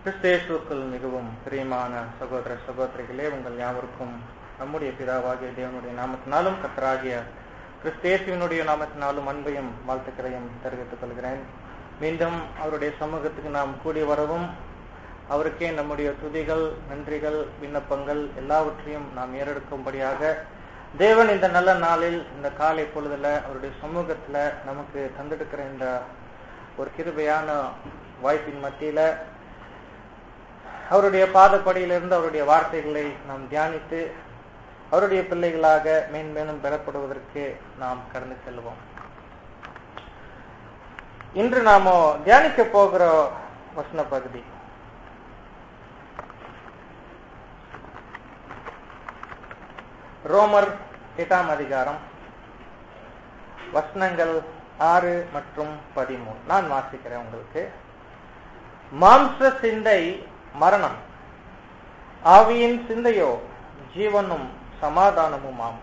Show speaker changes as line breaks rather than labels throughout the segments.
கிறிஸ்தேசுக்குள் மிகவும் பிரியமான சகோதர சகோதரிகளே உங்கள் யாவருக்கும் நம்முடைய பிதாவாகிய தேவனுடைய நாமத்தினாலும் கத்தராகிய கிறிஸ்தேசுவினுடைய நாமத்தினாலும் அன்பையும் வாழ்த்துக்களையும் தெரிவித்துக் கொள்கிறேன் மீண்டும் அவருடைய சமூகத்துக்கு நாம் கூடி வரவும் அவருக்கே நம்முடைய துதிகள் நன்றிகள் விண்ணப்பங்கள் எல்லாவற்றையும் நாம் ஏறெடுக்கும்படியாக தேவன் இந்த நல்ல நாளில் இந்த காலை பொழுதுல அவருடைய சமூகத்துல நமக்கு தந்தெடுக்கிற இந்த ஒரு கிருபையான வாய்ப்பின் மத்தியில அவருடைய பாதப்படியிலிருந்து அவருடைய வார்த்தைகளை நாம் தியானித்து அவருடைய பிள்ளைகளாக மேன்மேலும் பெறப்படுவதற்கு நாம் கடந்து செல்வோம் இன்று நாம தியானிக்க போகிற வசன பகுதி ரோமர் எட்டாம் அதிகாரம் வசனங்கள் ஆறு மற்றும் பதிமூணு நான் வாசிக்கிறேன் உங்களுக்கு மாம்ச சிந்தை மரணம் ஆவியின் சிந்தையோ ஜீவனும் சமாதானமுமாம்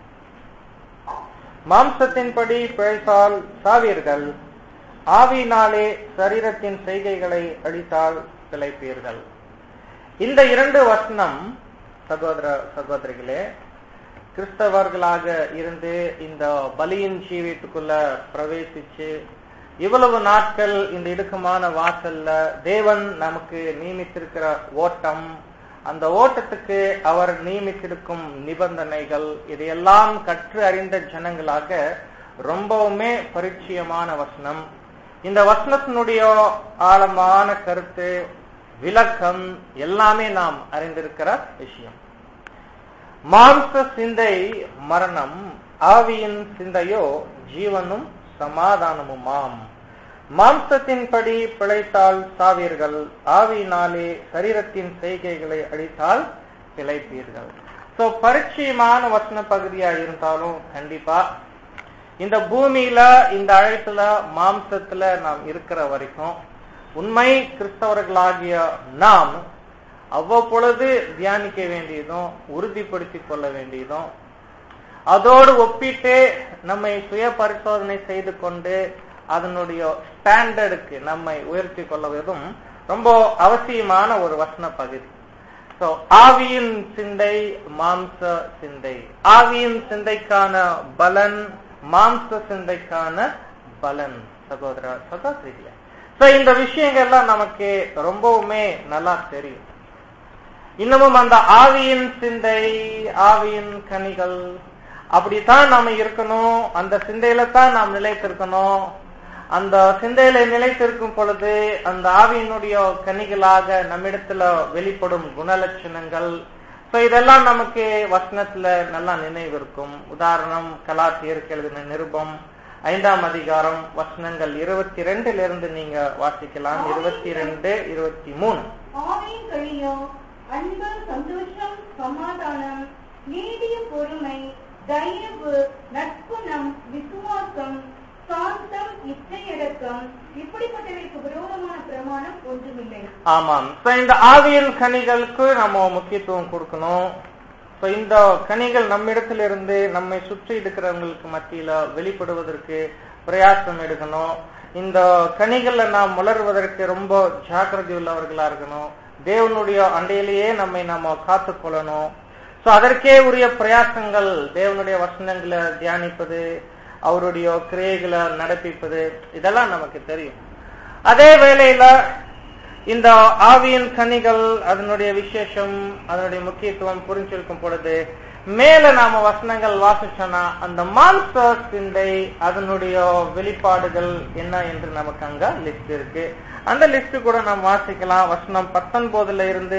மாம்சத்தின்படி பிழைத்தால் சாவீர்கள் ஆவியினாலே சரீரத்தின் செய்கைகளை அழித்தால் பிழைப்பீர்கள் இந்த இரண்டு வசனம் சகோதர சகோதரிகளே கிறிஸ்தவர்களாக இருந்து இந்த பலியின் ஜீவித்துக்குள்ள பிரவேசிச்சு இவ்வளவு நாட்கள் இந்த இடுக்கமான வாசல்ல தேவன் நமக்கு நியமித்திருக்கிற ஓட்டம் அந்த ஓட்டத்துக்கு அவர் நியமித்திருக்கும் நிபந்தனைகள் இதையெல்லாம் கற்று அறிந்த ஜனங்களாக ரொம்பவுமே பரிச்சயமான வசனம் இந்த வசனத்தினுடைய ஆழமான கருத்து விளக்கம் எல்லாமே நாம் அறிந்திருக்கிற விஷயம் மாம்ச சிந்தை மரணம் ஆவியின் சிந்தையோ ஜீவனும் சமாதானமுமாம் மாம்சத்தின்படி பிழைத்தால் சாவீர்கள் ஆவியினாலே சரீரத்தின் செய்கைகளை அழித்தால் பிழைப்பீர்கள் சோ பரிச்சயமான வசன பகுதியா இருந்தாலும் கண்டிப்பா இந்த பூமியில இந்த அழைப்புல மாம்சத்துல நாம் இருக்கிற வரைக்கும் உண்மை கிறிஸ்தவர்களாகிய நாம் அவ்வப்பொழுது தியானிக்க வேண்டியதும் உறுதிப்படுத்திக் கொள்ள வேண்டியதும் அதோடு ஒப்பிட்டு நம்மை சுய பரிசோதனை செய்து கொண்டு அதனுடைய ஸ்டாண்டர்டுக்கு நம்மை உயர்த்தி கொள்வதும் ரொம்ப அவசியமான ஒரு வசன பகுதி சோ ஆவியின் சிந்தை மாம்ச சிந்தை ஆவியின் சிந்தைக்கான பலன் மாம்ச சிந்தைக்கான பலன் சகோதர சகோதரிகளே சோ இந்த விஷயங்கள்லாம் நமக்கு ரொம்பவுமே நல்லா தெரியும் இன்னமும் அந்த ஆவியின் சிந்தை ஆவியின் கனிகள் அப்படித்தான் நாம இருக்கணும் அந்த சிந்தையில தான் நாம் நிலைத்திருக்கணும் அந்த சிந்தையில நிலைத்திருக்கும் பொழுது அந்த ஆவியினுடைய கனிகளாக நம்மிடத்துல வெளிப்படும் குணலட்சணங்கள் சோ இதெல்லாம் நமக்கு வசனத்துல நல்லா நினைவு இருக்கும் உதாரணம் கலாத்தியருக்கு எழுதின நிருபம் ஐந்தாம் அதிகாரம் வசனங்கள் இருபத்தி ரெண்டுல இருந்து நீங்க வாசிக்கலாம் இருபத்தி ரெண்டு இருபத்தி மூணு
ஆவியின் கழியோ அன்பு சந்தோஷம் சமாதானம் நீடிய பொறுமை தயவு நட்புணம் விசுவாசம் சாந்தம் இச்சையடக்கம் இப்படிப்பட்டவைக்கு விரோதமான பிரமாணம் ஒன்றுமில்லை
ஆமாம் So, இந்த ஆவியின் கனிகளுக்கு நம்ம முக்கியத்துவம் கொடுக்கணும் So, இந்த கனிகள் நம்மிடத்துல இருந்து நம்மை சுற்றி இருக்கிறவங்களுக்கு மத்தியில வெளிப்படுவதற்கு பிரயாசம் எடுக்கணும் இந்த கனிகள்ல நாம் வளருவதற்கு ரொம்ப ஜாக்கிரதை உள்ளவர்களா இருக்கணும் தேவனுடைய அண்டையிலேயே நம்மை நாம காத்துக் கொள்ளணும் சோ அதற்கே உரிய பிரயாசங்கள் தேவனுடைய வசனங்களை தியானிப்பது அவருடைய கிரியைகளை நடப்பிப்பது இதெல்லாம் நமக்கு தெரியும் அதே வேளையில இந்த ஆவியின் கனிகள் அதனுடைய விசேஷம் அதனுடைய முக்கியத்துவம் புரிஞ்சிருக்கும் பொழுது மேல நாம வசனங்கள் வாசிச்சோம்னா அந்த மாம்ச சிந்தை அதனுடைய வெளிப்பாடுகள் என்ன என்று நமக்கு அங்க லிஸ்ட் இருக்கு அந்த லிஸ்ட் கூட நாம் வாசிக்கலாம் வசனம் பத்தொன்பதுல இருந்து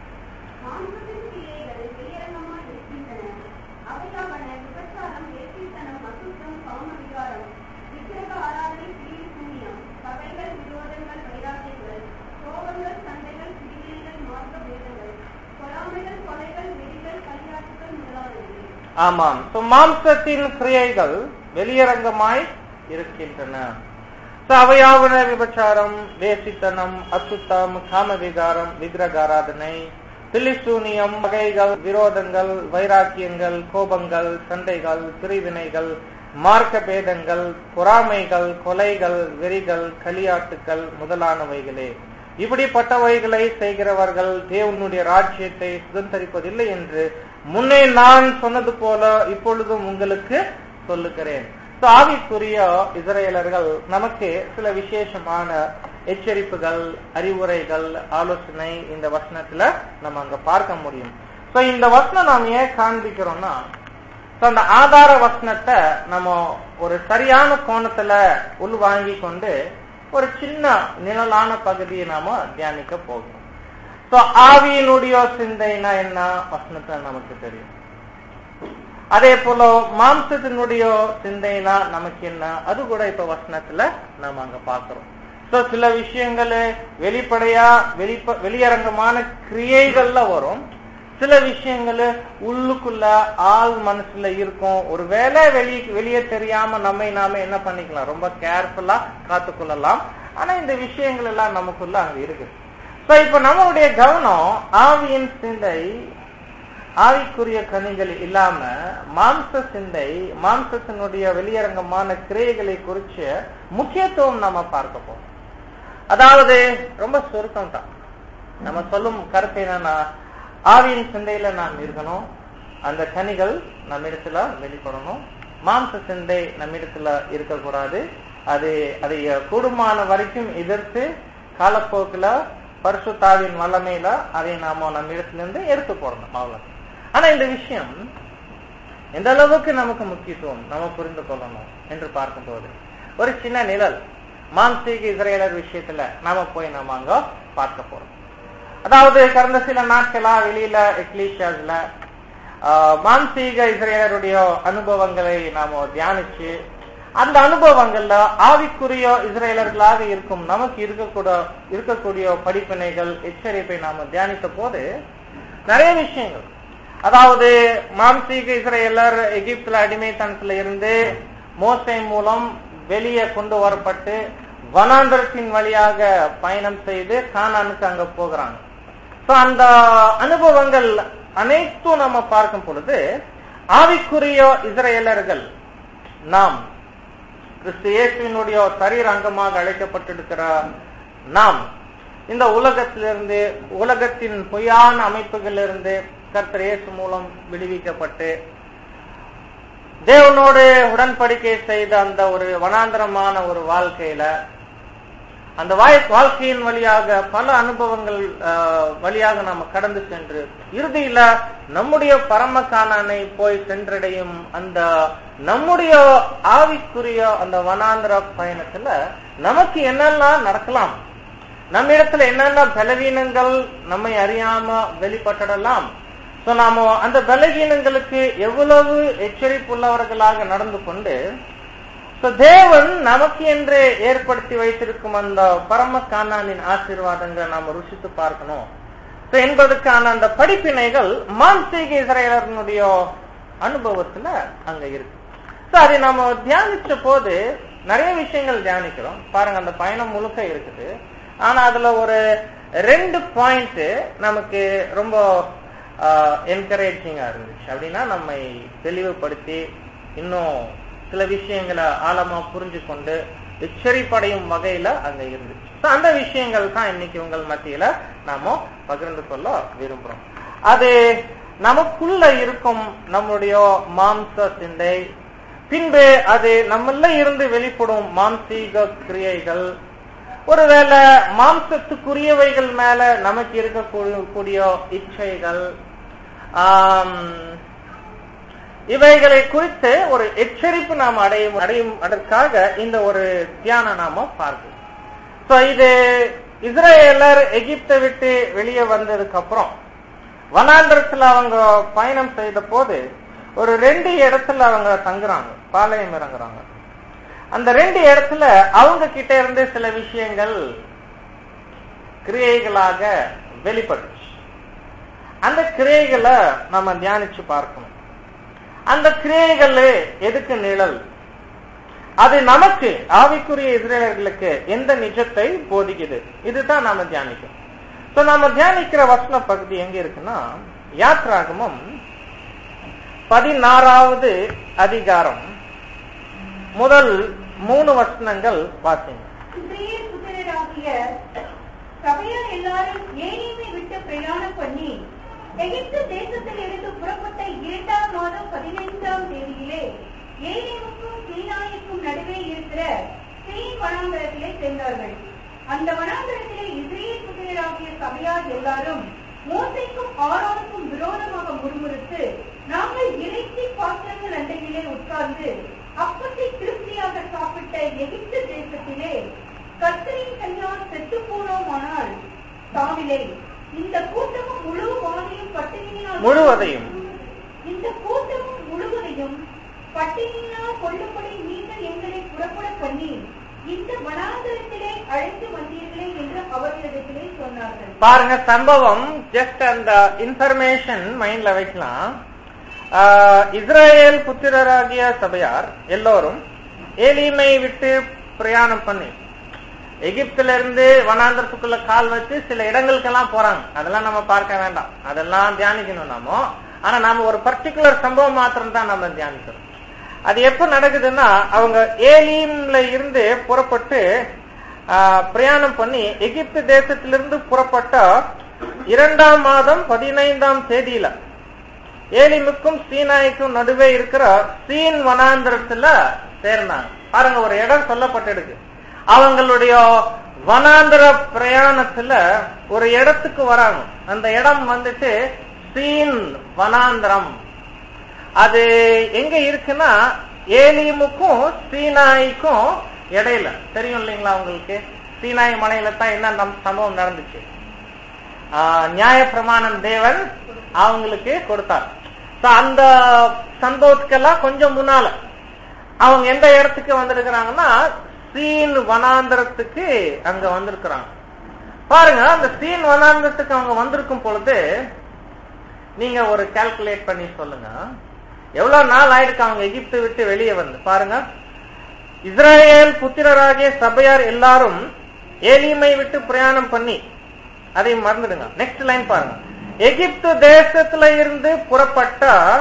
மாம்சத்தின் கிரியைகள் வெளியரங்கமாய் இருக்கின்றன அவையாவன விபச்சாரம் வேசித்தனம் அசுத்தம் காமவிகாரம் விக்கிரக ஆராதனை பிரிவு சூனியம் பகைகள் விரோதங்கள் வைராக்கியங்கள் கோபங்கள் சண்டைகள் பிரிவினைகள் மார்க்க பேதங்கள் பொறாமைகள் கொலைகள் வெறிகள் களியாட்டுகள் முதலானவை
ஆமாம் So, மாம்சத்தின் கிரியைகள் வெளியரங்கமாய் இருக்கின்றன So, அவையாவன விபச்சாரம் வேசித்தனம் அசுத்தம் காமவிகாரம் விக்கிரகாராதனை பிலிசூனியம் வகைகள் விரோதங்கள் வைராக்கியங்கள் கோபங்கள் சண்டைகள் பிரிவினைகள் மார்க்க பேதங்கள் பொறாமைகள் கொலைகள் வெறிகள் களியாட்டுக்கள் முதலானவைகளே இப்படிப்பட்டவைகளை செய்கிறவர்கள் தேவனுடைய ராஜ்யத்தை சுதந்திரிப்பதில்லை என்று முன்னே நான் சொன்னது போல இப்பொழுதும் உங்களுக்கு சொல்லுகிறேன் So, ஆவிக்குரிய இஸ்ரேலர்கள் நமக்கு சில விசேஷமான எச்சரிப்புகள் அறிவுரைகள் ஆலோசனை இந்த வசனத்துல நம்ம அங்க பார்க்க முடியும் சோ இந்த வசனம் நாம் ஏன் காண்பிக்கிறோம்னா so அந்த ஆதார வசனத்தை நம்ம ஒரு சரியான கோணத்துல உள்வாங்கி கொண்டு ஒரு சின்ன நிழலான பகுதியை நாம தியானிக்க போகிறோம் சோ ஆவியினுடைய சிந்தைனா என்ன வசனத்துல நமக்கு தெரியும் அதே போல மாம்சத்தினுடைய சிந்தைனா நமக்கு என்ன அது கூட இப்ப வசனத்துல நாம அங்க பாக்குறோம் சோ சில விஷயங்கள் வெளிப்படையா வெளிப்ப வெளியரங்கமான கிரியைகள்ல வரும் சில விஷயங்கள் உள்ளுக்குள்ள ஆள் மனசுல இருக்கும் ஒருவேளை வெளியே வெளியே தெரியாம நம்மை நாம என்ன பண்ணிக்கலாம் ரொம்ப கேர்ஃபுல்லா காத்துக்கொள்ளலாம் ஆனா இந்த விஷயங்கள் எல்லாம் நமக்குள்ள அங்க இருக்கு சோ இப்ப நம்மளுடைய கவனம் ஆவியின் சிந்தை ஆவிக்குரிய கனிகள் இல்லாம மாம்ச சிந்தை மாம்சத்தினுடைய வெளியரங்கமான கிரியைகளை குறிச்ச முக்கியத்துவம் நம்ம பார்க்க போறோம் அதாவது ரொம்ப சுருக்கம் தான் நம்ம சொல்லும் கருத்து என்னன்னா ஆவியின் சிந்தையில நாம் இருக்கணும் அந்த கனிகள் நம்ம இடத்துல வெளிப்படணும் மாம்ச சிந்தை நம்ம இடத்துல இருக்கக்கூடாது அது அதை கூடுமான வரைக்கும் எதிர்த்து காலப்போக்குல பரிசுத்தாவின் வல்லமையில அதை நாம நம்ம இடத்துல இருந்து எடுத்து போடணும் அவ்வளவு ஆனா இந்த விஷயம் எந்த அளவுக்கு நமக்கு முக்கியத்துவம் நம்ம புரிந்து கொள்ளணும் என்று பார்க்கும்போது ஒரு சின்ன நிழல் மாம்சீக இஸ்ரேலர் விஷயத்துல நாம போய் நாம அங்க பார்க்க போறோம் அதாவது கடந்த சில நாட்களா வெளியில எக்லீஷியாஸ்ல மான்சீக இஸ்ரேலருடைய அனுபவங்களை நாம தியானிச்சு அந்த அனுபவங்கள்ல ஆவிக்குரிய இஸ்ரேலர்களாக இருக்கும் நமக்கு இருக்கக்கூட இருக்கக்கூடிய படிப்பினைகள் எச்சரிப்பை நாம தியானித்த போது நிறைய விஷயங்கள் அதாவது மாம்சீக இஸ்ரேலர் எகிப்துல அடிமைத்தனத்துல இருந்து மோசை மூலம் வெளியே கொண்டு வரப்பட்டு வனாந்தரத்தின் வழியாக பயணம் செய்து கானானுக்கு அங்க போகிறாங்க சோ அந்த அனுபவங்கள் அனைத்தும் நம்ம பார்க்கும் பொழுது ஆவிக்குரிய இஸ்ரேலர்கள் நாம் கிறிஸ்து இயேசுவினுடைய சரீர அங்கமாக அழைக்கப்பட்டிருக்கிற நாம் இந்த உலகத்திலிருந்து உலகத்தின் பொய்யான அமைப்புகளிலிருந்து கர்த்தர் இயேசு மூலம் விடுவிக்கப்பட்டு தேவனோடு உடன்படிக்கை செய்த அந்த ஒரு வனாந்தரமான ஒரு வாழ்க்கையில அந்த வாழ்க்கையின் வழியாக பல அனுபவங்கள் வழியாக நாம கடந்து சென்று இறுதியில நம்முடைய பரமகானனை போய் சென்றடையும் அந்த நம்முடைய ஆவிக்குரிய அந்த வனாந்திர பயணத்துல நமக்கு என்னெல்லாம் நடக்கலாம் நம்ம இடத்துல என்னென்ன பலவீனங்கள் நம்மை அறியாம வெளிப்பட்டுடலாம் சோ நாம அந்த பலவீனங்களுக்கு எவ்வளவு எச்சரிப்புள்ளவர்களாக நடந்து கொண்டு தேவன் நமக்கு என்று ஏற்படுத்தி வைத்திருக்கும் அந்த பரம காணானின் ஆசீர்வாதங்களை நாம ருசித்து பார்க்கணும் என்பதற்கான அந்த படிப்பினைகள் மான்சீக இஸ்ரேலர்களுடைய அனுபவத்துல அங்க இருக்கு அதை நம்ம தியானிச்ச போது நிறைய விஷயங்கள் தியானிக்கிறோம் பாருங்க அந்த பயணம் முழுக்க இருக்குது ஆனா அதுல ஒரு ரெண்டு பாயிண்ட் நமக்கு ரொம்ப என்கரேஜிங்கா இருந்துச்சு அப்படின்னா நம்மை தெளிவுபடுத்தி இன்னும் சில விஷயங்களை ஆழமா புரிஞ்சு கொண்டு எச்சரிப்படையும் வகையில அங்க இருந்துச்சு அந்த விஷயங்கள் தான் இன்னைக்கு உங்கள் மத்தியில நாம பகிர்ந்து கொள்ள விரும்புறோம் அது நமக்குள்ள இருக்கும் நம்முடைய மாம்ச சிந்தை பின்பு அது நம்மள இருந்து வெளிப்படும் மாம்சீக கிரியைகள் ஒருவேளை மாம்சத்துக்குரியவைகள் மேல நமக்கு இருக்கக்கூடிய இச்சைகள் இவைகளை குறித்து ஒரு எச்சரிப்பு நாம் அடையும் அடையும் அதற்காக இந்த ஒரு தியானம் நாம பார்க்கிறோம் சோ இது இஸ்ரேலர் எகிப்தை விட்டு வெளியே வந்ததுக்கு அப்புறம் வனாந்திரத்துல அவங்க பயணம் செய்த போது ஒரு ரெண்டு இடத்துல அவங்க தங்குறாங்க பாளையம் இறங்குறாங்க அந்த ரெண்டு இடத்துல அவங்க கிட்ட இருந்து சில விஷயங்கள் கிரியைகளாக வெளிப்பட்டுச்சு அந்த கிரியைகளை நம்ம தியானிச்சு பார்க்கணும் அந்த கிரியைகள் எதுக்கு நிழல் அது நமக்கு ஆவிக்குரிய எதிரிகளுக்கு எந்த நிஜத்தை போதிக்குது இதுதான் நாம தியானிக்கும் சோ நாம தியானிக்கிற வசன பகுதி எங்க இருக்குன்னா யாத்ராகமம் பதினாறாவது அதிகாரம் முதல் மூணு வசனங்கள் வாசிங்க
இஸ்ரேல் புத்திரராகிய சபையார் எல்லாரும் ஏலிமை விட்டு பிரயாணம் பண்ணி எகிப்து தேசத்தில் இருந்து புறப்பட்ட இரண்டாம் மாதம் பதினைந்தாம் தேதியிலே ஏலிமுக்கும் சீனாய்க்கும் நடுவே இருக்கிற சீன் வனாந்தரத்திலே சென்றார்கள் அந்த வனாந்தரத்திலே இஸ்ரேல் புதியராகிய சபையார் எல்லாரும் மோசைக்கும் ஆரோனுக்கும் விரோதமாக முறுமுறுத்து நாங்கள் இறைச்சி பாத்திரங்கள் அண்டையிலே உட்கார்ந்து அப்பத்தை திருப்தியாக சாப்பிட்ட எகிப்து தேசத்திலே கர்த்தரின் கையால் செத்து போனோமானால் தாவிலே இந்த கூட்டமும் முழு வாதையும் பட்டினியினால்
முழுவதையும்.
இந்த கூட்டமும் முழுவதையும் பட்டினியினால் கொள்ளும்படி நீங்கள் எங்களை புறப்பட பண்ணி இந்த வனாந்தரத்திலே அழைத்து வந்தீர்களே என்று அவர்களிடத்திலே சொன்னார்கள்
பாருங்க சம்பவம் ஜஸ்ட் அந்த இன்ஃபர்மேஷன் மைண்ட்ல வைக்கலாம் ஆஹ், இஸ்ரேல் புத்திரராகிய சபையார் எல்லோரும் ஏலிமை விட்டு பிரயாணம் பண்ணி எகிப்துல இருந்து வனாந்தரத்துக்குள்ள கால் வச்சு சில இடங்களுக்கெல்லாம் போறாங்க அதெல்லாம் நம்ம பார்க்க வேண்டாம் அதெல்லாம் தியானிக்கணும் நாமோ ஆனா நாம ஒரு பர்டிகுலர் சம்பவம் மாத்திரம் தான் நம்ம தியானிக்கிறோம் அது எப்ப நடக்குதுன்னா அவங்க ஏலீம்ல இருந்து புறப்பட்டு ஆஹ், பிரயாணம் பண்ணி எகிப்து தேசத்திலிருந்து புறப்பட்ட இரண்டாம் மாதம் பதினைந்தாம் தேதியில ஏலிமுக்கும் சீனாய்க்கும் நடுவே இருக்கிற சீன் வனாந்திரத்துல சேர்ந்தாங்க பாருங்க ஒரு இடம் சொல்லப்பட்டிருக்கு அவங்களுடைய வனாந்திர பிரயாணத்துல ஒரு இடத்துக்கு வராங்க அந்த இடம் வந்துட்டு சீன் வனாந்திரம் அது எங்க இருக்குன்னா ஏலிமுக்கும் சீனாய்க்கும் இடையில தெரியும் இல்லைங்களா உங்களுக்கு சீனாய் மலையில தான் என்ன நம்- சம்பவம் நடந்துச்சு ஆஹ், நியாயப்பிரமாணம் தேவன் அவங்களுக்கு கொடுத்தார் So, அந்த சம்பவத்துக்கெல்லாம் கொஞ்சம் முன்னால அவங்க எந்த இடத்துக்கு வந்திருக்கிறாங்கன்னா சீன் வனாந்தரத்துக்கு அங்க வந்திருக்கிறாங்க பாருங்க அந்த சீன் வனாந்தரத்துக்கு அவங்க வந்திருக்கும் பொழுது நீங்க ஒரு கால்குலேட் பண்ணி சொல்லுங்க எவ்வளவு நாள் ஆயிருக்கு அவங்க எகிப்து விட்டு வெளியே வந்து பாருங்க இஸ்ரேல் புத்திரராகிய சபையார் எல்லாரும் ஏலிமை விட்டு பிரயாணம் பண்ணி அதை மறந்துடுங்க நெக்ஸ்ட் லைன் பாருங்க எகிப்து தேசத்துல இருந்து புறப்பட்ட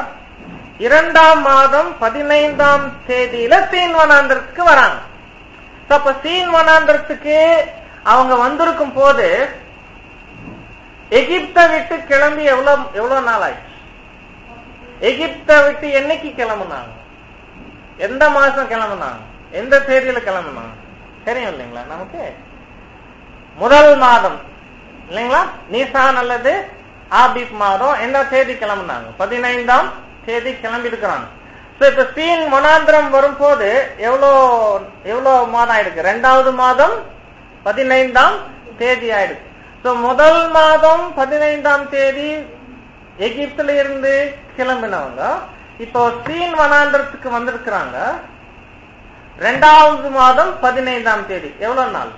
இரண்டாம் மாதம் பதினைந்தாம் தேதியில சீன் வனாந்திரத்துக்கு வராங்க So, அப்ப சீன் வனாந்திரத்துக்கு அவங்க வந்திருக்கும் போது எகிப்தை விட்டு கிளம்பி எவ்வளவு எவ்வளவு நாள் ஆயிடுச்சு எகிப்தை விட்டு என்னைக்கு கிளம்புனாங்க எந்த மாசம் கிளம்புனாங்க எந்த தேதியில கிளம்புனாங்க தெரியும் இல்லைங்களா நமக்கு முதல் மாதம் இல்லைங்களா நீசான் அல்லது ஆபிப் மாதம் எந்த தேதி கிளம்புனாங்க பதினைந்தாம் தேதி கிளம்பி இருக்கிறாங்க சோ இப்ப சீன் மனாந்திரம் வரும்போது எவ்வளோ எவ்வளோ மாதம் ஆயிடுக்கு ரெண்டாவது மாதம் பதினைந்தாம் தேதி ஆயிடுச்சு சோ முதல் மாதம் பதினைந்தாம் தேதி எகிப்துல இருந்து கிளம்பினவங்க இப்போ சீன் வனாந்திரத்துக்கு வந்திருக்கிறாங்க ரெண்டாவது மாதம் பதினைந்தாம் தேதி எவ்வளவு நாள்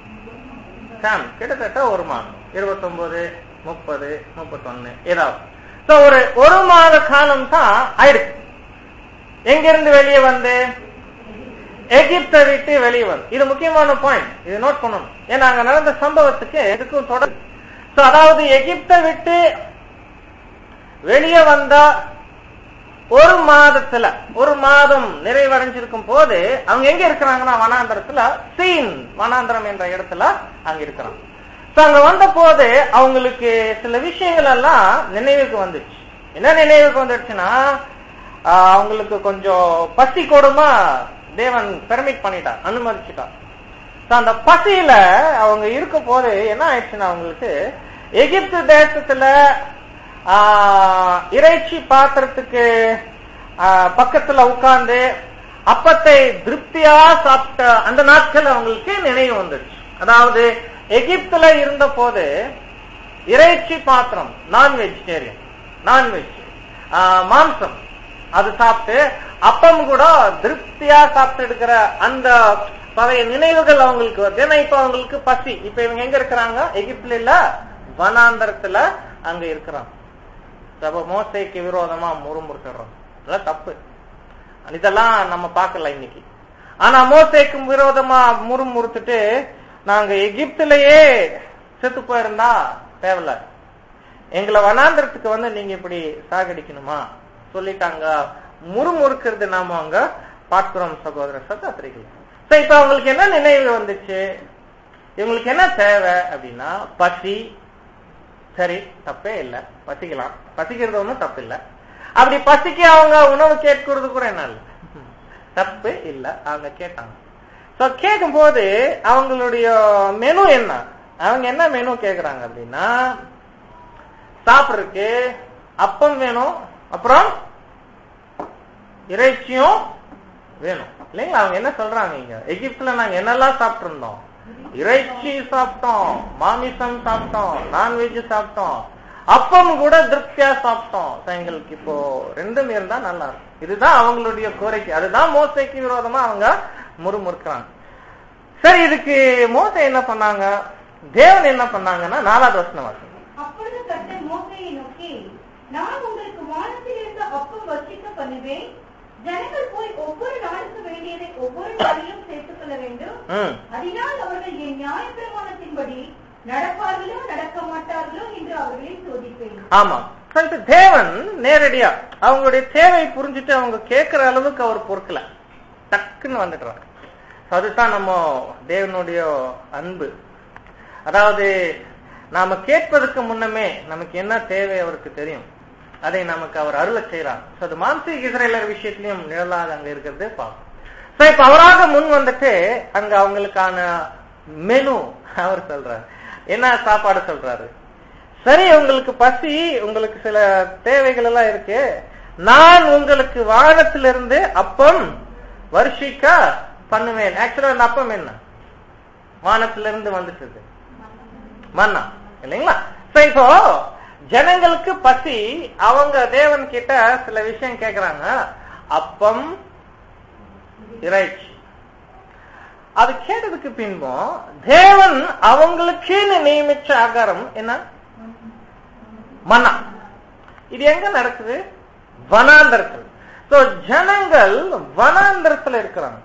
சாம் கிட்டத்தட்ட ஒரு மாதம் இருபத்தொன்பது முப்பது முப்பத்தொன்னு ஏதாவது So, ஒரு ஒரு மாத காலம் தான் ஆயிடுச்சு எங்க இருந்து வெளியே வந்து எகிப்தை விட்டு வெளியே வந்து இது முக்கியமான பாயிண்ட் இது நோட் பண்ணணும் ஏன்னா அங்க நடந்த சம்பவத்துக்கு இதுக்கும் தொடர் So, அதாவது எகிப்தை விட்டு வெளியே வந்தா ஒரு மாதத்துல ஒரு மாதம் நிறைவடைஞ்சிருக்கும் போது அவங்க எங்க இருக்கிறாங்கன்னா வனாந்தரத்துல சீன் வனாந்தரம் என்ற இடத்துல அங்க இருக்கிறாங்க So, அங்க வந்த போது அவங்களுக்கு சில விஷயங்கள் எல்லாம் நினைவுக்கு வந்துச்சு என்ன நினைவுக்கு வந்துடுச்சுன்னா ஆஹ், அவங்களுக்கு கொஞ்சம் பசி கொடுமா தேவன் பெர்மிட் பண்ணிட்டார் அனுமதிச்சுட்டார் So, அந்த பசியில அவங்க இருக்கும் போது என்ன ஆயிடுச்சுன்னா அவங்களுக்கு எகிப்து தேசத்துல ஆஹ், இறைச்சி பாத்திரத்துக்கு ஆஹ், பக்கத்துல உட்கார்ந்து அப்பத்தை திருப்தியா சாப்பிட்ட அந்த நாட்கள் அவங்களுக்கு நினைவு வந்துடுச்சு அதாவது எகிப்துல இருந்த போது இறைச்சி பாத்திரம் நான் வெஜிடேரியன் நான்வெஜ் மாம்சம் அது சாப்பிட்டு அப்பம் கூட திருப்தியா சாப்பிட்டு இருக்கிற அந்த பழைய நினைவுகள் அவங்களுக்கு வருது ஏன்னா இப்ப அவங்களுக்கு பசி இப்ப இவங்க எங்க இருக்கிறாங்க எகிப்துல இல்ல வனாந்தரத்துல அங்க இருக்கிறாங்க அப்ப மோசைக்கு விரோதமா முறுமுறுத்துறோம் இதெல்லாம் தப்பு இதெல்லாம் நம்ம பார்க்கல இன்னைக்கு ஆனா மோசைக்கு விரோதமா முறுமுறுத்துட்டு நாங்க எகிப்திலேயே செத்து போயிருந்தா தேவையில்ல எங்களை வனாந்திரத்துக்கு வந்து நீங்க இப்படி சாகடிக்கணுமா சொல்லிட்டாங்க முறுமுறுக்கிறது நாம அங்க பார்க்கிறோம் சகோதர சகோதரிகள் சோ இப்ப அவங்களுக்கு என்ன நினைவு வந்துச்சு இவங்களுக்கு என்ன தேவை அப்படின்னா பசி சரி தப்பே இல்லை பசிக்கலாம் பசிக்கிறது ஒன்றும் தப்பு இல்லை அப்படி பசிக்கு அவங்க உணவு கேட்கறது கூட என்ன இல்லை தப்பு இல்லை அவங்க கேட்டாங்க ஸோ கேட்கும்போது அவங்களுடைய மெனு என்ன அவங்க என்ன மெனு கேட்குறாங்க அப்படின்னா சாப்பிட்றதுக்கு அப்பம் வேணும் அப்புறம் இறைச்சியும் வேணும் இல்லைங்களா அவங்க என்ன சொல்றாங்க இங்க எகிப்துல நாங்க என்னெல்லாம் சாப்பிட்டு இருந்தோம் இறைச்சி சாப்பிட்டோம் மாமிசம் சாப்பிட்டோம் நான்வெஜ் சாப்பிட்டோம் அப்பம் கூட திருப்தியா சாப்பிட்டோம் So, எங்களுக்கு இப்போ ரெண்டும் இருந்தா நல்லா இருக்கும் இதுதான் அவங்களுடைய கோரிக்கை அதுதான் மோசைக்கு விரோதமா அவங்க முறுமுறுக்கிறாங்க சரி இதுக்கு மோசை என்ன பண்ணாங்க தேவன் என்ன பண்ணாங்கன்னா நாலாவது வசனம் வாசிங்க.
அப்பொழுது கர்த்தர் மோசையை நோக்கி நான் உங்களுக்கு வானத்தில் இருந்து அப்பம் வர்ஷிக்க பண்ணுவேன் ஜனங்கள் போய் ஒவ்வொரு நாளுக்கு வேண்டியதை ஒவ்வொரு நாளையும் சேர்த்துக் கொள்ள வேண்டும்
ம்
அதனால் அவர்கள் என் நியாயப்பிரமாணத்தின்படி நடப்பார்களோ நடக்க மாட்டார்களோ என்று அவர்களை சோதிப்பேன்
ஆமா So, இப்ப தேவன் நேரடியா அவங்களுடைய தேவை புரிஞ்சுட்டு அவங்க கேட்கிற அளவுக்கு அவர் பொறுக்கல டக்குன்னு வந்துடுறாரு So, அதுதான் நம்ம தேவனுடைய அன்பு அதாவது நாம கேட்பதற்கு முன்னமே நமக்கு என்ன தேவை அவருக்கு தெரியும் அதை நமக்கு அவர் அருள செய்யறார் So, அது மாம்சீக இஸ்ரேலர் விஷயத்திலையும் நிழலாக அங்க இருக்கிறது பார்ப்போம் So, இப்ப அவராக முன் வந்துட்டு அங்க அவங்களுக்கான மெனு அவர் சொல்றாரு என்ன சாப்பாடு சொல்றாரு சரி உங்களுக்கு பசி உங்களுக்கு சில தேவைகள் எல்லாம் இருக்கு நான் உங்களுக்கு வானத்திலிருந்து அப்பம் வருஷிக்க பண்ணுவேன் ஆக்சுவலா அந்த அப்பம் என்ன வானத்திலிருந்து வந்துட்டு மன்னா இல்லைங்களா So, இப்போ ஜனங்களுக்கு பசி அவங்க தேவன் கிட்ட சில விஷயம் கேக்குறாங்க அப்பம் இறைச்சி அது கேட்டதுக்கு பின்பும் தேவன் அவங்களுக்குன்னு நியமிச்ச ஆகாரம் என்ன மன்னா இது எங்க நடக்குது வனாந்தரத்தில் சோ ஜனங்கள் வனாந்தரத்துல இருக்கிறாங்க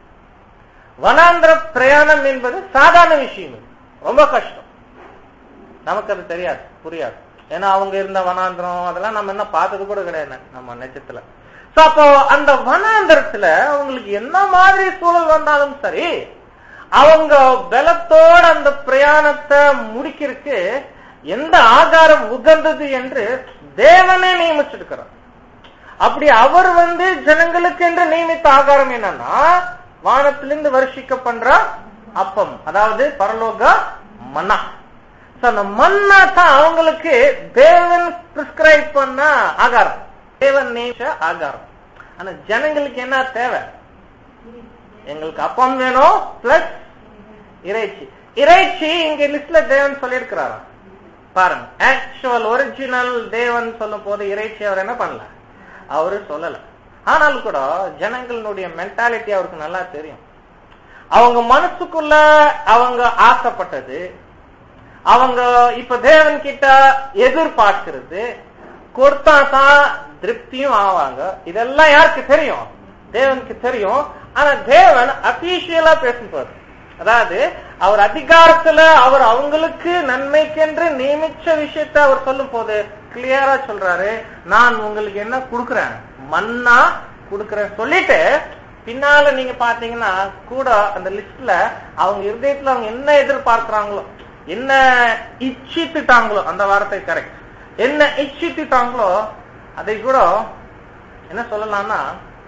வனாந்தர பிரயாணம் என்பது சாதாரண விஷயம் இல்லை. ரொம்ப கஷ்டம் நமக்கு அது தெரியாது புரியாது ஏன்னா அவங்க இருந்த வனாந்திரம் அதெல்லாம் நம்ம என்ன பார்த்தது கூட கிடையாது நம்ம நெச்சத்துல சோ அப்போ அந்த வனாந்திரத்துல அவங்களுக்கு என்ன மாதிரி சூழல் வந்தாலும் சரி அவங்க பலத்தோட அந்த பிரயாணத்தை முடிக்கிறதுக்கு எந்த ஆகாரம் உகந்தது என்று தேவனே நியமிச்சிருக்கிறார் அப்படி அவர் வந்து ஜனங்களுக்கு என்று நியமித்த ஆகாரம் என்னன்னா வானத்திலிருந்து வருஷிக்க பண்ற அப்பம் அதாவது பரலோக மன்னா So, அந்த மன்னா தான் அவங்களுக்கு தேவன் பிரிஸ்கிரைப் பண்ண ஆகாரம் தேவன் நியமிச்ச ஆகாரம் ஆனா ஜனங்களுக்கு என்ன தேவை எங்களுக்கு அப்பம் வேணும் பிளஸ் இறைச்சி இறைச்சி இங்க லிஸ்ட்ல தேவன் சொல்லியிருக்கிறாராம் பாருங்க ஆக்சுவல் ஒரிஜினல் தேவன் சொல்லும் போது இறைச்சி அவர் என்ன பண்ணல அவரு சொல்லல ஆனாலும் கூட ஜனங்களுடைய மென்டாலிட்டி அவருக்கு நல்லா தெரியும் அவங்க மனசுக்குள்ள அவங்க ஆசைப்பட்டது அவங்க இப்ப தேவன் கிட்ட எதிர்பார்க்கிறது கொடுத்தா தான் திருப்தியும் ஆவாங்க இதெல்லாம் யாருக்கு தெரியும் தேவனுக்கு தெரியும் ஆனா தேவன் அபிஷியலா பேசுவார் அதாவது அவர் அதிகாரத்துல அவர் அவங்களுக்கு நன்மைக்கென்று நியமிச்ச விஷயத்த அவர் சொல்லும் போது கிளியரா சொல்றாரு நான் உங்களுக்கு என்ன கொடுக்கறேன் மண்ணா கொடுக்கறேன் சொல்லிட்டு பின்னால நீங்க பாத்தீங்கன்னா கூட அந்த லிஸ்ட்ல அவங்க இருதயத்துல அவங்க என்ன எதிர்பார்க்கிறாங்களோ என்ன இச்சித்துட்டாங்களோ அந்த வார்த்தை கரெக்ட் என்ன இச்சித்துட்டாங்களோ அதை கூட என்ன சொல்லலாம்னா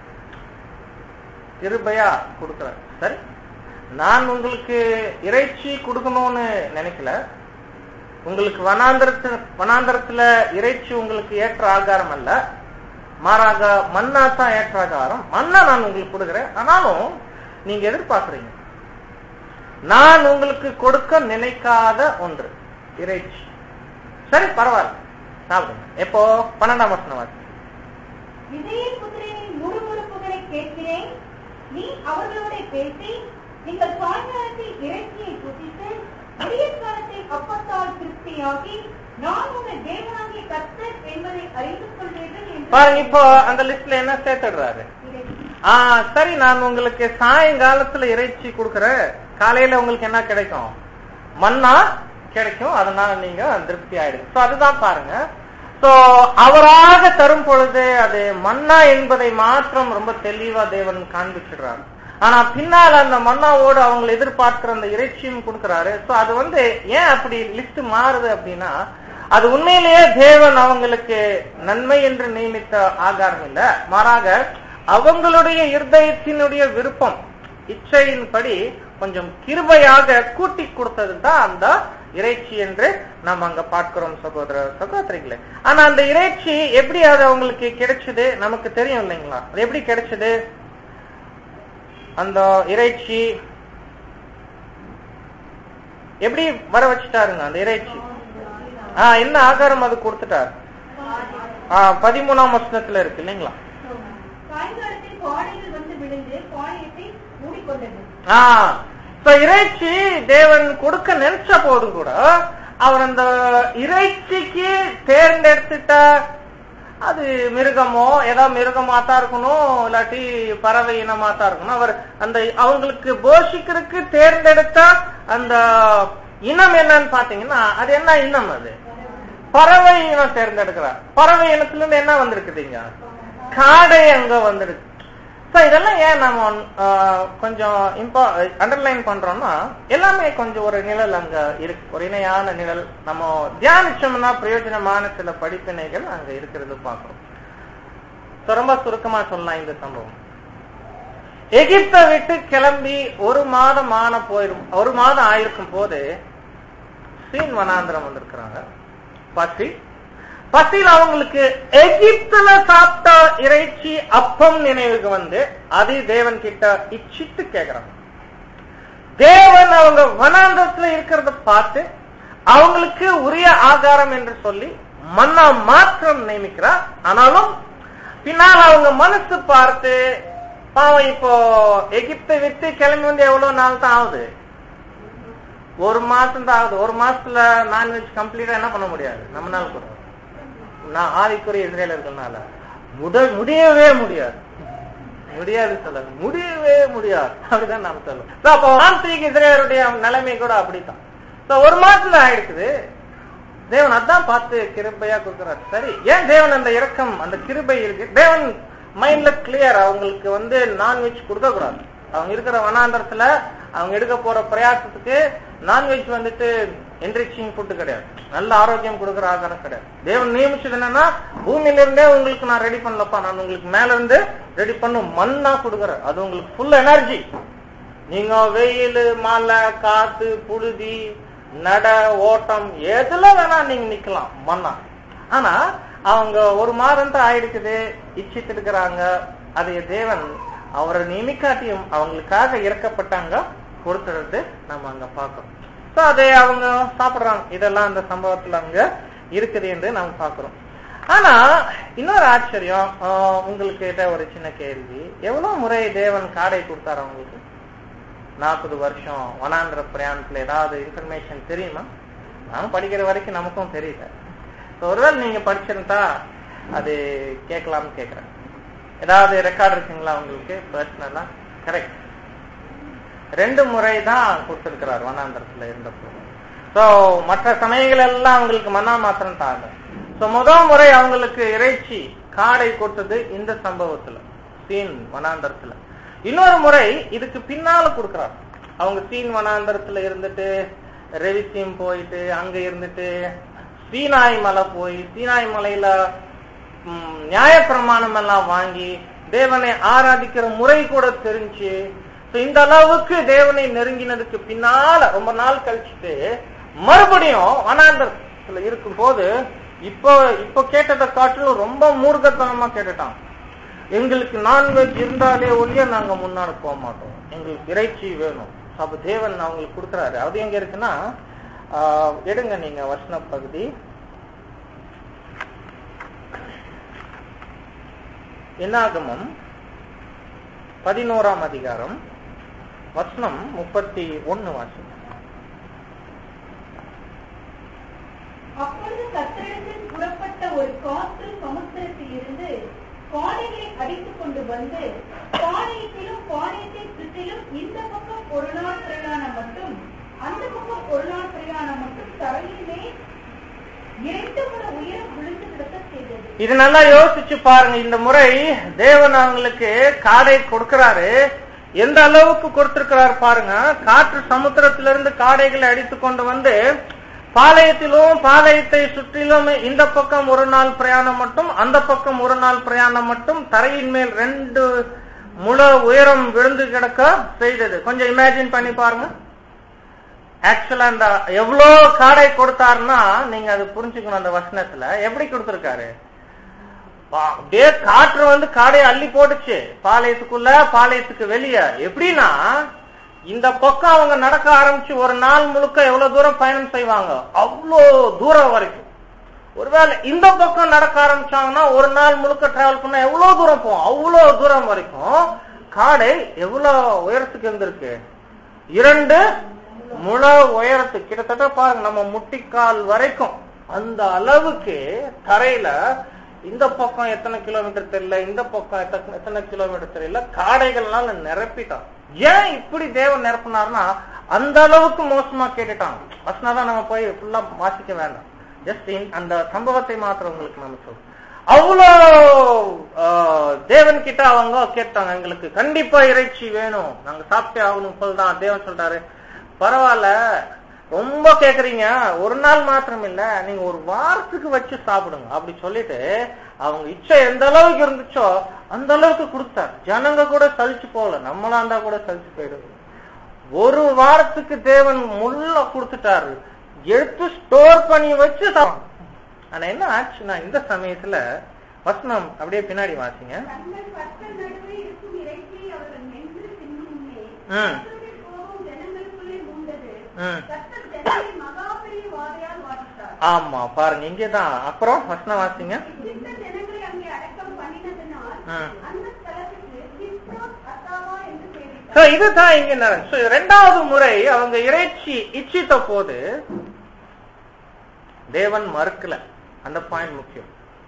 கிருபையா கொடுக்கறேன் சரி நான் உங்களுக்கு இறைச்சி கொடுக்கணும்னு நினைக்கல உங்களுக்கு வனாந்தரத்து வனாந்தரத்துல இறைச்சி உங்களுக்கு ஏற்ற ஆகாரம் அல்ல மாறாக மண்ணா தான் ஏற்ற ஆகாரம் மண்ணா நான் உங்களுக்கு கொடுக்கிறேன் ஆனாலும் நீங்க எதிர்பார்க்கறீங்க நான் உங்களுக்கு கொடுக்க நினைக்காத ஒன்று இறைச்சி சரி பரவாயில்ல சாப்பிடுங்க எப்போ பன்னெண்டாம் வருஷம் வாசி
விஜய புத்திரனின் முறுமுறுப்புகளை கேட்கிறேன் நீ அவர்களோட பேசி நீங்கள் சாயங்காலத்தில் இறைச்சியை புசித்து விடியற்காலத்தில் அப்பத்தால் திருப்தியாகி நான் உங்கள் தேவனாகிய கர்த்தர் என்பதை அறிந்து கொள்வீர்கள் என்று
பாருங்க இப்போ அந்த லிஸ்ட்ல என்ன சேர்த்துடுறாரு
இறைச்சி.
ஆ சரி நான் உங்களுக்கு சாயங்காலத்துல இறைச்சி கொடுக்கறேன் காலையில உங்களுக்கு என்ன கிடைக்கும் மண்ணா கிடைக்கும் அதனால நீங்க திருப்தி ஆயிடுங்க சோ அதுதான் பாருங்க சோ அவராக தரும் பொழுது அது மன்னா என்பதை மாத்திரம் ரொம்ப தெளிவா தேவன் காண்பிச்சிடுறாரு ஆனா பின்னால அந்த மன்னாவோடு அவங்க எதிர்பார்க்கிற அந்த இறைச்சியும் கொடுக்கிறாரு சோ அது வந்து ஏன் அப்படி லிஸ்ட் மாறுது அப்படின்னா அது உண்மையிலேயே தேவன் அவங்களுக்கு நன்மை என்று நியமித்த ஆகாரம் இல்ல மாறாக அவங்களுடைய இருதயத்தினுடைய விருப்பம் இச்சையின்படி கொஞ்சம் கிருபையாக கூட்டி கொடுத்தது தான் அந்த இறைச்சி என்று நாம் அங்க பார்க்கிறோம் சகோதர சகோதரிகளே ஆனா அந்த இறைச்சி எப்படி அது அவங்களுக்கு கிடைச்சது நமக்கு தெரியும் இல்லைங்களா அது எப்படி கிடைச்சது அந்த இறைச்சி எப்படி வர வச்சுட்டாருங்க அந்த இறைச்சி ஆஹ் என்ன ஆகாரம் அது கொடுத்துட்டார் ஆஹ் பதிமூணாம் வசனத்துல இருக்கு இல்லைங்களா
சாயங்காலத்தில் பானையில் வந்து விழுந்து பானையத்தை மூடிக்கொண்டது
ஆஹ் இப்ப இறைச்சி தேவன் கொடுக்க நினைச்ச போது கூட அவர் அந்த இறைச்சிக்கு தேர்ந்தெடுத்துட்ட அது மிருகமோ ஏதோ மிருகமா தான் இருக்கணும் இல்லாட்டி பறவை இனமா தான் இருக்கணும் அவர் அந்த அவங்களுக்கு போஷிக்கிறதுக்கு தேர்ந்தெடுத்த அந்த இனம் என்னன்னு பாத்தீங்கன்னா அது என்ன இனம் அது பறவை இனம் தேர்ந்தெடுக்கிறார் பறவை இனத்துல இருந்து என்ன வந்திருக்குதுங்க காடை அங்க வந்திருக்கு சோ இதெல்லாம் ஏன் நம்ம ஆஹ், கொஞ்சம் இம்பா அண்டர்லைன் பண்றோம்னா எல்லாமே கொஞ்சம் ஒரு நிழல் அங்க இருக்கு ஒரு இணையான நிழல் நம்ம தியானிச்சோம்னா பிரயோஜனமான சில படிப்பினைகள் அங்க இருக்கிறது பார்க்கிறோம் So, ரொம்ப சுருக்கமா சொல்லலாம் இந்த சம்பவம் எகிப்தை விட்டு கிளம்பி ஒரு மாதம் ஆன போயிரும் ஒரு மாதம் ஆயிருக்கும் போது சீன் வனாந்திரம் வந்திருக்கிறாங்க பசி பசியில் அவங்களுக்கு எகிப்துல சாப்பிட்ட இறைச்சி அப்பம் நினைவுக்கு வந்து அது தேவன் கிட்ட இச்சித்து கேக்குறாங்க தேவன் அவங்க வனாந்தரத்துல இருக்கிறத பார்த்து அவங்களுக்கு உரிய ஆகாரம் என்று சொல்லி மன்னா மாற்றம் நியமிக்கிறார் ஆனாலும் பின்னால் அவங்க மனசு பார்த்து பாவம் இப்போ எகிப்தை விட்டு கிளம்பி வந்து எவ்வளவு நாள் தான் ஆகுது ஒரு மாசம் தான் ஆகுது ஒரு மாசத்துல நான்வெஜ் கம்ப்ளீட்டா என்ன பண்ண முடியாது நம்மனால கூட நான் ஆதிக்குரிய இஸ்ரேலர்கள்னால முட முடியவே முடியாது முடியாது சொல்ல முடியவே முடியாது அப்படிதான் நாம சொல்லுவோம் So, அப்போ ஆன்சீக இஸ்ரேலருடைய நிலைமை கூட அப்படித்தான் So, ஒரு மாசத்துல ஆயிடுக்குது தேவன் அதான் பார்த்து கிருபையா கொடுக்கிறார் சரி ஏன் தேவன் அந்த இரக்கம் அந்த கிருபை இருக்கு தேவன் மைண்ட்ல கிளியர் அவங்களுக்கு வந்து நான்வெஜ் கொடுக்க கூடாது அவங்க இருக்கிற வனாந்தரத்துல அவங்க எடுக்க போற பிரயாசத்துக்கு நான்வெஜ் வந்துட்டு என்ரிச்சிங் ஃபுட் கிடையாது நல்ல ஆரோக்கியம் கொடுக்குற ஆகாரம் கிடையாது தேவன் நியமிச்சது என்னன்னா பூமியில இருந்தே உங்களுக்கு நான் ரெடி பண்ணலப்பா நான் உங்களுக்கு மேல இருந்து ரெடி பண்ணும் மண்ணா கொடுக்குறேன் அது உங்களுக்கு ஃபுல் எனர்ஜி நீங்க வெயில் மழை காத்து புழுதி நட ஓட்டம் எதுல வேணா நீங்க நிக்கலாம் மண்ணா ஆனா அவங்க ஒரு மாதம் தான் ஆயிடுக்குது இச்சிட்டு இருக்கிறாங்க அதை தேவன் அவரை நியமிக்காட்டியும் அவங்களுக்காக இறக்கப்பட்டாங்க கொடுத்துறது நம்ம அங்க பார்க்கிறோம் சோ அதை அவங்க சாப்பிடுறாங்க இதெல்லாம் அந்த சம்பவத்துல அங்க இருக்குது என்று நம்ம பார்க்கிறோம் ஆனா இன்னொரு ஆச்சரியம் ஆஹ், உங்களுக்கு கிட்ட ஒரு சின்ன கேள்வி எவ்வளவு முறை தேவன் காடை கொடுத்தாரு அவங்களுக்கு நாற்பது வருஷம் வனாந்திர பிரயாணத்துல ஏதாவது இன்ஃபர்மேஷன் தெரியுமா நானும் படிக்கிற வரைக்கும் நமக்கும் தெரியல So, ஒருவேளை நீங்க படிச்சிருந்தா அது கேட்கலாம்னு கேக்குறேன் ஏதாவது ரெக்கார்ட் இருக்குங்களா உங்களுக்கு பர்சனலா கரெக்ட் ரெண்டு முறை தான் கொடுத்திருக்கிறார் வனாந்திரத்துல இருந்தப்போ சோ மற்ற சமயங்கள் எல்லாம் அவங்களுக்கு மன்னா மாத்திரம் தாங்க சோ முதல் முறை அவங்களுக்கு இறைச்சி காடை கொடுத்தது இந்த சம்பவத்துல சீன் வனாந்தரத்துல இன்னொரு முறை இதுக்கு பின்னால கொடுக்கிறார் அவங்க சீன் வனாந்தரத்துல இருந்துட்டு ரெவிசியம் போயிட்டு அங்க இருந்துட்டு சீனாய் மலை போய் சீனாய் மலையில ம், நியாயப்பிரமாணம் எல்லாம் வாங்கி தேவனை ஆராதிக்கிற முறை கூட தெரிஞ்சு So, இந்த அளவுக்கு தேவனை நெருங்கினதுக்கு பின்னால ரொம்ப நாள் கழிச்சுட்டு மறுபடியும் வனாந்தரத்துல இருக்கும் போது இப்போ இப்போ கேட்டதை காட்டிலும் ரொம்ப மூர்க்கத்தனமா கேட்டுட்டான் எங்களுக்கு நான்வெஜ் இருந்தாலே ஒழிய நாங்க முன்னாடி போக மாட்டோம் எங்களுக்கு இறைச்சி வேணும் அப்ப தேவன் அவங்களுக்கு கொடுக்குறாரு அது எங்க இருக்குன்னா ஆஹ், எடுங்க நீங்க வசன பகுதி என்னாகமம் பதினோராம் அதிகாரம் வசனம் முப்பத்தி ஒன்னு வாசம்
அப்பொழுது கத்தரிடத்தில் புறப்பட்ட ஒரு காற்று சமுத்திரத்தில் இருந்து பானைகளை அடித்துக் கொண்டு வந்து பானையத்திலும் பானையத்தை சுற்றிலும் இந்த பக்கம் ஒரு நாள் பிரயாணம் மட்டும் அந்த பக்கம் ஒரு நாள் பிரயாணம் மட்டும் தரையிலே இரண்டு முறை உயரம் விழுந்து கிடக்க செய்தது
இது நல்லா யோசிச்சு பாருங்க இந்த முறை தேவன் அவங்களுக்கு காடை கொடுக்கிறாரு எந்த அளவுக்கு கொடுத்திருக்கிறார் பாருங்க காற்று சமுத்திரத்திலிருந்து காடைகளை அடித்து கொண்டு வந்து பாளையத்திலும் பாளையத்தை சுற்றிலும் இந்த பக்கம் ஒரு நாள் பிரயாணம் மட்டும் அந்த பக்கம் ஒரு நாள் பிரயாணம் மட்டும் தரையின் மேல் ரெண்டு முழ உயரம் விழுந்து கிடக்க செய்தது கொஞ்சம் இமேஜின் பண்ணி பாருங்க ஆக்சுவலா அந்த எவ்வளவு காடை கொடுத்தாருன்னா நீங்க அது புரிஞ்சுக்கணும் அந்த வசனத்துல எப்படி கொடுத்திருக்காரு பா- அப்படியே காற்று வந்து காடையை அள்ளி போட்டுச்சு பாளையத்துக்குள்ள பாளையத்துக்கு வெளியே எப்படின்னா இந்த பக்கம் அவங்க நடக்க ஆரம்பிச்சு ஒரு நாள் முழுக்க எவ்வளவு தூரம் பயணம் செய்வாங்க அவ்வளோ தூரம் வரைக்கும் ஒருவேளை இந்த பக்கம் நடக்க ஆரம்பிச்சாங்கன்னா ஒரு நாள் முழுக்க டிராவல் பண்ணா எவ்வளவு தூரம் போகும் அவ்வளவு தூரம் வரைக்கும் காடை எவ்வளவு உயரத்துக்கு இருந்திருக்கு இரண்டு முழ உயரத்துக்கு கிட்டத்தட்ட பாருங்க நம்ம முட்டிக்கால் வரைக்கும் அந்த அளவுக்கு தரையில இந்த பக்கம் எத்தனை கிலோமீட்டர் தெரியல இந்த பக்கம் எத்தனை- எத்தனை கிலோமீட்டர் தெரியல காடைகள்னால நிரப்பிட்டான் ஏன் இப்படி தேவன் நிரப்பினார்னா அந்த அளவுக்கு மோசமா கேட்டுட்டான் வசனாதான் நம்ம போய் ஃபுல்லா வாசிக்க வேண்டாம் ஜஸ்ட் அந்த சம்பவத்தை மாத்திரம் உங்களுக்கு நம்ம சொல்றோம் அவ்வளோ ஆஹ், தேவன் கிட்ட அவங்க கேட்டாங்க எங்களுக்கு கண்டிப்பா இறைச்சி வேணும் நாங்க சாப்பிட்டே ஆகணும் போல்தான் தேவன் சொல்றாரு பரவாயில்ல ரொம்ப கேக்குறீங்க ஒரு நாள் மாத்திரம் இல்ல நீங்க ஒரு வாரத்துக்கு வச்சு சாப்பிடுங்க அப்படி சொல்லிட்டு அவங்க இச்சை எந்த அளவுக்கு இருந்துச்சோ அந்த அளவுக்கு கொடுத்தார் ஜனங்க கூட சலிச்சு போகல நம்மளா இருந்தா கூட சலிச்சு போயிடுது ஒரு வாரத்துக்கு தேவன் முள்ள கொடுத்துட்டாரு எடுத்து ஸ்டோர் பண்ணி வச்சு சாப்பிடணும். ஆனா என்ன ஆச்சுன்னா இந்த சமயத்துல வசனம் அப்படியே பின்னாடி வாசிங்க
தங்கள் பற்கள் நடுவே இருக்கும் இறைச்சியை அவர்கள் மென்று தின்னும் முன்னே
ம்.
கர்த்தருடைய கோபம் ஜனங்களுக்குள்ளே மூண்டது
ம்.
கர்த்தர் ஜனங்களை மகா பெரிய வாதையால் வாதித்தார்
ஆமா பாருங்க இங்கேதான் அப்புறம் வசனம் வாசிங்க
சித்த ஜனங்களை அங்கே அடக்கம் பண்ணினதினால்
ம்.
அந்த ஸ்தலத்துக்கு கிப்ரோத் அத்தாவா என்று
So,
பெயரிட்டார்
இதுதான் இங்க நடந்து So, இரண்டாவது முறை அவங்க இறைச்சி இச்சித்த போது தேவன் மறுக்கல அந்த பாயிண்ட் முக்கியம்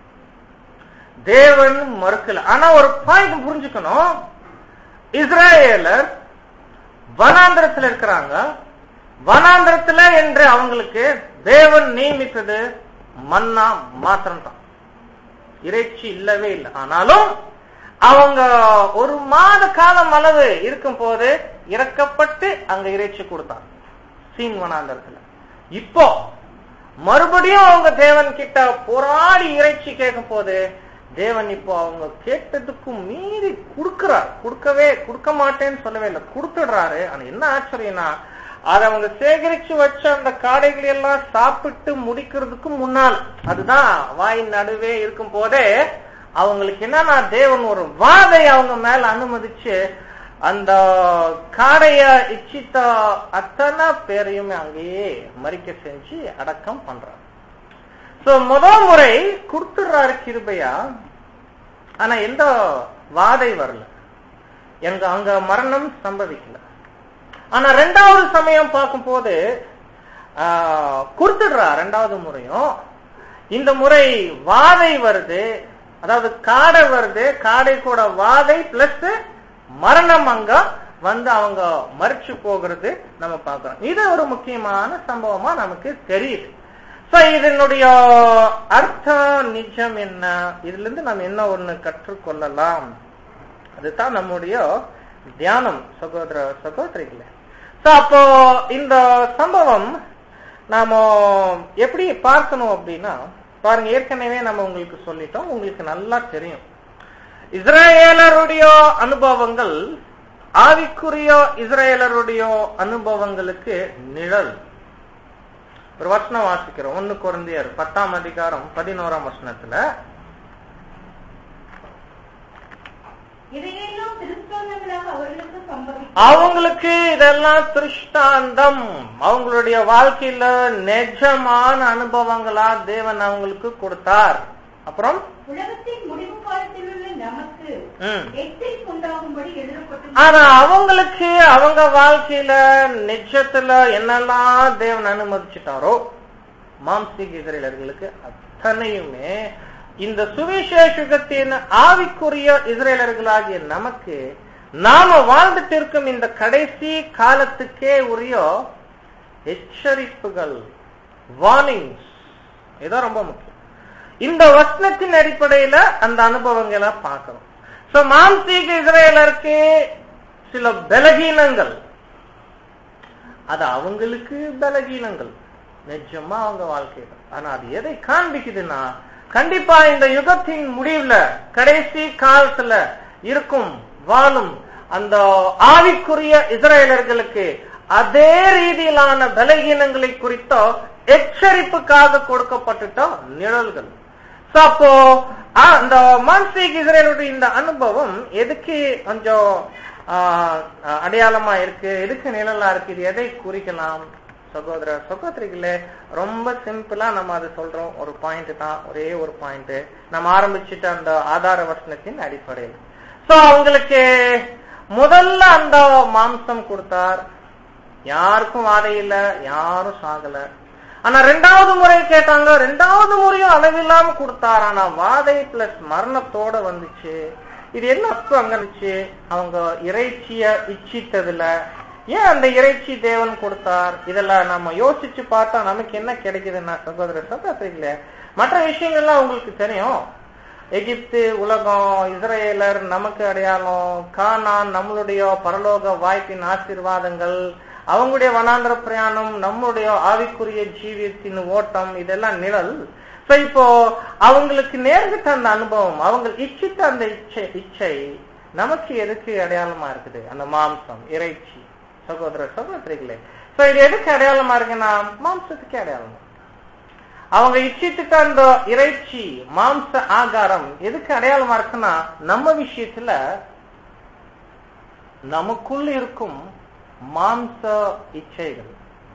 தேவன் மறுக்கல ஆனா ஒரு பாயிண்ட் புரிஞ்சுக்கணும் இஸ்ராயேலர் வனாந்திரத்துல இருக்கிறாங்க வனாந்திரத்துல என்று அவங்களுக்கு தேவன் நியமித்தது மன்னா மாத்திரம் தான் இறைச்சி இல்லவே இல்லை ஆனாலும் அவங்க ஒரு மாத காலம் அளவு இருக்கும் போது இறக்கப்பட்டு அங்க இறைச்சி கொடுத்தாங்க சீன் வனாந்தரத்துல இப்போ மறுபடியும் அவங்க தேவன் கிட்ட போராடி இறைச்சி கேட்கும் போது தேவன் இப்போ அவங்க கேட்டதுக்கும் மீறி கொடுக்கிறார் கொடுக்கவே கொடுக்க மாட்டேன்னு சொல்லவே இல்லை கொடுத்துடுறாரு ஆனா என்ன ஆச்சரியம்னா அதை அவங்க சேகரிச்சு வச்ச அந்த காடைகளை எல்லாம் சாப்பிட்டு முடிக்கிறதுக்கு முன்னால் அதுதான் வாயின் நடுவே இருக்கும் போதே அவங்களுக்கு என்னன்னா தேவன் ஒரு வாதை அவங்க மேல அனுமதிச்சு அந்த காடைய இச்சித்த அத்தனை பேரையுமே அங்கேயே மறிக்க செஞ்சு அடக்கம் பண்றாங்க சோ முதல் முறை கொடுத்துடுறாரு கிருபையா ஆனா எந்த வாதை வரல எங்க அங்க மரணம் சம்பவிக்கல ஆனா ரெண்டாவது சமயம் பார்க்கும்போது ஆஹ், கொடுத்துடுறா ரெண்டாவது முறையும் இந்த முறை வாதை வருது அதாவது காடை வருது காடை கூட வாதை பிளஸ் மரணம் அங்க வந்து அவங்க மறிச்சு போகிறது நம்ம பார்க்கிறோம் இது ஒரு முக்கியமான சம்பவமா நமக்கு தெரியுது சோ இதனுடைய அர்த்தம் நிஜம் என்ன இதுல இருந்து நம்ம என்ன ஒண்ணு கற்றுக்கொள்ளலாம் அதுதான் நம்முடைய தியானம் சகோதர சகோதரிகளே சோ அப்போ இந்த சம்பவம் நாம எப்படி பார்க்கணும் அப்படின்னா பாருங்க ஏற்கனவே நம்ம உங்களுக்கு சொல்லிட்டோம் உங்களுக்கு நல்லா தெரியும் இஸ்ரேலருடைய அனுபவங்கள் ஆவிக்குரிய இஸ்ரேலருடைய அனுபவங்களுக்கு நிழல் ஒரு வசனம் வாசிக்கிறோம் ஒன்னு குழந்தையர் பத்தாம் அதிகாரம் பதினோராம் வசனத்துல
இதையெல்லாம் திருஷ்டாந்தங்களாக அவர்களுக்கு சம்பவிக்கும்
அவங்களுக்கு இதெல்லாம் திருஷ்டாந்தம் அவங்களுடைய வாழ்க்கையில நிஜமான அனுபவங்களா தேவன் அவங்களுக்கு கொடுத்தார் அப்புறம்
உலகத்தின் முடிவு காலத்தில் உள்ள நமக்கு
ம்.
எச்சரிக்கை உண்டாகும்படி எழுதப்பட்டு
ஆனா அவங்களுக்கு அவங்க வாழ்க்கையில நிஜத்துல என்னெல்லாம் தேவன் அனுமதிச்சிட்டாரோ மாம்சீக இஸ்ரேலர்களுக்கு அத்தனையுமே இந்த சுவிசேஷகத்தின் ஆவிக்குரிய இஸ்ரேலர்களாகிய நமக்கு நாம வாழ்ந்துட்டு இருக்கும் இந்த கடைசி காலத்துக்கே உரிய எச்சரிப்புகள் வார்னிங்ஸ் இதான் ரொம்ப முக்கியம் இந்த வசனத்தின் அடிப்படையில அந்த அனுபவங்களை பார்க்கணும் சோ மாம்சீக இஸ்ரேலருக்கு சில பலகீனங்கள் அது அவங்களுக்கு பலகீனங்கள் நிஜமா அவங்க வாழ்க்கையில ஆனா அது எதை காண்பிக்குதுன்னா கண்டிப்பா இந்த யுகத்தின் முடிவுல கடைசி காலத்துல இருக்கும் வாழும் அந்த ஆவிக்குரிய இஸ்ரேலர்களுக்கு அதே ரீதியிலான பலகீனங்களை குறித்த எச்சரிப்புக்காக கொடுக்கப்பட்டுட்ட நிழல்கள் So, அப்போ ஆ, அந்த மான்சிக் இஸ்ரேலுடைய இந்த அனுபவம் எதுக்கு கொஞ்சம் ஆ, ஆ, அடையாளமா இருக்கு எதுக்கு நிழலா இருக்கு இது எதை குறிக்கலாம் சகோதர சகோதரிகளே ரொம்ப சிம்பிளா நம்ம அதை சொல்றோம் ஒரு பாயிண்ட் தான் ஒரே ஒரு பாயிண்ட் நம்ம ஆரம்பிச்சுட்டு அந்த ஆதார வசனத்தின் அடிப்படையில் சோ அவங்களுக்கு முதல்ல அந்த மாம்சம் கொடுத்தார் யாருக்கும் வாதை இல்ல யாரும் சாகல ஆனா ரெண்டாவது முறை கேட்டாங்க ரெண்டாவது முறையும் அளவில்லாம கொடுத்தார் ஆனா வாதை பிளஸ் மரணத்தோட வந்துச்சு இது என்ன அர்த்தம் அங்க இருந்துச்சு அவங்க இறைச்சிய இச்சித்ததுல ஏன் அந்த இறைச்சி தேவன் கொடுத்தார் இதெல்லாம் நம்ம யோசிச்சு பார்த்தா நமக்கு என்ன கிடைக்குதுன்னா சகோதர சகோதரிகளே மற்ற விஷயங்கள்லாம் உங்களுக்கு தெரியும் எகிப்து உலகம் இஸ்ரேலர் நமக்கு அடையாளம் கானான் நம்மளுடைய பரலோக வாய்ப்பின் ஆசீர்வாதங்கள் அவங்களுடைய வனாந்திர பிரயாணம் நம்முடைய ஆவிக்குரிய ஜீவியத்தின் ஓட்டம் இதெல்லாம் நிழல் So, இப்போ அவங்களுக்கு நேர்கிட்ட அந்த அனுபவம் அவங்க இச்சித்த அந்த இச்சை இச்சை நமக்கு எதுக்கு அடையாளமா இருக்குது அந்த மாம்சம் இறைச்சி சகோதர சகோதரிகளே சோ இது எதுக்கு அடையாளமா இருக்குன்னா மாம்சத்துக்கு அடையாளம் அவங்க இச்சித்துட்ட அந்த இறைச்சி மாம்ச ஆகாரம் எதுக்கு அடையாளமா இருக்குன்னா நம்ம விஷயத்துல நமக்குள்ள இருக்கும் மாம்ச இச்சைகள்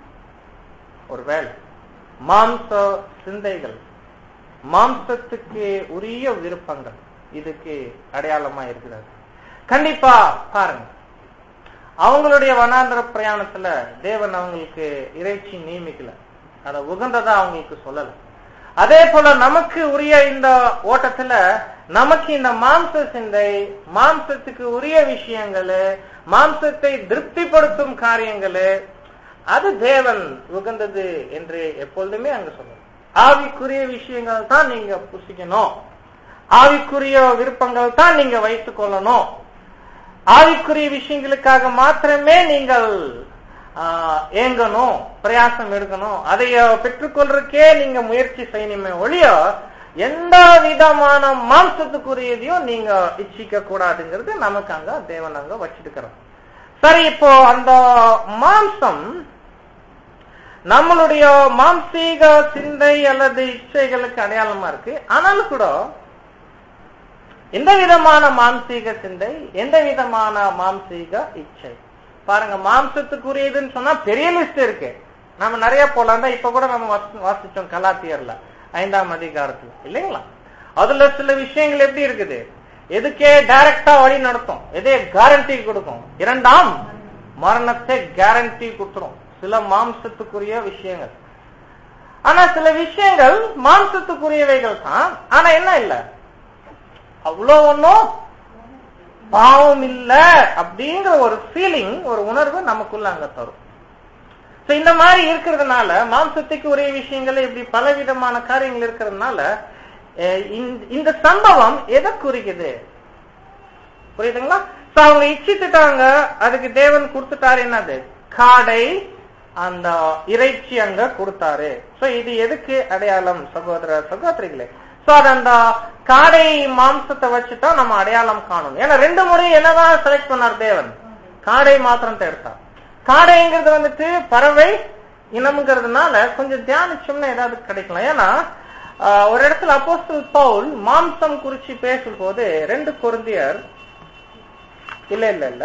ஒருவேளை மாம்ச சிந்தைகள் மாம்சத்துக்கு உரிய விருப்பங்கள் இதுக்கு அடையாளமா இருக்கிறது கண்டிப்பா பாருங்க அவங்களுடைய வனாந்திர பிரயாணத்துல தேவன் அவங்களுக்கு இறைச்சி நியமிக்கல அத உகந்ததா அவங்களுக்கு சொல்லல அதே போல நமக்கு உரிய இந்த ஓட்டத்துல நமக்கு இந்த மாம்ச சிந்தை மாம்சத்துக்கு உரிய விஷயங்கள் மாம்சத்தை திருப்திப்படுத்தும் காரியங்கள் அது தேவன் உகந்தது என்று எப்பொழுதுமே அங்க சொல்லணும் ஆவிக்குரிய விஷயங்கள் தான் நீங்க புசிக்கணும் ஆவிக்குரிய விருப்பங்கள் தான் நீங்க வைத்துக் கொள்ளணும் ஆவிக்குரிய விஷயங்களுக்காக மாத்திரமே நீங்கள் ஆஹ், ஏங்கணும் பிரயாசம் எடுக்கணும் அதை பெற்றுக்கொள்றதுக்கே நீங்க முயற்சி செய்யணுமே ஒழிய எந்த விதமான மாம்சத்துக்குரியதையும் நீங்க இச்சிக்க கூடாதுங்கிறது நமக்கு அங்க தேவன் அங்க வச்சிருக்கிறோம் சரி இப்போ அந்த மாம்சம் நம்மளுடைய மாம்சீக சிந்தை அல்லது இச்சைகளுக்கு அடையாளமா இருக்கு ஆனாலும் கூட எந்த விதமான மாம்சீக சிந்தை எந்த விதமான மாம்சீக இச்சை பாருங்க மாம்சத்துக்குரியதுன்னு சொன்னா பெரிய லிஸ்ட் இருக்கு நம்ம நிறைய போலாம் தான் இப்ப கூட நம்ம வாசி- வாசிச்சோம் கலாத்தியர்ல ஐந்தாம் அதிகாரத்துல இல்லைங்களா அதுல சில விஷயங்கள் எப்படி இருக்குது எதுக்கே டைரக்டா வழி நடத்தும் எதே கேரண்டி கொடுக்கும் இரண்டாம் மரணத்தை கேரண்டி கொடுத்துரும் சில மாம்சத்துக்குரிய விஷயங்கள் ஆனா சில விஷயங்கள் மாம்சத்துக்குரியவைகள் தான் ஆனா என்ன இல்ல அவ்வளோ ஒன்னும் பாவம் இல்ல அப்படிங்கிற ஒரு ஃபீலிங் ஒரு உணர்வு நமக்குள்ள அங்க தரும் So, இந்த மாதிரி இருக்கிறதுனால மாம்சத்துக்கு ஒரே விஷயங்கள் இப்படி பலவிதமான காரியங்கள் இருக்கிறதுனால அஹ், இந்த- இந்த சம்பவம் எதை குறிக்குது புரியுதுங்களா So, அவங்க இச்சித்துட்டாங்க அதுக்கு தேவன் கொடுத்துட்டாரு என்னது காடை அந்த இறைச்சி அங்க கொடுத்தாரு சோ இது எதுக்கு அடையாளம் சகோதர சகோதரிகளே சோ அது அந்த காடை மாம்சத்தை வச்சுதான் நம்ம அடையாளம் காணும் ஏன்னா ரெண்டு முறை என்னதான் செலக்ட் பண்ணார் தேவன் காடை மாத்திரம் எடுத்தார் காடைங்கிறது வந்துட்டு பறவை இனம்ங்கிறதுனால கொஞ்சம் தியானிச்சோம்னா ஏதாவது கிடைக்கலாம் ஏன்னா ஆஹ், ஒரு இடத்துல அப்போஸ்தல் பவுல் மாம்சம் குறிச்சு பேசும்போது ரெண்டு கொருந்தியர் இல்ல இல்ல இல்ல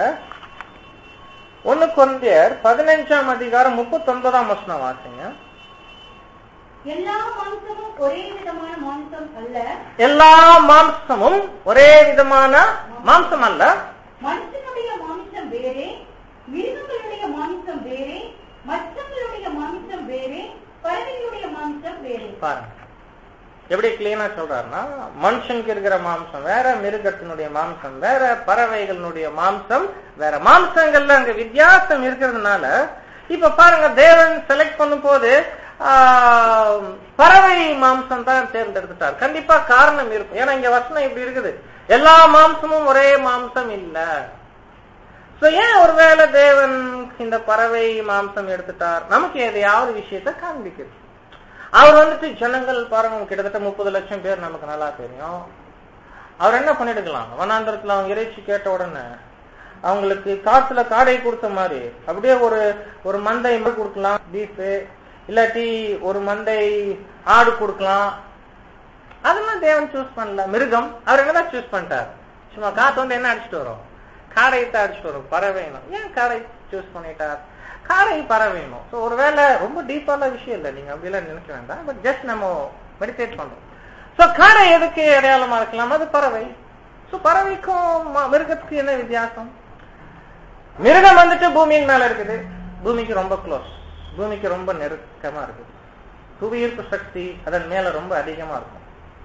ஒன்னு கொருந்தியர் பதினஞ்சாம் அதிகாரம் முப்பத்தி ஒன்பதாம் வசனம் வாசிங்க
எல்லா மாம்சமும் ஒரே விதமான மாம்சம் அல்ல
எல்லா மாம்சமும் ஒரே விதமான மாம்சம் அல்ல
மனுஷனுடைய மாமிசம் வேறே மிருகங்களுடைய மாமிசம் வேறே மற்றவர்களுடைய மாமிசம் வேறே பறவைகளுடைய மாமிசம் வேறே
பாருங்க எப்படி கிளீனா சொல்றாருன்னா மனுஷனுக்கு இருக்கிற மாம்சம் வேற மிருகத்தினுடைய மாம்சம் வேற பறவைகளினுடைய மாம்சம் வேற மாம்சங்கள்ல அங்க வித்தியாசம் இருக்கிறதுனால இப்ப பாருங்க தேவன் செலக்ட் பண்ணும் போது ஆஹ், பறவை மாம்சம் தான் தேர்ந்தெடுத்துட்டார் கண்டிப்பா காரணம் இருக்கும் ஏன்னா இங்க வசனம் இப்படி இருக்குது எல்லா மாம்சமும் ஒரே மாம்சம் இல்ல So, ஏன் ஒருவேளை தேவன் இந்த பறவை மாம்சம் எடுத்துட்டார் நமக்கு எதையாவது விஷயத்த காண்பிக்குது அவர் வந்துட்டு ஜனங்கள் பாருங்க கிட்டத்தட்ட முப்பது லட்சம் பேர் நமக்கு நல்லா தெரியும் அவர் என்ன பண்ணிடுக்கலாம் வனாந்தரத்துல அவங்க இறைச்சி கேட்ட உடனே அவங்களுக்கு காசுல காடை கொடுத்த மாதிரி அப்படியே ஒரு ஒரு மந்தை மாதிரி கொடுக்கலாம் பீஃப் இல்லாட்டி ஒரு மந்தை ஆடு கொடுக்கலாம் அதெல்லாம் தேவன் சூஸ் பண்ணல மிருகம் அவர் என்னதான் சூஸ் பண்ணிட்டார் சும்மா காத்து வந்து என்ன அடிச்சுட்டு வரும் காடையத்தை அடிச்சுட்டு வரும் பறவைணும் ஏன் காடை சூஸ் பண்ணிட்டார் காடை பறவைணும் ஸோ ஒருவேளை ரொம்ப டீப்பான விஷயம் இல்லை நீங்க அப்படிலாம் நினைக்க வேண்டாம் பட் ஜஸ்ட் நம்ம மெடிடேட் பண்றோம் ஸோ காடை எதுக்கு அடையாளமா இருக்கலாம் அது பறவை ஸோ பறவைக்கும் ம- மிருகத்துக்கு என்ன வித்தியாசம் மிருகம் வந்துட்டு பூமியின் மேல இருக்குது பூமிக்கு ரொம்ப க்ளோஸ் பூமிக்கு ரொம்ப நெருக்கமா இருக்குது புவியீர்ப்பு சக்தி அதன் மேல ரொம்ப அதிகமா இருக்கும்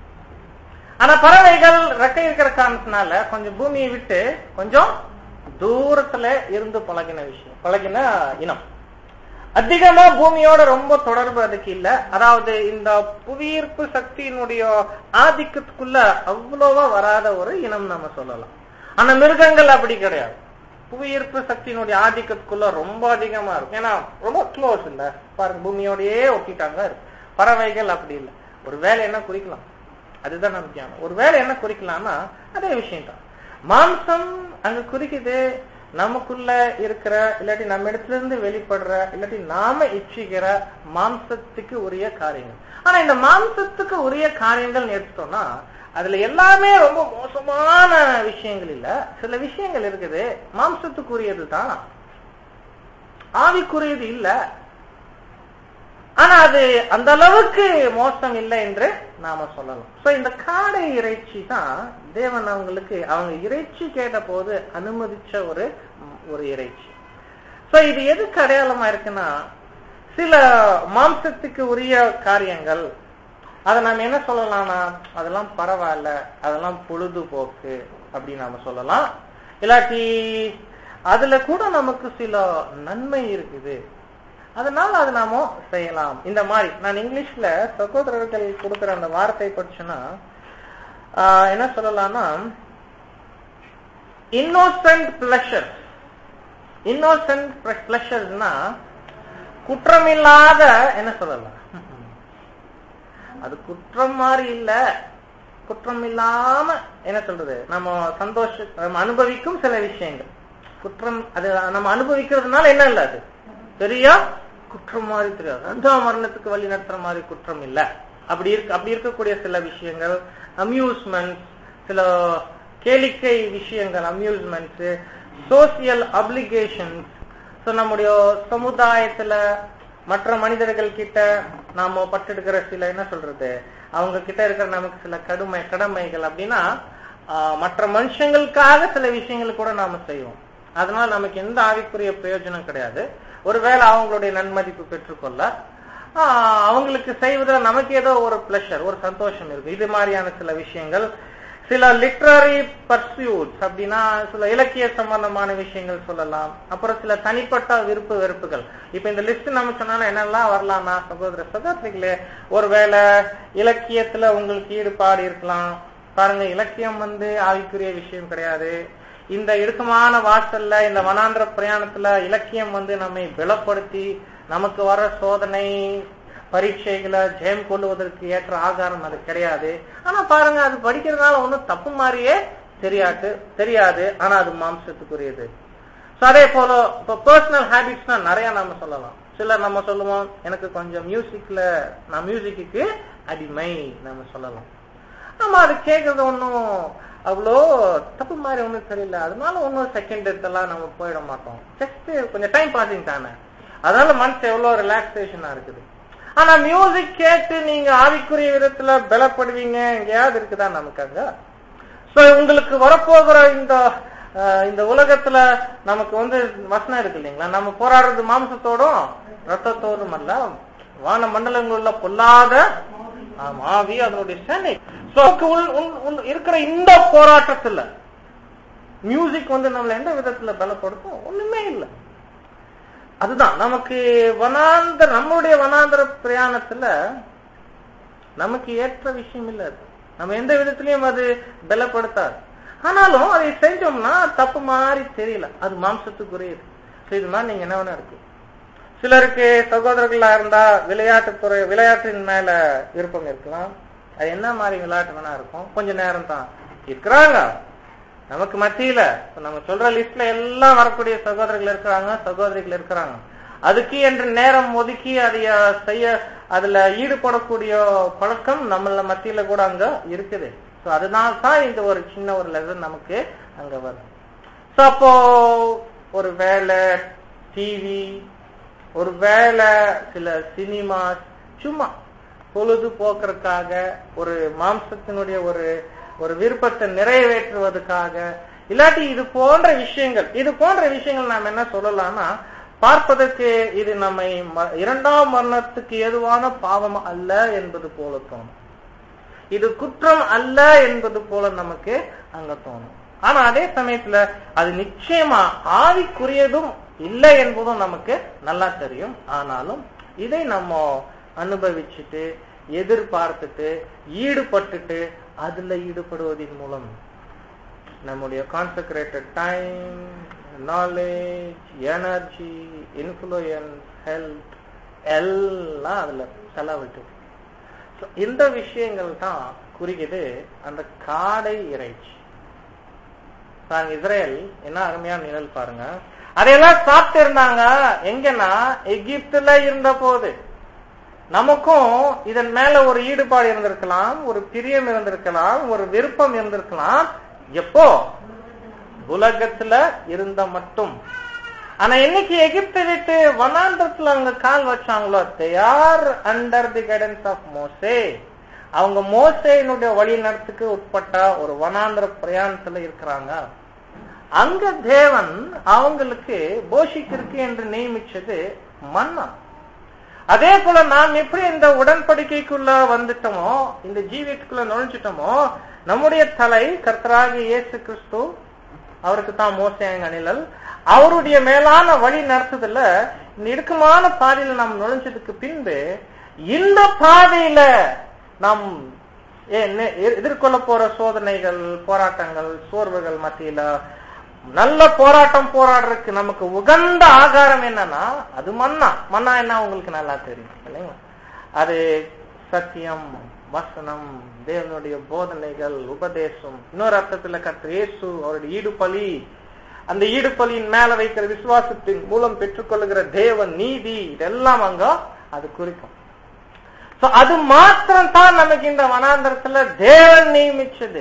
ஆனா பறவைகள் ரெக்கை இருக்கிற காரணத்தினால கொஞ்சம் பூமியை விட்டு கொஞ்சம் தூரத்துல இருந்து பழகின விஷயம் பழகின இனம் அதிகமா பூமியோட ரொம்ப தொடர்பு அதுக்கு இல்ல அதாவது இந்த புவியீர்ப்பு சக்தியினுடைய ஆதிக்கத்துக்குள்ள அவ்வளவா வராத ஒரு இனம் நம்ம சொல்லலாம் ஆனா மிருகங்கள் அப்படி கிடையாது புவியீர்ப்பு சக்தியினுடைய ஆதிக்கத்துக்குள்ள ரொம்ப அதிகமா இருக்கும் ஏன்னா ரொம்ப க்ளோஸ் இல்ல பாருங்க பூமியோடயே ஒட்டிட்டாங்க பறவைகள் அப்படி இல்லை ஒரு வேலை என்ன குறிக்கலாம் அதுதான் நமக்கு ஒரு வேலை என்ன குறிக்கலாம்னா அதே விஷயம் தான் மாம்சம் அங்க குறிக்குது நமக்குள்ள இருக்கிற இல்லாட்டி நம்ம இடத்துல இருந்து வெளிப்படுற இல்லாட்டி நாம இச்சிக்கிற மாம்சத்துக்கு உரிய காரியங்கள் ஆனா இந்த மாம்சத்துக்கு உரிய காரியங்கள் எடுத்துட்டோம்னா அதுல எல்லாமே ரொம்ப மோசமான விஷயங்கள் இல்ல சில விஷயங்கள் இருக்குது மாம்சத்துக்குரியது தான் ஆவிக்குரியது இல்ல ஆனா அது அந்த அளவுக்கு மோசம் இல்லை என்று நாம சொல்லலாம் சோ இந்த காடை இறைச்சி தான் தேவன் அவங்களுக்கு அவங்க இறைச்சி கேட்ட போது அனுமதிச்ச ஒரு ஒரு இறைச்சி சோ இது எதுக்கு அடையாளமா இருக்குன்னா சில மாம்சத்துக்கு உரிய காரியங்கள் அதை நாம என்ன சொல்லலாம்னா அதெல்லாம் பரவாயில்ல அதெல்லாம் பொழுதுபோக்கு அப்படின்னு நாம சொல்லலாம் இல்லாட்டி அதுல கூட நமக்கு சில நன்மை இருக்குது அதனால அது நாம செய்யலாம் இந்த மாதிரி நான் இங்கிலீஷ்ல சகோதரர்கள் கொடுக்கிற அந்த வார்த்தை படிச்சோன்னா ஆஹ், என்ன சொல்லலாம்னா இன்னோசன்ட் பிளஷர் இன்னோசன்ட் பிளஷர்னா குற்றமில்லாத என்ன சொல்லலாம் அது குற்றம் மாதிரி இல்ல குற்றம் இல்லாம என்ன சொல்றது நம்ம சந்தோஷ நம்ம அனுபவிக்கும் சில விஷயங்கள் குற்றம் அது நம்ம அனுபவிக்கிறதுனால என்ன இல்ல அது பெரிய குற்றம் மாதிரி தெரியாது அந்த மரணத்துக்கு வழி நடத்துற மாதிரி குற்றம் இல்ல அப்படி இருக்கு அப்படி இருக்கக்கூடிய சில விஷயங்கள் அம்யூஸ்மெண்ட் சில கேளிக்கை விஷயங்கள் அம்யூஸ்மெண்ட்ஸ் சோசியல் அப்ளிகேஷன்ஸ் ஸோ நம்முடைய சமுதாயத்துல மற்ற மனிதர்கள் கிட்ட நாம பட்டெடுக்கிற சில என்ன சொல்றது அவங்க கிட்ட இருக்கிற நமக்கு சில கடுமை கடமைகள் அப்படின்னா ஆஹ், மற்ற மனுஷங்களுக்காக சில விஷயங்கள் கூட நாம செய்வோம் அதனால நமக்கு எந்த ஆவிக்குரிய பிரயோஜனம் கிடையாது ஒருவேளை அவங்களுடைய நன்மதிப்பு பெற்றுக்கொள்ள ஆஹ், அவங்களுக்கு செய்வதில் நமக்கு ஏதோ ஒரு பிளஷர் ஒரு சந்தோஷம் இருக்கு இது மாதிரியான சில விஷயங்கள் சில லிட்ரரி பர்சியூட்ஸ் அப்படின்னா சில இலக்கிய சம்பந்தமான விஷயங்கள் சொல்லலாம் அப்புறம் சில தனிப்பட்ட விருப்பு வெறுப்புகள் இப்ப இந்த லிஸ்ட் நம்ம சொன்னா என்னெல்லாம் வரலாம்னா சகோதர சகோதரிகளே ஒருவேளை இலக்கியத்துல உங்களுக்கு ஈடுபாடு இருக்கலாம் பாருங்க இலக்கியம் வந்து ஆவிக்குரிய விஷயம் கிடையாது இந்த இடுக்கமான வாசல்ல இந்த வனாந்திர பிரயாணத்துல இலக்கியம் வந்து நம்மை பலப்படுத்தி நமக்கு வர சோதனை பரீட்சைகளை ஜெயம் கொள்வதற்கு ஏற்ற ஆகாரம் அது கிடையாது ஆனா பாருங்க அது படிக்கிறதுனால ஒண்ணும் தப்பு மாதிரியே தெரியாது தெரியாது ஆனா அது மாம்சத்துக்குரியது So, அதே போல இப்போ பர்சனல் ஹேபிட்ஸ்னா நிறைய நாம சொல்லலாம் சிலர் நம்ம சொல்லுவோம் எனக்கு கொஞ்சம் மியூசிக்ல நான் மியூசிக்கு அடிமை நம்ம சொல்லலாம் நம்ம அது கேட்கறது ஒன்றும் அவ்வளோ தப்பு மாதிரி ஒன்றும் தெரியல அதனால ஒன்றும் செகண்ட் எடுத்தெல்லாம் நம்ம போயிட மாட்டோம் ஜஸ்ட் கொஞ்சம் டைம் பாசிங் தானே அதனால மனசு எவ்வளவு ரிலாக்ஸேஷனா இருக்குது ஆனா மியூசிக் கேட்டு நீங்க ஆவிக்குரிய விதத்துல பலப்படுவீங்க எங்கேயாவது இருக்குதா நமக்கு அங்க சோ உங்களுக்கு வரப்போகிற இந்த அஹ், இந்த உலகத்துல நமக்கு வந்து வசனம் இருக்கு இல்லைங்களா நம்ம போராடுறது மாம்சத்தோடும் ரத்தத்தோடும் அல்ல வான மண்டலங்களுள்ள பொல்லாத ஆமா, ஆவி அதனுடைய சேனை So, நமக்கு உள்- உள்- உள் இருக்கிற இந்த போராட்டத்துல மியூசிக் வந்து நம்மள எந்த விதத்துல பலப்படுத்தும் ஒண்ணுமே இல்லை அதுதான் நமக்கு வனாந்தர நம்மளுடைய வனாந்தர பிரயாணத்துல நமக்கு ஏற்ற விஷயம் இல்ல அது நம்ம எந்த விதத்திலையும் அது பலப்படுத்தாது ஆனாலும் அதை செஞ்சோம்னா தப்பு மாதிரி தெரியல அது மாம்சத்துக்குரியது So இது மாதிரி நீங்க என்ன வேணா இருக்கு சிலருக்கு சகோதரர்களா இருந்தா விளையாட்டுத்துறை விளையாட்டின் மேல விருப்பம் இருக்கலாம் அது என்ன மாதிரி விளையாட்டு வேணா இருக்கும் கொஞ்ச நேரம் தான் இருக்கிறாங்க நமக்கு மத்தியில இப்ப நம்ம சொல்ற லிஸ்ட்ல எல்லாம் வரக்கூடிய சகோதரர்கள் இருக்கிறாங்க சகோதரிகள் இருக்கிறாங்க அதுக்கு என்று நேரம் ஒதுக்கி அதை செய்ய அதுல ஈடுபடக்கூடிய பழக்கம் நம்மள மத்தியில கூட அங்க இருக்குது சோ அதனால தான் இந்த ஒரு சின்ன ஒரு லெசன் நமக்கு அங்க வரும் சோ அப்போ ஒரு வேலை டிவி ஒரு வேலை சில சினிமா சும்மா பொழுது போக்குறதுக்காக ஒரு மாம்சத்தினுடைய ஒரு ஒரு விருப்பத்தை நிறைவேற்றுவதற்காக இல்லாட்டி இது போன்ற விஷயங்கள் இது போன்ற விஷயங்கள் நாம் என்ன சொல்லலாம்னா பார்ப்பதற்கு இது நம்மை ம- இரண்டாம் மரணத்துக்கு ஏதுவான பாவம் அல்ல என்பது போல தோணும் இது குற்றம் அல்ல என்பது போல நமக்கு அங்க தோணும் ஆனா அதே சமயத்துல அது நிச்சயமா ஆவிக்குரியதும் இல்லை என்பதும் நமக்கு நல்லா தெரியும் ஆனாலும் இதை நம்ம அனுபவிச்சுட்டு எதிர்பார்த்துட்டு ஈடுபட்டுட்டு அதுல ஈடுபடுவதன் மூலம் நம்முடைய concentrated time knowledge energy influence health எல்லாம் அதுல செலவிட்டு So, இந்த விஷயங்கள் தான் குறிக்குது அந்த காடை இறைச்சி பாருங்க இஸ்ரேல் என்ன அருமையான நிழல் பாருங்க அதையெல்லாம் சாப்பிட்டு இருந்தாங்க எங்கன்னா எகிப்துல இருந்த போது நமக்கும் இதன் மேல ஒரு ஈடுபாடு இருந்திருக்கலாம் ஒரு பிரியம் இருந்திருக்கலாம் ஒரு விருப்பம் இருந்திருக்கலாம் எப்போ உலகத்துல இருந்த மட்டும் ஆனா என்னைக்கு எகிப்தை விட்டு வனாந்தரத்துல அவங்க கால் வச்சாங்களோ they are under the guidance of மோசே அவங்க மோசேனுடைய வழி நடத்துக்கு உட்பட்ட ஒரு வனாந்திர பிரயாணத்துல இருக்கிறாங்க அங்க தேவன் அவங்களுக்கு போஷிக்கிறதுக்கு என்று நியமிச்சது மன்னா அதே போல நாம் எப்படி இந்த உடன்படிக்கைக்குள்ள வந்துட்டோமோ இந்த ஜீவியத்துக்குள்ள நுழைஞ்சிட்டோமோ நம்முடைய தலை கர்த்தராகிய இயேசு கிறிஸ்து அவருக்கு தான் மோசேங்க நிழல் அவருடைய மேலான வழி நடத்துதல இந்த இடுக்கமான பாதையில நாம் நுழைஞ்சதுக்கு பின்பு இந்த பாதையில நாம் ஏ- நெ- எதிர்கொள்ள போற சோதனைகள் போராட்டங்கள் சோர்வுகள் மத்தியில நல்ல போராட்டம் போராடுறதுக்கு நமக்கு உகந்த ஆகாரம் என்னன்னா அது மன்னா மன்னா என்ன உங்களுக்கு நல்லா தெரியும் இல்லைங்களா அது சத்தியம் வசனம் தேவனுடைய போதனைகள் உபதேசம் இன்னொரு அர்த்தத்துல கற்ற இயேசு அவருடைய ஈடுபலி அந்த ஈடுபலியின் மேல வைக்கிற விசுவாசத்தின் மூலம் பெற்றுக்கொள்ளுகிற தேவ நீதி இதெல்லாம் அங்க அது குறிக்கும் So, அது மாத்திரம் தான் நமக்கு இந்த வனாந்தரத்துல தேவன் நியமிச்சது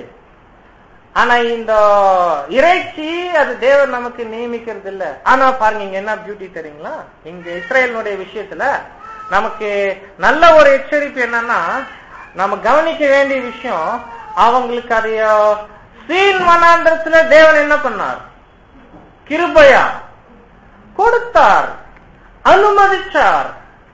ஆனா இந்த இறைச்சி அது தேவன் நமக்கு நியமிக்கிறது இல்ல ஆனா பாருங்க இங்க என்ன பியூட்டி தெரியுங்களா இங்க இஸ்ரேலினுடைய விஷயத்துல நமக்கு நல்ல ஒரு எச்சரிப்பு என்னன்னா நம்ம கவனிக்க வேண்டிய விஷயம் அவங்களுக்கு அதைய சீன் வனாந்தரத்துல தேவன் என்ன பண்ணார் கிருபையா கொடுத்தார் அனுமதிச்சார்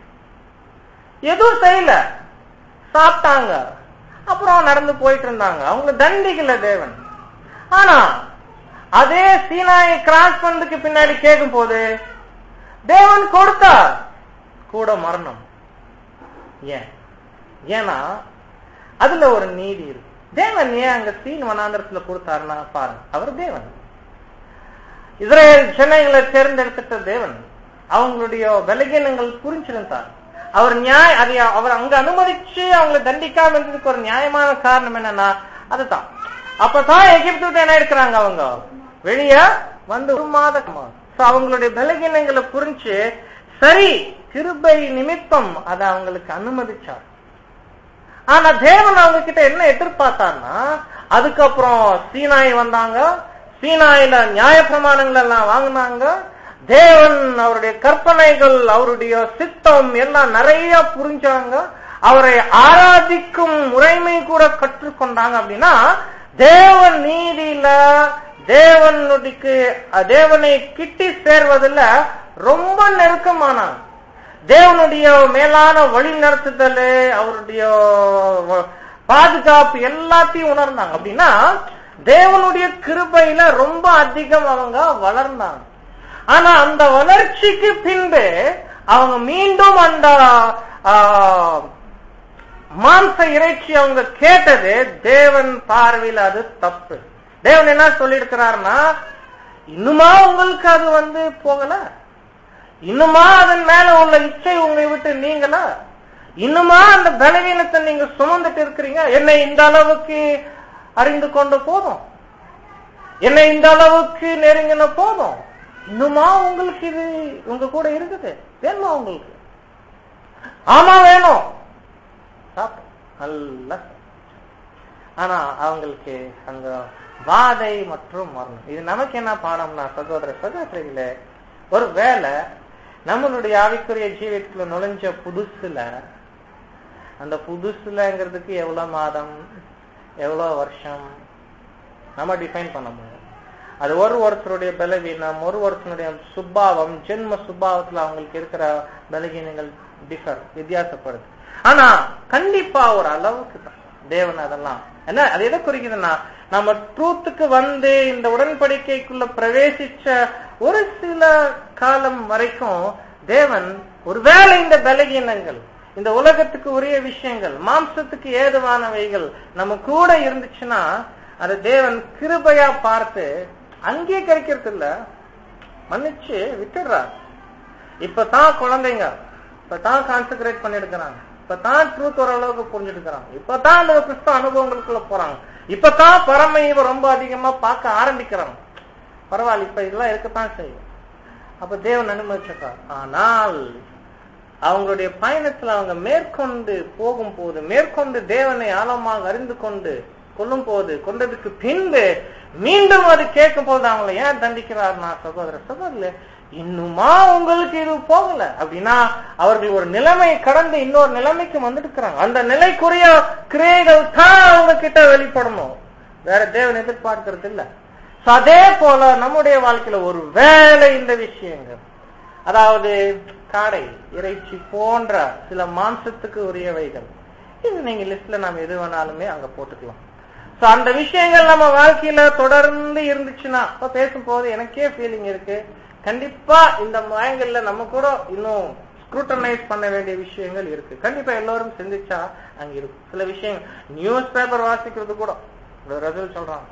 எதுவும் செய்யல சாப்பிட்டாங்க அப்புறம் நடந்து போயிட்டு இருந்தாங்க அவங்க தண்டிக்கல தேவன் ஆனா அதே சீனாயை கிராஸ் பண்ணதுக்கு பின்னாடி கேட்கும் போது தேவன் கொடுத்தார் கூட மரணம் ஏன் ஏன்னா அதுல ஒரு நீதி இருக்கு தேவன் ஏன் அங்க சீன் வனாந்திரத்துல கொடுத்தாருன்னா பாருங்க அவர் தேவன் இஸ்ரேல் ஜனங்களை தேர்ந்தெடுத்துட்ட தேவன் அவங்களுடைய பலகீனங்கள் புரிஞ்சிருந்தார் அவர் நியாய அதை அவர் அங்க அனுமதிச்சு அவங்களை தண்டிக்காம இருந்ததுக்கு ஒரு நியாயமான காரணம் என்னன்னா அதுதான் அப்பதான் எகிப்து விட்டு என்ன இருக்கிறாங்க அவங்க வெளிய வந்து ஒரு மாதமா So, அவங்களுடைய பலகீனங்களை புரிஞ்சு சரி கிருபை நிமித்தம் அதை அவங்களுக்கு அனுமதிச்சார் ஆனா தேவன் அவங்க கிட்ட என்ன எதிர்பார்த்தார்னா அதுக்கப்புறம் சீனாய் வந்தாங்க சீனாயில நியாய பிரமாணங்கள் எல்லாம் வாங்கினாங்க தேவன் அவருடைய கற்பனைகள் அவருடைய சித்தம் எல்லாம் நிறைய புரிஞ்சாங்க அவரை ஆராதிக்கும் முறைமை கூட கற்றுக்கொண்டாங்க அப்படின்னா தேவன் நீதியில தேவனுக்கு தேவனை கிட்டி சேர்வதில் ரொம்ப நெருக்கமானாங்க தேவனுடைய மேலான வழி நடத்துதல் அவருடைய வ- பாதுகாப்பு எல்லாத்தையும் உணர்ந்தாங்க அப்படின்னா தேவனுடைய கிருபையில ரொம்ப அதிகம் அவங்க வளர்ந்தாங்க ஆனா அந்த வளர்ச்சிக்கு பின்பு அவங்க மீண்டும் அந்த ஆ, மாம்ச இறைச்சி அவங்க கேட்டது தேவன் பார்வையில் அது தப்பு தேவன் என்ன சொல்லியிருக்கிறார்னா இன்னுமா உங்களுக்கு அது வந்து போகல இன்னுமா அதன் மேல உள்ள இச்சை உங்களை விட்டு நீங்கள இன்னுமா அந்த பலவீனத்தை நீங்க சுமந்துட்டு இருக்கிறீங்க என்னை இந்த அளவுக்கு அறிந்து கொண்டு போதும் என்னை இந்த அளவுக்கு நெருங்கின போதும் இன்னுமா உங்களுக்கு இது உங்க கூட இருக்குது வேணுமா உங்களுக்கு ஆமா வேணும் சாப்பிடு. நல்லா சாப்பிடு. ஆனா அவங்களுக்கு அங்க வாதை மற்றும் மரணம் இது நமக்கு என்ன பாடம்னா சகோதர சகோதரிகளே ஒரு வேலை நம்மளுடைய ஆவிக்குரிய ஜீவியத்துல நுழைஞ்ச புதுசுல அந்த புதுசுலங்கிறதுக்கு எவ்வளவு மாதம் எவ்வளவு வருஷம் நம்ம டிஃபைன் பண்ண முடியும் அது ஒரு ஒருத்தருடைய பலவீனம் ஒரு ஒருத்தருடைய சுபாவம் ஜென்ம சுபாவத்துல அவங்களுக்கு இருக்கிற பலவீனங்கள் டிஃபர் வித்தியாசப்படுது ஆனா கண்டிப்பா ஒரு அளவுக்கு தான் தேவன் அதெல்லாம் என்ன அது எதை குறிக்குதுன்னா நம்ம ட்ரூத்துக்கு வந்து இந்த உடன்படிக்கைக்குள்ள பிரவேசிச்ச ஒரு சில காலம் வரைக்கும் தேவன் ஒருவேளை இந்த பலகீனங்கள் இந்த உலகத்துக்கு உரிய விஷயங்கள் மாம்சத்துக்கு ஏதுவானவைகள் நம்ம கூட இருந்துச்சுன்னா அதை தேவன் கிருபையா பார்த்து அங்கீகரிக்கிறது இல்ல மன்னிச்சு விட்டுடுறார் இப்பதான் குழந்தைங்க இப்பதான் கான்சென்ட்ரேட் பண்ணிருக்கிறாங்க இப்பதான் ட்ரூத் ஓரளவுக்கு புரிஞ்சுட்டுக்கிறாங்க இப்பதான் அந்த கிறிஸ்தவ அனுபவங்களுக்குள்ள போறாங்க இப்பதான் பரமையை ரொம்ப அதிகமா பார்க்க ஆரம்பிக்கிறாங்க பரவாயில்ல இப்ப இதெல்லாம் இருக்கத்தான் செய்யும் அப்ப தேவன் அனுமதிச்சிருக்கார் ஆனால் அவங்களுடைய பயணத்துல அவங்க மேற்கொண்டு போகும் போது மேற்கொண்டு தேவனை ஆழமாக அறிந்து கொண்டு கொல்லும் போது கொண்டதுக்கு பின்பு மீண்டும் அது கேட்கும் போது அவங்களை ஏன் தண்டிக்கிறார்னா சகோதர சகோதர இன்னுமா உங்களுக்கு இது போகல அப்படின்னா அவர்கள் ஒரு நிலைமையை கடந்து இன்னொரு நிலைமைக்கு வந்துட்டு அந்த நிலைக்குரிய கிரியைகள் தான் அவங்க கிட்ட வெளிப்படணும் வேற தேவன் எதிர்பார்க்கறது இல்ல So, அதே போல நம்முடைய வாழ்க்கையில ஒரு வேலை இந்த விஷயங்கள் அதாவது காடை இறைச்சி போன்ற சில மாம்சத்துக்கு உரியவைகள் இது நீங்க லிஸ்ட்ல நாம எது வேணாலுமே அங்க போட்டுக்கலாம் சோ அந்த விஷயங்கள் நம்ம வாழ்க்கையில தொடர்ந்து இருந்துச்சுன்னா இப்ப பேசும்போது எனக்கே ஃபீலிங் இருக்கு கண்டிப்பா இந்த மயங்கள்ல நம்ம கூட இன்னும் ஸ்க்ரூட்டனைஸ் பண்ண வேண்டிய விஷயங்கள் இருக்கு கண்டிப்பா எல்லாரும் சிந்திச்சா அங்க இருக்கும் சில விஷயங்கள் நியூஸ் பேப்பர் வாசிக்கிறது கூட ரசல் சொல்றான்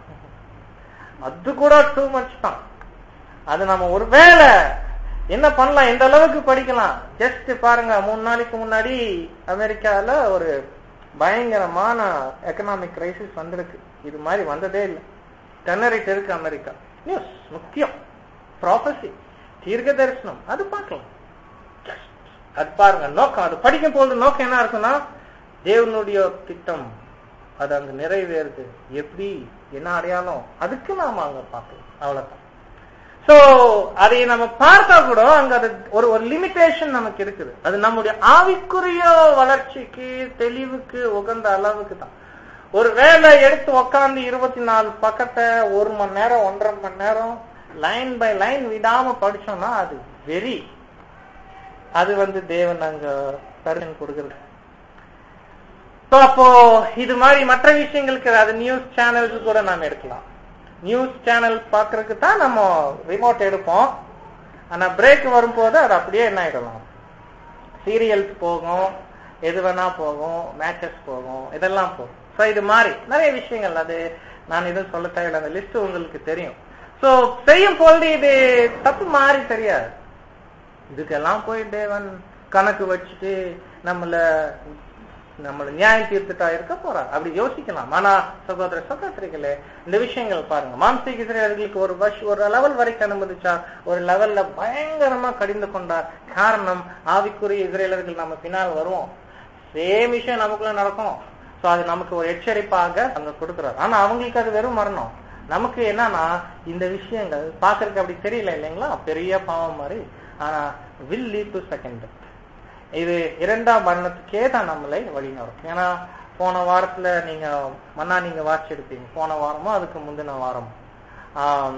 அது கூட டூ மச் தான் அது நம்ம ஒருவேளை என்ன பண்ணலாம் எந்த அளவுக்கு படிக்கலாம் ஜஸ்ட் பாருங்க மூணு நாளைக்கு முன்னாடி அமெரிக்கால ஒரு பயங்கரமான எக்கனாமிக் கிரைசிஸ் வந்திருக்கு இது மாதிரி வந்ததே இல்லை டென்னரிட் இருக்கு அமெரிக்கா நியூஸ் முக்கியம் ப்ராபசி தீர்க்க தரிசனம் அது பார்க்கலாம் Just அது பாருங்க நோக்கம் அது படிக்கும் போது நோக்கம் என்ன இருக்குன்னா தேவனுடைய திட்டம் அது அங்க நிறைவேறுது எப்படி என்ன அடையாளம் அதுக்கு நாம அங்க பார்க்கலாம் அவ்வளவுதான் சோ அதை நம்ம பார்த்தா கூட அங்க அது ஒரு ஒரு லிமிடேஷன் நமக்கு இருக்குது அது நம்முடைய ஆவிக்குரிய வளர்ச்சிக்கு தெளிவுக்கு உகந்த அளவுக்கு தான் ஒரு வேலை எடுத்து உக்காந்து இருபத்தி நாலு பக்கத்தை ஒரு மணி நேரம் ஒன்றரை மணி நேரம் லைன் பை லைன் விடாம படிச்சோம்னா அது வெறி அது வந்து தேவன் அங்க பர்மிஷன் கொடுக்கிறது So, அப்போ இது மாதிரி மற்ற விஷயங்களுக்கு அது நியூஸ் சேனல்ஸ் கூட நாம எடுக்கலாம் நியூஸ் சேனல் பாக்குறதுக்கு தான் நம்ம ரிமோட் எடுப்போம் ஆனா பிரேக் வரும்போது அது அப்படியே என்ன ஆயிடலாம் சீரியல்ஸ் போகும் எது வேணா போகும் மேட்சஸ் போகும் இதெல்லாம் போகும் சோ இது மாதிரி நிறைய விஷயங்கள் அது நான் எதுவும் சொல்ல தேவையில்லை அந்த லிஸ்ட் உங்களுக்கு தெரியும் சோ செய்யும் பொழுது இது தப்பு மாறி தெரியாது இதுக்கெல்லாம் போய் தேவன் கணக்கு வச்சுட்டு நம்மள நம்மள நியாயம் தீர்த்துட்டா இருக்க போறார் அப்படி யோசிக்கலாம் ஆனா சகோதர சகோதரிகளே இந்த விஷயங்கள் பாருங்க மாம்சீக இஸ்ரேலர்களுக்கு ஒரு வருஷ ஒரு லெவல் வரைக்கும் அனுமதிச்சார் ஒரு லெவல்ல பயங்கரமா கடிந்து கொண்டார் காரணம் ஆவிக்குரிய இஸ்ரேலர்கள் நம்ம பின்னால் வருவோம் சேம் விஷயம் நமக்குள்ள நடக்கும் சோ அது நமக்கு ஒரு எச்சரிப்பாக அங்க கொடுக்கிறார் ஆனா அவங்களுக்கு அது வெறும் மரணம் நமக்கு என்னன்னா இந்த விஷயங்கள் பாக்குறதுக்கு அப்படி தெரியல இல்லைங்களா பெரிய பாவம் மாதிரி ஆனா வில் லீட் டு செகண்ட் இது இரண்டாம் மரணத்துக்கே தான் நம்மளை வழி நடக்கும் ஏன்னா போன வாரத்துல நீங்க மன்னா நீங்க வாசிச்சிருப்பீங்க போன வாரமோ அதுக்கு முந்தின வாரம் ஆம்,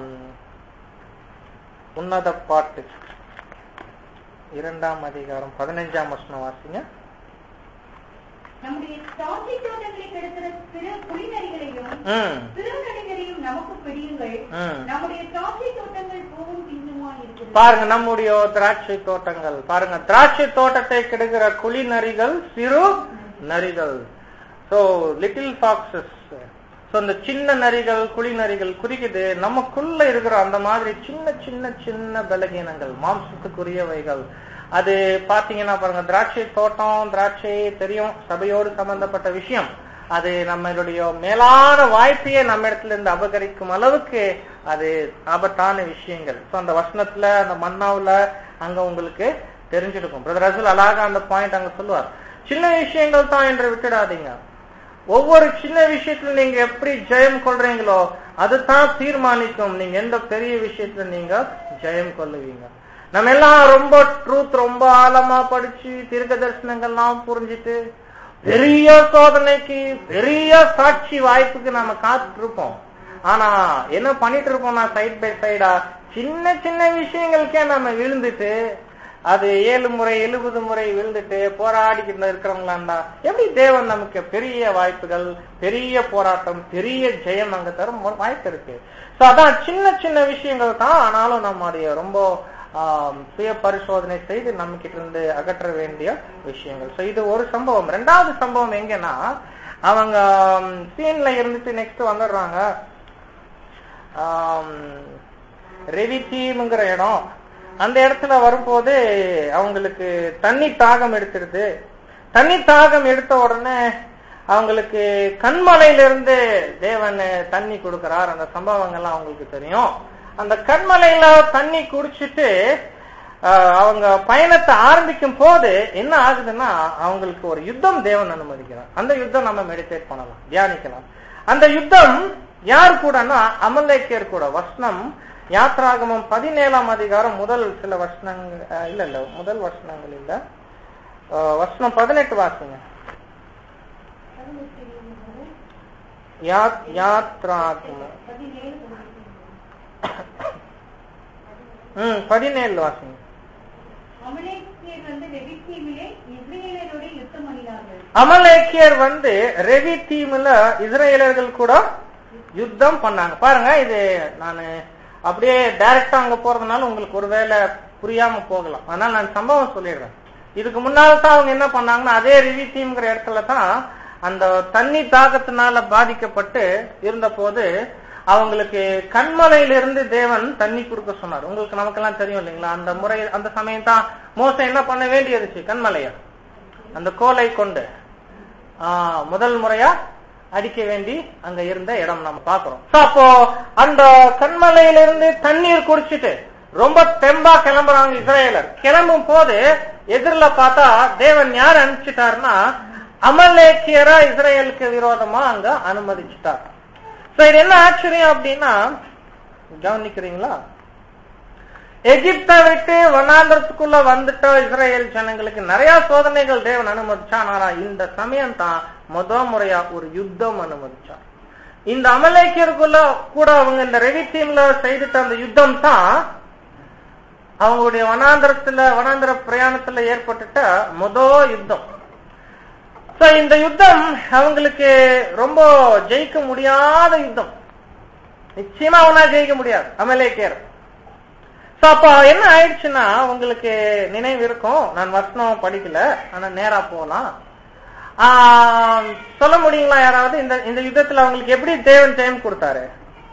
உன்னத பாட்டு இரண்டாம் அதிகாரம் பதினைஞ்சாம் வருஷம் வாசிங்க
நம்முடைய திராட்சை தோட்டங்களை கெடுக்கிற சிறு புலிநரிகளையும்
ம்
சிறுநடிகரையும் நமக்கு பிடியுங்கள்
ம்.
நம்முடைய திராட்சை தோட்டங்கள் பூவும் பிஞ்சுமா இருக்கிறது
பாருங்க நம்முடைய திராட்சை தோட்டங்கள் பாருங்க திராட்சை தோட்டத்தை கெடுக்கிற குழி நரிகள் சிறு நரிகள் சோ லிட்டில் ஃபாக்ஸஸ் சோ இந்த சின்ன நரிகள் குழி நரிகள் குறிக்குது நமக்குள்ள இருக்கிற அந்த மாதிரி சின்ன சின்ன சின்ன பலகீனங்கள் மாம்சத்துக்குரியவைகள் அது பாத்தீங்கன்னா பாருங்க திராட்சை தோட்டம் திராட்சை தெரியும் சபையோடு சம்பந்தப்பட்ட விஷயம் அது நம்மளுடைய மேலான வாய்ப்பையே நம்ம இடத்துல இருந்து அபகரிக்கும் அளவுக்கு அது ஆபத்தான விஷயங்கள் சோ அந்த வசனத்துல அந்த மன்னாவுல அங்க உங்களுக்கு தெரிஞ்சிருக்கும் பிரதர் ரசூல் அழகா அந்த பாயிண்ட் அங்க சொல்லுவார் சின்ன விஷயங்கள் தான் என்று விட்டுடாதீங்க ஒவ்வொரு சின்ன விஷயத்துல நீங்க எப்படி ஜெயம் கொள்றீங்களோ அதுதான் தீர்மானிக்கும் நீங்க எந்த பெரிய விஷயத்துல நீங்க ஜெயம் கொள்ளுவீங்க நம்ம எல்லாம் ரொம்ப ட்ரூத் ரொம்ப ஆழமா படிச்சு தீர்க்க தரிசனங்கள்லாம் புரிஞ்சிட்டு பெரிய சோதனைக்கு பெரிய சாட்சி வாய்ப்புக்கு நாம காத்துட்டு இருப்போம் ஆனா என்ன பண்ணிட்டு இருப்போம்னா சைட் பை சைடா சின்ன சின்ன விஷயங்களுக்கே நம்ம விழுந்துட்டு அது ஏழு முறை எழுபது முறை விழுந்துட்டு போராடிக்கிட்டு இருக்கிறவங்களாண்டா எப்படி தேவன் நமக்கு பெரிய வாய்ப்புகள் பெரிய போராட்டம் பெரிய ஜெயம் அங்க தரும் வாய்ப்பு இருக்கு சோ அதான் சின்ன சின்ன விஷயங்கள் தான் ஆனாலும் நம்முடைய ரொம்ப ஆம், சுய பரிசோதனை செய்து நம்ம கிட்ட இருந்து அகற்ற வேண்டிய விஷயங்கள் சோ இது ஒரு சம்பவம் ரெண்டாவது சம்பவம் எங்கன்னா அவங்க சீன்ல இருந்துட்டு நெக்ஸ்ட் வந்துடுறாங்க ரெவித்தீம்ங்கிற இடம் அந்த இடத்துல வரும்போது அவங்களுக்கு தண்ணி தாகம் எடுத்துடுது தண்ணி தாகம் எடுத்த உடனே அவங்களுக்கு கண்மலையிலிருந்து தேவன் தண்ணி கொடுக்கிறார் அந்த சம்பவங்கள்லாம் அவங்களுக்கு தெரியும் அந்த கண்மலையில தண்ணி குடிச்சிட்டு ஆஹ், அவங்க பயணத்தை ஆரம்பிக்கும் போது என்ன ஆகுதுன்னா அவங்களுக்கு ஒரு யுத்தம் தேவன் அனுமதிக்கிறார் அந்த யுத்தம் நம்ம மெடிடேட் பண்ணலாம் தியானிக்கலாம் அந்த யுத்தம் யார் கூடன்னா அமலேக்கியர் கூட வசனம் யாத்ராகமம் பதினேழாம் அதிகாரம் முதல் சில வசனங்கள் அஹ், இல்ல இல்ல முதல் வசனங்கள் இல்ல அஹ், வசனம் பதினெட்டு வாசிங்க யாத் யாத்ராகமம்
பதினேழு
ம் பதினேழு வாசிங்க
அமலேக்கியர் வந்து ரெவித்தீமிலே இஸ்ரேலரோட யுத்தம் பண்ணினார்கள்
அமலேக்கியர் வந்து ரெவி தீம்ல இஸ்ரேலர்கள் கூட யுத்தம் பண்ணாங்க பாருங்க இது நான் அப்படியே டைரக்டா அங்க போறதுனால உங்களுக்கு ஒருவேளை புரியாம போகலாம் அதனால நான் சம்பவம் சொல்லிடுறேன் இதுக்கு முன்னால தான் அவங்க என்ன பண்ணாங்கன்னா அதே ரிவி தீம்ங்கிற இடத்துல தான் அந்த தண்ணி தாகத்தினால பாதிக்கப்பட்டு இருந்த போது அவங்களுக்கு கண்மலையிலிருந்து தேவன் தண்ணி கொடுக்க சொன்னார் உங்களுக்கு நமக்கெல்லாம் தெரியும் இல்லைங்களா அந்த முறை அந்த சமயம் தான் மோசம் என்ன பண்ண வேண்டியதுச்சு கண்மலைய அந்த கோலை கொண்டு ஆஹ், முதல் முறையா அடிக்க வேண்டி அங்க இருந்த இடம் நம்ம பாக்குறோம் So, அப்போ அந்த கண்மலையிலிருந்து தண்ணீர் குடிச்சிட்டு ரொம்ப தெம்பா கிளம்புறாங்க இஸ்ரேலர் கிளம்பும் போது எதிரில பார்த்தா தேவன் யார் அனுப்பிச்சிட்டாருன்னா அமலேக்கியரா இஸ்ரேலுக்கு விரோதமா அங்க அனுமதிச்சிட்டார் So, இது என்ன ஆச்சரியம் அப்படின்னா கவனிக்கிறீங்களா எகிப்தை விட்டு வனாந்திரத்துக்குள்ள வந்துட்ட இஸ்ரேல் ஜனங்களுக்கு நிறைய சோதனைகள் தேவன் அனுமதிச்சான் ஆனா இந்த சமயம் தான் முத முறையா ஒரு யுத்தம் அனுமதிச்சான் இந்த அமலேக்கியருக்குள்ள கூட அவங்க இந்த ரெவி டீம்ல செய்துட்ட அந்த யுத்தம் தான் அவங்களுடைய வனாந்திரத்துல வனாந்திர பிரயாணத்துல ஏற்பட்டுட்ட முத யுத்தம் சோ இந்த யுத்தம் அவங்களுக்கு ரொம்ப ஜெயிக்க முடியாத யுத்தம் நிச்சயமா அவனா ஜெயிக்க முடியாது அமலேக்கியர் சோ அப்ப என்ன ஆயிடுச்சுன்னா உங்களுக்கு நினைவு இருக்கும் நான் வசனம் படிக்கல ஆனா நேரா போலாம் ஆஹ், சொல்ல முடியுங்களா யாராவது இந்த இந்த யுத்தத்துல அவங்களுக்கு எப்படி தேவன் டைம் கொடுத்தாரு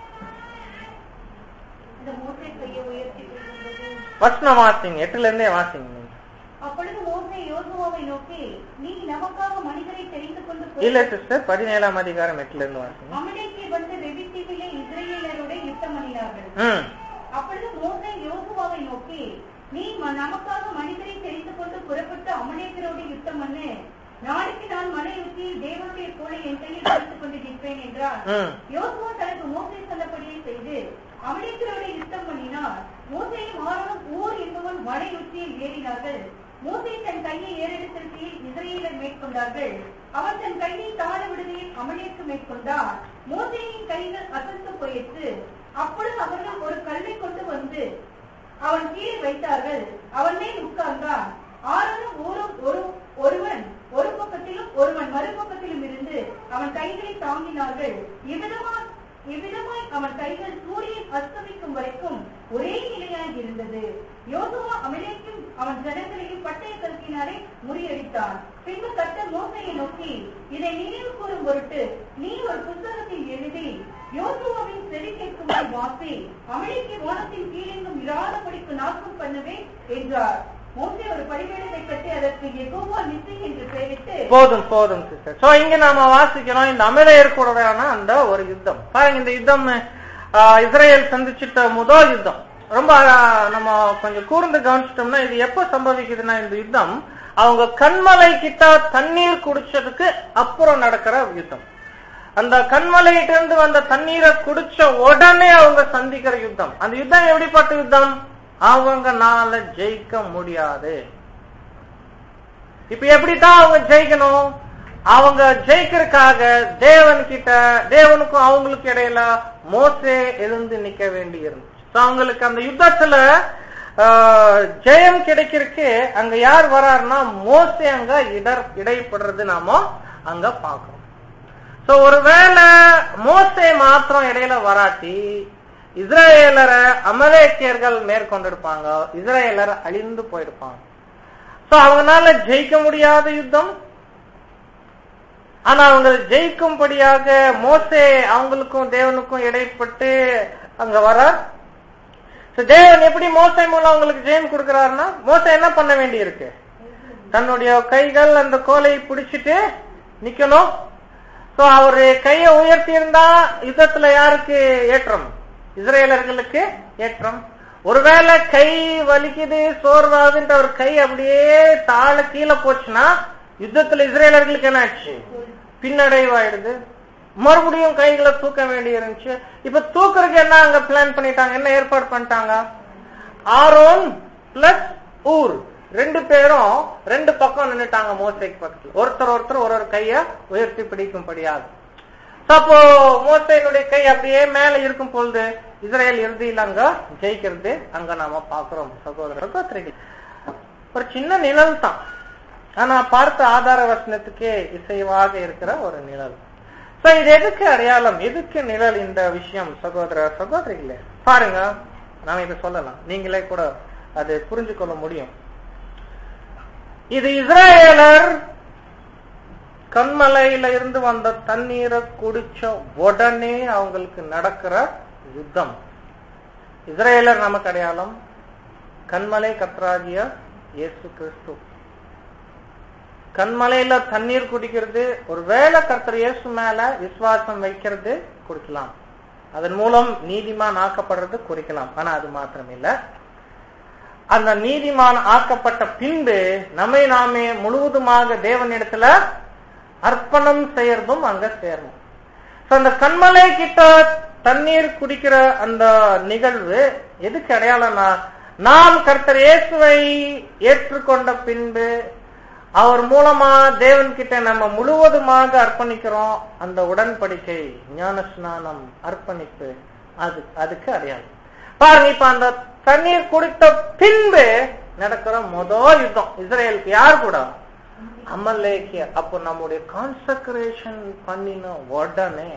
இந்த மோசே கையை உயர்த்தி கொண்டிருந்தது.
வசனம் வாசிங்க எட்டுல இருந்தே வாசிங்க நீங்க.
அப்பொழுது மோசே யோசுவாவை நோக்கி நீ நமக்காக மனிதரை தெரிந்து கொண்டு போ.
இல்ல சிஸ்டர் பதினேழாம் அதிகாரம் எட்டுல இருந்து வாசிங்க
அமலேக்கியர் வந்து ரெவித்தீமிலே இஸ்ரேலரோட யுத்தம் பண்ணினார்கள்
ம்
அப்பொழுது மோசே யோசுவாவை நோக்கி நீ ம- நமக்காக மனிதரை தெரிந்து கொண்டு புறப்பட்டு அமலேக்கரோடு யுத்தம் பண்ணு நாளைக்கு நான் மலை உச்சியில் தேவனுடைய கோலை என் கையில் வைத்துக் கொண்டு நிற்பேன் என்றார்
ம்
யோசுவா தனக்கு மோசே சொன்னபடியே செய்து அமலேக்கரோடு யுத்தம் பண்ணினார் மோசேயும் ஆரோனும் ஊர் என்பவன் மலை உச்சியில் ஏறினார்கள் மோசே தன் கையை ஏறெடுத்திருக்கையில் இஸ்ரேலர் மேற்கொண்டார்கள் அவன் தன் கையை தாழ விடுகையில் அமலேக்கு மேற்கொண்டார் மோசேயின் கைகள் அசந்து போயிற்று அப்பொழுது அவர்கள் ஒரு கல்லை கொண்டு வந்து அவன் கீழே வைத்தார்கள் அவன் மேல் உட்கார்ந்தான் ஆரோனும் ஊரும் ஒரு ஒருவன் ஒரு பக்கத்திலும் ஒருவன் மறுபக்கத்திலும் இருந்து அவன் கைகளை தாங்கினார்கள் இவ்விதமா இவ்விதமாய் அவன் கைகள் சூரியன் அஸ்தமிக்கும் வரைக்கும் ஒரே நிலையாய் அதிகமாய் இருந்தது யோசுவா அமலேக்கும் அவன் ஜனங்களையும் பட்டய கருத்தினாலே முறியடித்தான் பின்பு கர்த்தர் மோசையை நோக்கி இதை நினைவு கூறும் பொருட்டு நீ ஒரு புத்தகத்தில் எழுதி யோசுவாவின் செவி கேட்கும்படி வாசி அமலேக்கு வானத்தின் கீழெங்கும் இராதபடிக்கு நாக்கம் பண்ணவே என்றார் மோசே ஒரு பலிபீடத்தை கட்டி அதற்கு எகோவா நிசி என்று பெயரிட்டு
போதும் போதும் சிஸ்டர் சோ இங்க நாம வாசிக்கிறோம் இந்த அமலேயர் கூடயான அந்த ஒரு யுத்தம் பாருங்க இந்த யுத்தம் ஆஹ், இஸ்ரேல் சந்திச்சிட்ட முதல் யுத்தம் ரொம்ப ஆஹ், நம்ம கொஞ்சம் கூர்ந்து கவனிச்சிட்டோம்னா இது எப்ப சம்பவிக்குதுன்னா இந்த யுத்தம் அவங்க கண்மலை கிட்ட தண்ணீர் குடிச்சதுக்கு அப்புறம் நடக்கிற யுத்தம் அந்த கண்மலையிட்ட இருந்து வந்த தண்ணீரை குடிச்ச உடனே அவங்க சந்திக்கிற யுத்தம் அந்த யுத்தம் எப்படிப்பட்ட யுத்தம் அவங்கனால ஜெயிக்க முடியாது இப்ப எப்படித்தான் அவங்க ஜெயிக்கணும் அவங்க ஜெயிக்கிறதுக்காக தேவன் கிட்ட தேவனுக்கும் அவங்களுக்கு இடையில மோசே எழுந்து நிக்க வேண்டி இருந்துச்சு So, அவங்களுக்கு அந்த யுத்தத்துல ஆஹ், ஜெயம் கிடைக்கிறதுக்கு அங்க யார் வராருன்னா மோசே அங்க இடர் இடைப்படுறது நாம அங்க பாக்குறோம் சோ ஒருவேளை மோசே மாத்திரம் இடையில வராட்டி இஸ்ரேலரை அமலேக்கியர்கள் மேற்கொண்டிருப்பாங்க இஸ்ரேலர் அழிந்து போயிருப்பாங்க சோ அவங்கனால ஜெயிக்க முடியாத யுத்தம் ஆனா அவங்க ஜெயிக்கும்படியாக மோசே அவங்களுக்கும் தேவனுக்கும் இடைப்பட்டு அங்க வர So, தேவன் எப்படி மோசை மூலம் அவங்களுக்கு ஜெயம் கொடுக்கிறாருன்னா மோசை என்ன பண்ண வேண்டி இருக்கு தன்னுடைய கைகள் அந்த கோலை பிடிச்சிட்டு நிக்கணும் சோ அவரு கையை உயர்த்தி இருந்தா யுத்தத்துல யாருக்கு ஏற்றம் இஸ்ரேலர்களுக்கு ஏற்றம் ஒருவேளை கை வலிக்குது சோர்வாகுன்ற ஒரு கை அப்படியே தாழ கீழே போச்சுன்னா யுத்தத்துல இஸ்ரேலர்களுக்கு என்ன ஆச்சு பின்னடைவாயிடுது மறுபடியும் கைகளை தூக்க வேண்டி இருந்துச்சு இப்ப தூக்குறதுக்கு என்ன அங்க பிளான் பண்ணிட்டாங்க என்ன ஏற்பாடு பண்ணிட்டாங்க ஆரோன் பிளஸ் ஊர் ரெண்டு பேரும் ரெண்டு பக்கம் நின்னுட்டாங்க மோசைக்கு பக்கத்துல ஒருத்தர் ஒருத்தர் ஒரு ஒரு கைய உயர்த்தி பிடிக்கும்படியாக So, அப்போ மோசையினுடைய கை அப்படியே மேல இருக்கும் பொழுது இஸ்ரேல் இறுதியில் அங்க ஜெயிக்கிறது அங்க நாம பாக்குறோம் சகோதர சகோதரிகள் ஒரு சின்ன நிழல் தான் ஆனா பார்த்த ஆதார வசனத்துக்கே இசைவாக இருக்கிற ஒரு நிழல் சோ இது எதுக்கு அடையாளம் எதுக்கு நிழல் இந்த விஷயம் சகோதர சகோதரிகளே பாருங்க நாம இதை சொல்லலாம் நீங்களே கூட அது புரிஞ்சு கொள்ள முடியும் இது இஸ்ரேலர் கண்மலையில இருந்து வந்த தண்ணீரை குடிச்ச உடனே அவங்களுக்கு நடக்கிற யுத்தம் இஸ்ரேலர் நமக்கு அடையாளம் கண்மலை கத்ராகிய இயேசு கிறிஸ்து கண்மலையில தண்ணீர் குடிக்கிறது ஒருவேளை கர்த்தர் இயேசு மேல விசுவாசம் வைக்கிறது குடிக்கலாம் அதன் மூலம் நீதிமான் ஆக்கப்படுறது குறிக்கலாம் ஆனா அது மாத்திரம் இல்ல அந்த நீதிமான் ஆக்கப்பட்ட பின்பு நம்மை நாமே முழுவதுமாக தேவனிடத்துல அர்ப்பணம் செய்யறதும் அங்க சேரணும் So, அந்த கண்மலை கிட்ட தண்ணீர் குடிக்கிற அந்த நிகழ்வு எதுக்கு அடையாளம்னா நாம் கர்த்தர் இயேசுவை ஏற்றுக்கொண்ட பின்பு அவர் மூலமா தேவன் கிட்ட நம்ம முழுவதுமாக அர்ப்பணிக்கிறோம் அந்த உடன்படிக்கை ஞான ஸ்நானம் அர்ப்பணிப்பு அது அதுக்கு அடையாளம் பாருங்க இப்ப அந்த தண்ணீர் குடித்த பின்பு நடக்கிற முதல் யுத்தம் இஸ்ரேலுக்கு யார் கூட அமலேக்கியர் அப்போ நம்முடைய கான்சக்ரேஷன் பண்ணின உடனே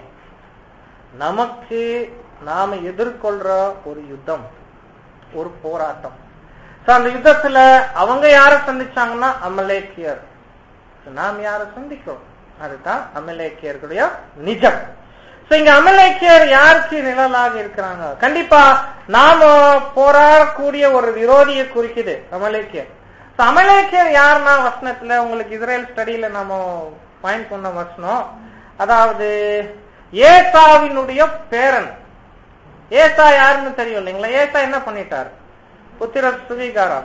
நமக்கு நாம எதிர்கொள்ற ஒரு யுத்தம் ஒரு போராட்டம் So, அந்த யுத்தத்துல அவங்க யார சந்திச்சாங்கன்னா அமலேக்கியர் So, நாம் யார சந்திக்கிறோம் அதுதான் அமலேக்கியர்களுடைய நிஜம் So, இங்க அமலேக்கியர் யாருக்கு நிழலாக இருக்கிறாங்க கண்டிப்பா நாம போராடக்கூடிய ஒரு விரோதியை குறிக்குது அமலேக்கியர் So, அமலேக்கியர் யாருன்னா வசனத்துல உங்களுக்கு இஸ்ரேல் ஸ்டடியில நாம பாயிண்ட் பண்ண வசனம் அதாவது ஏசாவினுடைய பேரன் ஏசா யாருன்னு தெரியும் இல்லைங்களா ஏசா என்ன பண்ணிட்டார் புத்திர சுவீகாரா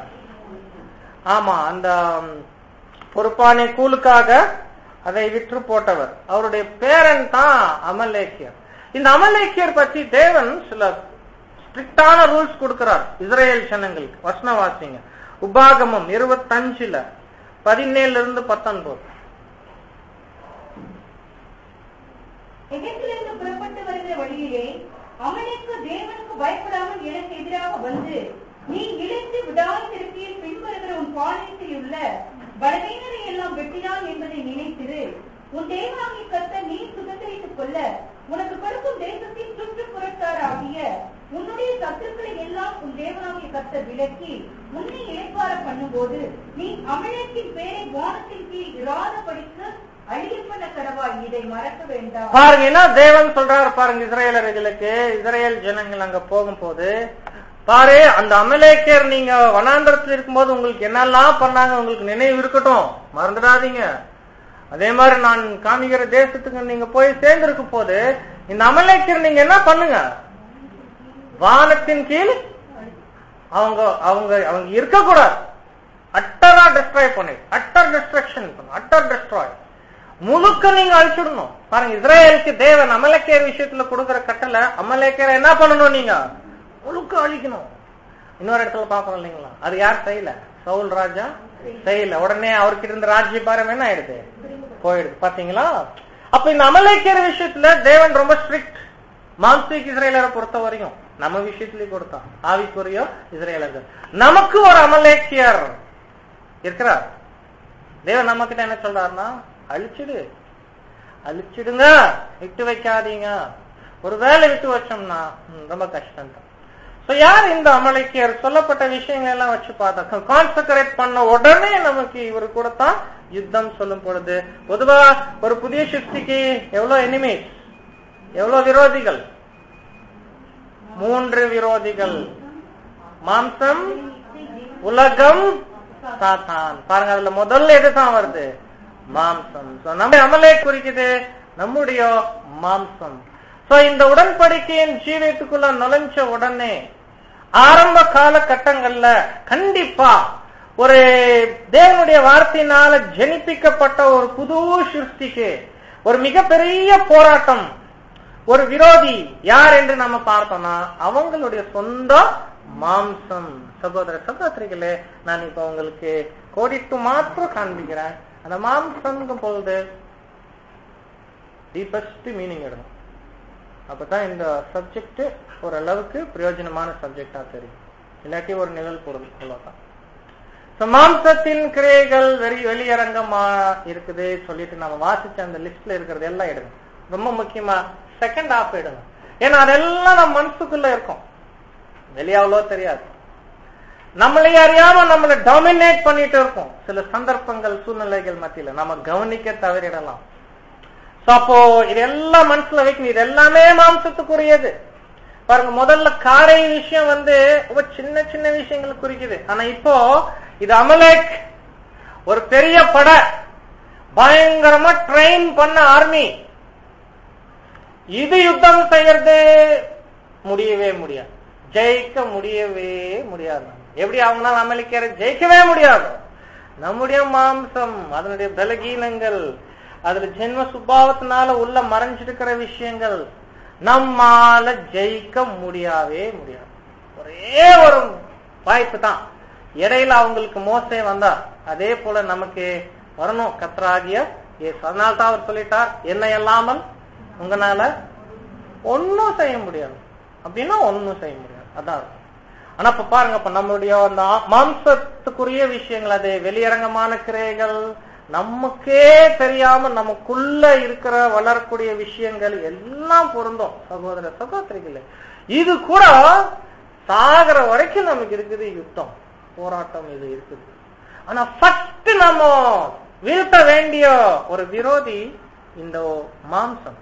ஆமா அந்த ம், பொறுப்பானை கூலுக்காக அதை விற்று போட்டவர் அவருடைய பேரன் தான் அமலேக்கியர் இந்த அமலேக்கியர் பற்றி தேவன் சில ஸ்ட்ரிக்டான ரூல்ஸ் கொடுக்கிறார் இஸ்ரேல் ஜனங்களுக்கு வசனவாசிங்க உபாகமம் இருபத்தஞ்சுல பதினேழுல இருந்து பத்தொன்பது
எகிப்திலிருந்து புறப்பட்டு வருகிற வழியிலே அவனுக்கு தேவனுக்கு பயப்படாமல் எனக்கு எதிராக வந்து நீ இழைத்து விடாதிருக்கையில் பின்வருகிற உன் பாளையத்தில் உள்ள பலவீனரை எல்லாம் வெட்டினான் என்பதை நினைத்திரு உன் தேவனாகிய கர்த்தர் நீ சுதந்திரித்துக் கொள்ள உனக்கு கொடுக்கும் தேசத்தின் சுற்றுப்புறத்தார் ஆகிய உன்னுடைய சத்துருக்களை எல்லாம் உன் தேவனாகிய கத்த விலக்கி உன்னை இளைப்பார பண்ணும்போது நீ அமலேக்கின் பேரை வானத்தின் கீழ் இராதபடிக்கு அழிய பண்ண கடவாய் இதை மறக்க வேண்டாம்
பாருங்க என்ன தேவன் சொல்றாரு பாருங்க இஸ்ரேலர்களுக்கு இஸ்ரேல் ஜனங்கள் அங்க போகும்போது பாரு அந்த அமலேக்கர் நீங்க வனாந்தரத்தில் இருக்கும்போது உங்களுக்கு என்னெல்லாம் பண்ணாங்க உங்களுக்கு நினைவு இருக்கட்டும் மறந்துடாதீங்க அதே மாதிரி நான் காமிக்கிற தேசத்துக்கு நீங்க போய் சேர்ந்திருக்கும் போது இந்த அமலேக்கர் நீங்க என்ன பண்ணுங்க வானத்தின் கீழ் அவங்க அவங்க அவங்க இருக்கக்கூடாது அட்டரா டிஸ்ட்ராய் பண்ணி அட்டர் டிஸ்ட்ரக்ஷன் அட்டர் டிஸ்ட்ராய் முழுக்க நீங்க அழிச்சிடணும் பாருங்க இஸ்ரேலுக்கு தேவன் அமலேக்கர் விஷயத்துல கொடுக்கிற கட்டளை அமலேக்கரை என்ன பண்ணணும் நீங்க முழுக்க அழிக்கணும் இன்னொரு இடத்துல பாப்போம் இல்லைங்களா அது யார் செய்யல சவுல் ராஜா செய்யல உடனே அவர்கிட்ட இருந்த ராஜ்ய பாரம் என்ன ஆயிடுது போயிடுது பாத்தீங்களா அப்ப இந்த அமலேக்கிற விஷயத்துல தேவன் ரொம்ப ஸ்ட்ரிக்ட் மாம்சிக் இஸ்ரேலரை பொறுத்த வரையும் நம்ம விஷயத்திலேயே கொடுத்தான் ஆவிக்குரிய இஸ்ரேலர்கள் நமக்கு ஒரு அமலேக்கியர் இருக்கிறார் தேவன் நம்ம கிட்ட என்ன சொல்றாருன்னா அழிச்சிடு அழிச்சிடுங்க விட்டு வைக்காதீங்க ஒரு வேலை விட்டு வச்சோம்னா ம், ரொம்ப கஷ்டம் தான் So, யார் இந்த அமலைக்கியர் சொல்லப்பட்ட விஷயங்கள் எல்லாம் வச்சு பார்த்தா கான்சென்ட்ரேட் பண்ண உடனே நமக்கு இவர் கூட தான் யுத்தம் சொல்லும் பொழுது பொதுவா ஒரு புதிய சிருஷ்டிக்கு எவ்வளவு எனிமீஸ் எவ்வளவு விரோதிகள் மூன்று விரோதிகள் மாம்சம் உலகம் சாத்தான் பாருங்க அதுல முதல்ல எதுதான் வருது மாம்சம் So, நம்ம அமலே குறிக்குது நம்முடைய மாம்சம் சோ இந்த உடன்படிக்கையின் ஜீவியத்துக்குள்ள நுழைஞ்ச உடனே ஆரம்ப காலகட்டங்கள்ல கண்டிப்பா ஒரு தேவனுடைய வார்த்தையினால ஜெனிப்பிக்கப்பட்ட ஒரு புது சிருஷ்டிக்கு ஒரு மிகப்பெரிய போராட்டம் ஒரு விரோதி யார் என்று நம்ம பார்த்தோம்னா அவங்களுடைய சொந்த மாம்சம் சகோதர சகோதரிகளே நான் இப்ப உங்களுக்கு கோடிட்டு மாத்திரம் காண்பிக்கிறேன் அந்த மாம்சம் பொழுது டீபஸ்ட் மீனிங் எடுக்கும் அப்பதான் இந்த சப்ஜெக்ட் ஓரளவுக்கு பிரயோஜனமான சப்ஜெக்டா தெரியும் இல்லாட்டி ஒரு நிழல் பொருள் அவ்வளவுதான் So, மாம்சத்தின் கிரியைகள் வெறி வெளியரங்கமா இருக்குது சொல்லிட்டு நம்ம வாசிச்ச அந்த லிஸ்ட்ல இருக்கிறது எல்லாம் எடுங்க ரொம்ப முக்கியமா செகண்ட் ஹாஃப் எடுங்க ஏன்னா அதெல்லாம் நம்ம மனசுக்குள்ள இருக்கும் வெளியே அவ்வளோ தெரியாது நம்மளை அறியாம நம்மளை டாமினேட் பண்ணிட்டு இருக்கோம் சில சந்தர்ப்பங்கள் சூழ்நிலைகள் மத்தியில நம்ம கவனிக்க தவறிடலாம் So, அப்போ இதெல்லாம் மனசுல வைக்கணும் இது எல்லாமே மாம்சத்துக்குரியது பாருங்க முதல்ல காரை விஷயம் வந்து ரொம்ப சின்ன சின்ன விஷயங்கள் குறிக்குது ஆனா இப்போ இது அமலேக் ஒரு பெரிய படை பயங்கரமா ட்ரெயின் பண்ண ஆர்மி இது யுத்தம் செய்யறது முடியவே முடியாது ஜெயிக்க முடியவே முடியாது எப்படி அவங்களால அமெரிக்கரை ஜெயிக்கவே முடியாது நம்முடைய மாம்சம் அதனுடைய பலகீனங்கள் அதுல ஜென்ம சுபாவத்தினால உள்ள மறைஞ்சிருக்கிற விஷயங்கள் நம்மால ஜெயிக்க முடியவே முடியாது ஒரே ஒரு வாய்ப்பு தான் இடையில அவங்களுக்கு மோசே வந்தா அதே போல நமக்கு வரணும் கத்ராகிய இயேசு அதனால தான் அவர் சொல்லிட்டார் என்ன இல்லாமல் உங்களால ஒன்னும் செய்ய முடியாது அப்படின்னா ஒன்னும் செய்ய முடியாது அதான் இருக்கும். ஆனா இப்ப பாருங்க இப்ப நம்மளுடைய அந்த ஆ- மாம்சத்துக்குரிய விஷயங்கள் அது வெளியரங்கமான கிரைகள் நமக்கே தெரியாம நமக்குள்ள இருக்கிற வளரக்கூடிய விஷயங்கள் எல்லாம் பொருந்தும் சகோதர சகோதரிகளே இது கூட சாகிற வரைக்கும் நமக்கு இருக்குது யுத்தம் போராட்டம் இது இருக்குது ஆனா ஃபர்ஸ்ட் நம்ம வீழ்த்த வேண்டிய ஒரு விரோதி இந்த மாம்சம்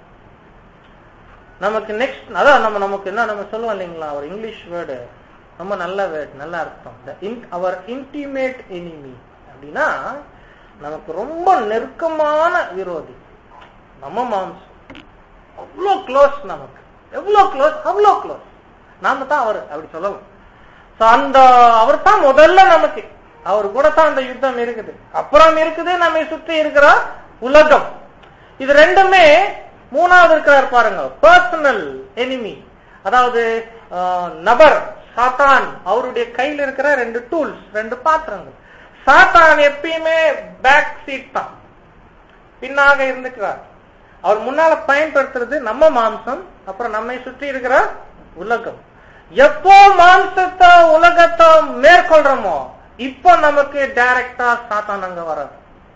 நமக்கு நெக்ஸ்ட் அதான் நம்ம நமக்கு என்ன நம்ம சொல்லுவோம் இல்லைங்களா ஒரு இங்கிலீஷ் வேர்டு ரொம்ப நல்ல வேர்டு நல்ல அர்த்தம் அவர் இன்டிமேட் எனிமி அப்படின்னா நமக்கு ரொம்ப நெருக்கமான விரோதி நம்ம மாம்சம் அவ்வளோ க்ளோஸ் நமக்கு எவ்வளோ க்ளோஸ் அவ்வளோ க்ளோஸ் நாம தான் அவர் அப்படி சொல்லலாம் So, அந்த அவர் தான் முதல்ல நமக்கு அவர் கூட தான் அந்த யுத்தம் இருக்குது அப்புறம் இருக்குது நம்மை சுற்றி இருக்கிற உலகம் இது ரெண்டுமே மூணாவது இருக்கிறார் பாருங்க பர்சனல் எனிமி அதாவது ஆஹ், நபர் சாத்தான் அவருடைய கையில் இருக்கிற ரெண்டு டூல்ஸ் ரெண்டு பாத்திரங்கள் சாத்தான் எப்பயுமே பேக் சீட் தான் பின்னாக இருந்துக்கிறார் அவர் முன்னால பயன்படுத்துறது நம்ம மாம்சம் அப்புறம் நம்மை சுற்றி இருக்கிற உலகம் எப்போ மாம்சத்தை உலகத்தை மேற்கொள்றோமோ இப்போ நமக்கு டைரக்டா சாத்தான் அங்க வராது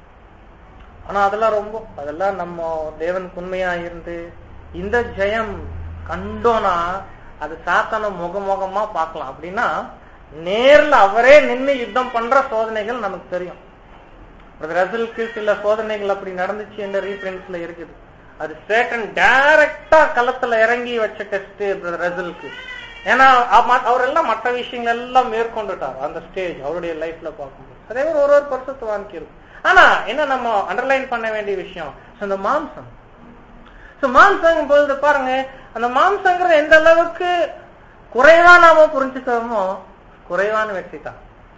ஆனா அதெல்லாம் ரொம்ப அதெல்லாம் நம்ம தேவனுக்கு உண்மையா இருந்து இந்த ஜெயம் கண்டோனா அது சாத்தான முகமுகமா பார்க்கலாம் அப்படின்னா நேர்ல அவரே நின்னு யுத்தம் பண்ற சோதனைகள் நமக்கு தெரியும் ரசலுக்கு சில சோதனைகள் அப்படி நடந்துச்சு என்ற ரீஃபரன்ஸ்ல இருக்குது அது சேட்டன் டைரக்டா களத்துல இறங்கி வச்ச டெஸ்ட் ரசலுக்கு ஏன்னா அவ- அவரெல்லாம் மற்ற விஷயங்கள் எல்லாம் மேற்கொண்டுட்டார் அந்த ஸ்டேஜ் அவருடைய லைஃப்ல பார்க்கும்போது அதே மாதிரி ஒரு ஒரு பரிசுத்தவானுக்கு இருக்கும் ஆனா என்ன நம்ம அண்டர்லைன் பண்ண வேண்டிய விஷயம் so அந்த மாம்சம் சோ மாம்சம் பொழுது பாருங்க அந்த மாம்சங்கிறது எந்த அளவுக்கு குறைவா நாம புரிஞ்சுக்கிறோமோ குறைவான வெற்றி தான்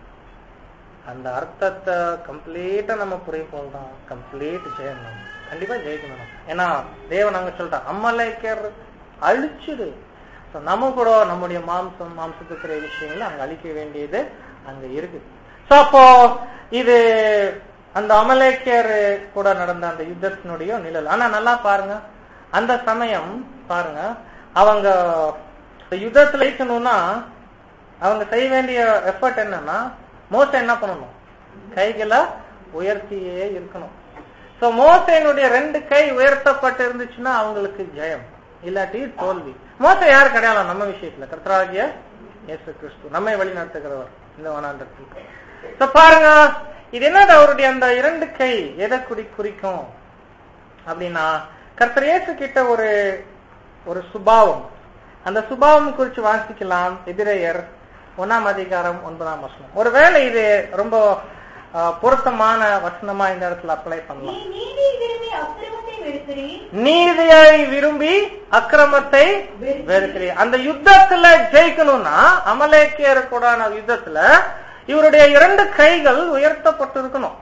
அந்த அர்த்தத்தை கம்ப்ளீட்டா நம்ம புரியும் போதுதான் கம்ப்ளீட் ஜெயம் நம்ம கண்டிப்பா ஜெயிக்கணும் நம்ம. ஏன்னா தேவன் அங்க சொல்லிட்டான் அம்மலைக்கர் அழிச்சிடு So நம்ம கூட நம்முடைய மாம்சம் மாம்சத்துக்குரிய விஷயங்களை அங்க அழிக்க வேண்டியது அங்க இருக்கு சோ அப்போ இது அந்த அமலேக்கியர் கூட நடந்த அந்த யுத்தத்தினுடைய நிழல் ஆனா நல்லா பாருங்க அந்த சமயம் பாருங்க அவங்க இந்த யுத்தத்துல ஜெயிக்கணும்னா அவங்க செய்ய வேண்டிய எஃபர்ட் என்னன்னா மோச என்ன பண்ணணும் கைகளை உயர்த்தியே இருக்கணும் சோ மோசையினுடைய ரெண்டு கை உயர்த்தப்பட்டு இருந்துச்சுன்னா அவங்களுக்கு ஜெயம் இல்லாட்டி தோல்வி மோச யாரு கிடையாது நம்ம விஷயத்துல கர்த்தராகிய இயேசு கிறிஸ்து நம்மை வழி நடத்துகிறவர் இந்த வனாந்தரத்துக்கு சோ பாருங்க இது என்னது அவருடைய அந்த இரண்டு கை எதை குறி குறிக்கும் அப்படின்னா கர்த்தர் இயேசு கிட்ட ஒரு ஒரு சுபாவம் அந்த சுபாவம் குறித்து வாசிக்கலாம் எதிரையர் ஒன்னாம் அதிகாரம் ஒன்பதாம் வசனம் ஒருவேளை இது ரொம்ப அஹ், பொருத்தமான வசனமா இந்த இடத்துல அப்ளை
நீ
பண்ணலாம்
நீதி விரும்பி அக்கிரமத்தை வெறுக்கிறீர்
நீதியை விரும்பி அக்கிரமத்தை வெறுக்கிறீர் அந்த யுத்தத்துல ஜெயிக்கணும்னா அமலேக்கியர் கூடான யுத்தத்துல இவருடைய இரண்டு கைகள் உயர்த்தப்பட்டிருக்கணும்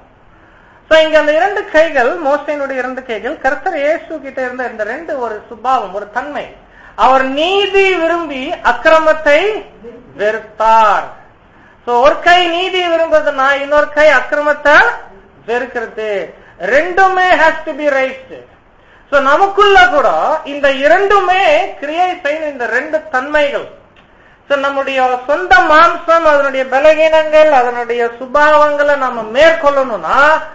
சோ இங்க அந்த இரண்டு கைகள் மோசையினுடைய இரண்டு கைகள் கர்த்தர் இயேசு கிட்ட இருந்த இந்த ரெண்டு ஒரு சுபாவம் ஒரு தன்மை அவர் நீதி விரும்பி அக்கிரமத்தை வெறுத்தார் சோ ஒரு கை நீதி விரும்புறதுன்னா இன்னொரு கை அக்கிரமத்தை வெறுக்கிறது ரெண்டுமே has to be right so நமக்குள்ள கூட இந்த இரண்டுமே கிரியை செய்யணும் இந்த ரெண்டு தன்மைகள் சோ நம்முடைய சொந்த மாம்சம் அதனுடைய பலகீனங்கள் அதனுடைய சுபாவங்களை நாம மேற்கொள்ளணும்னா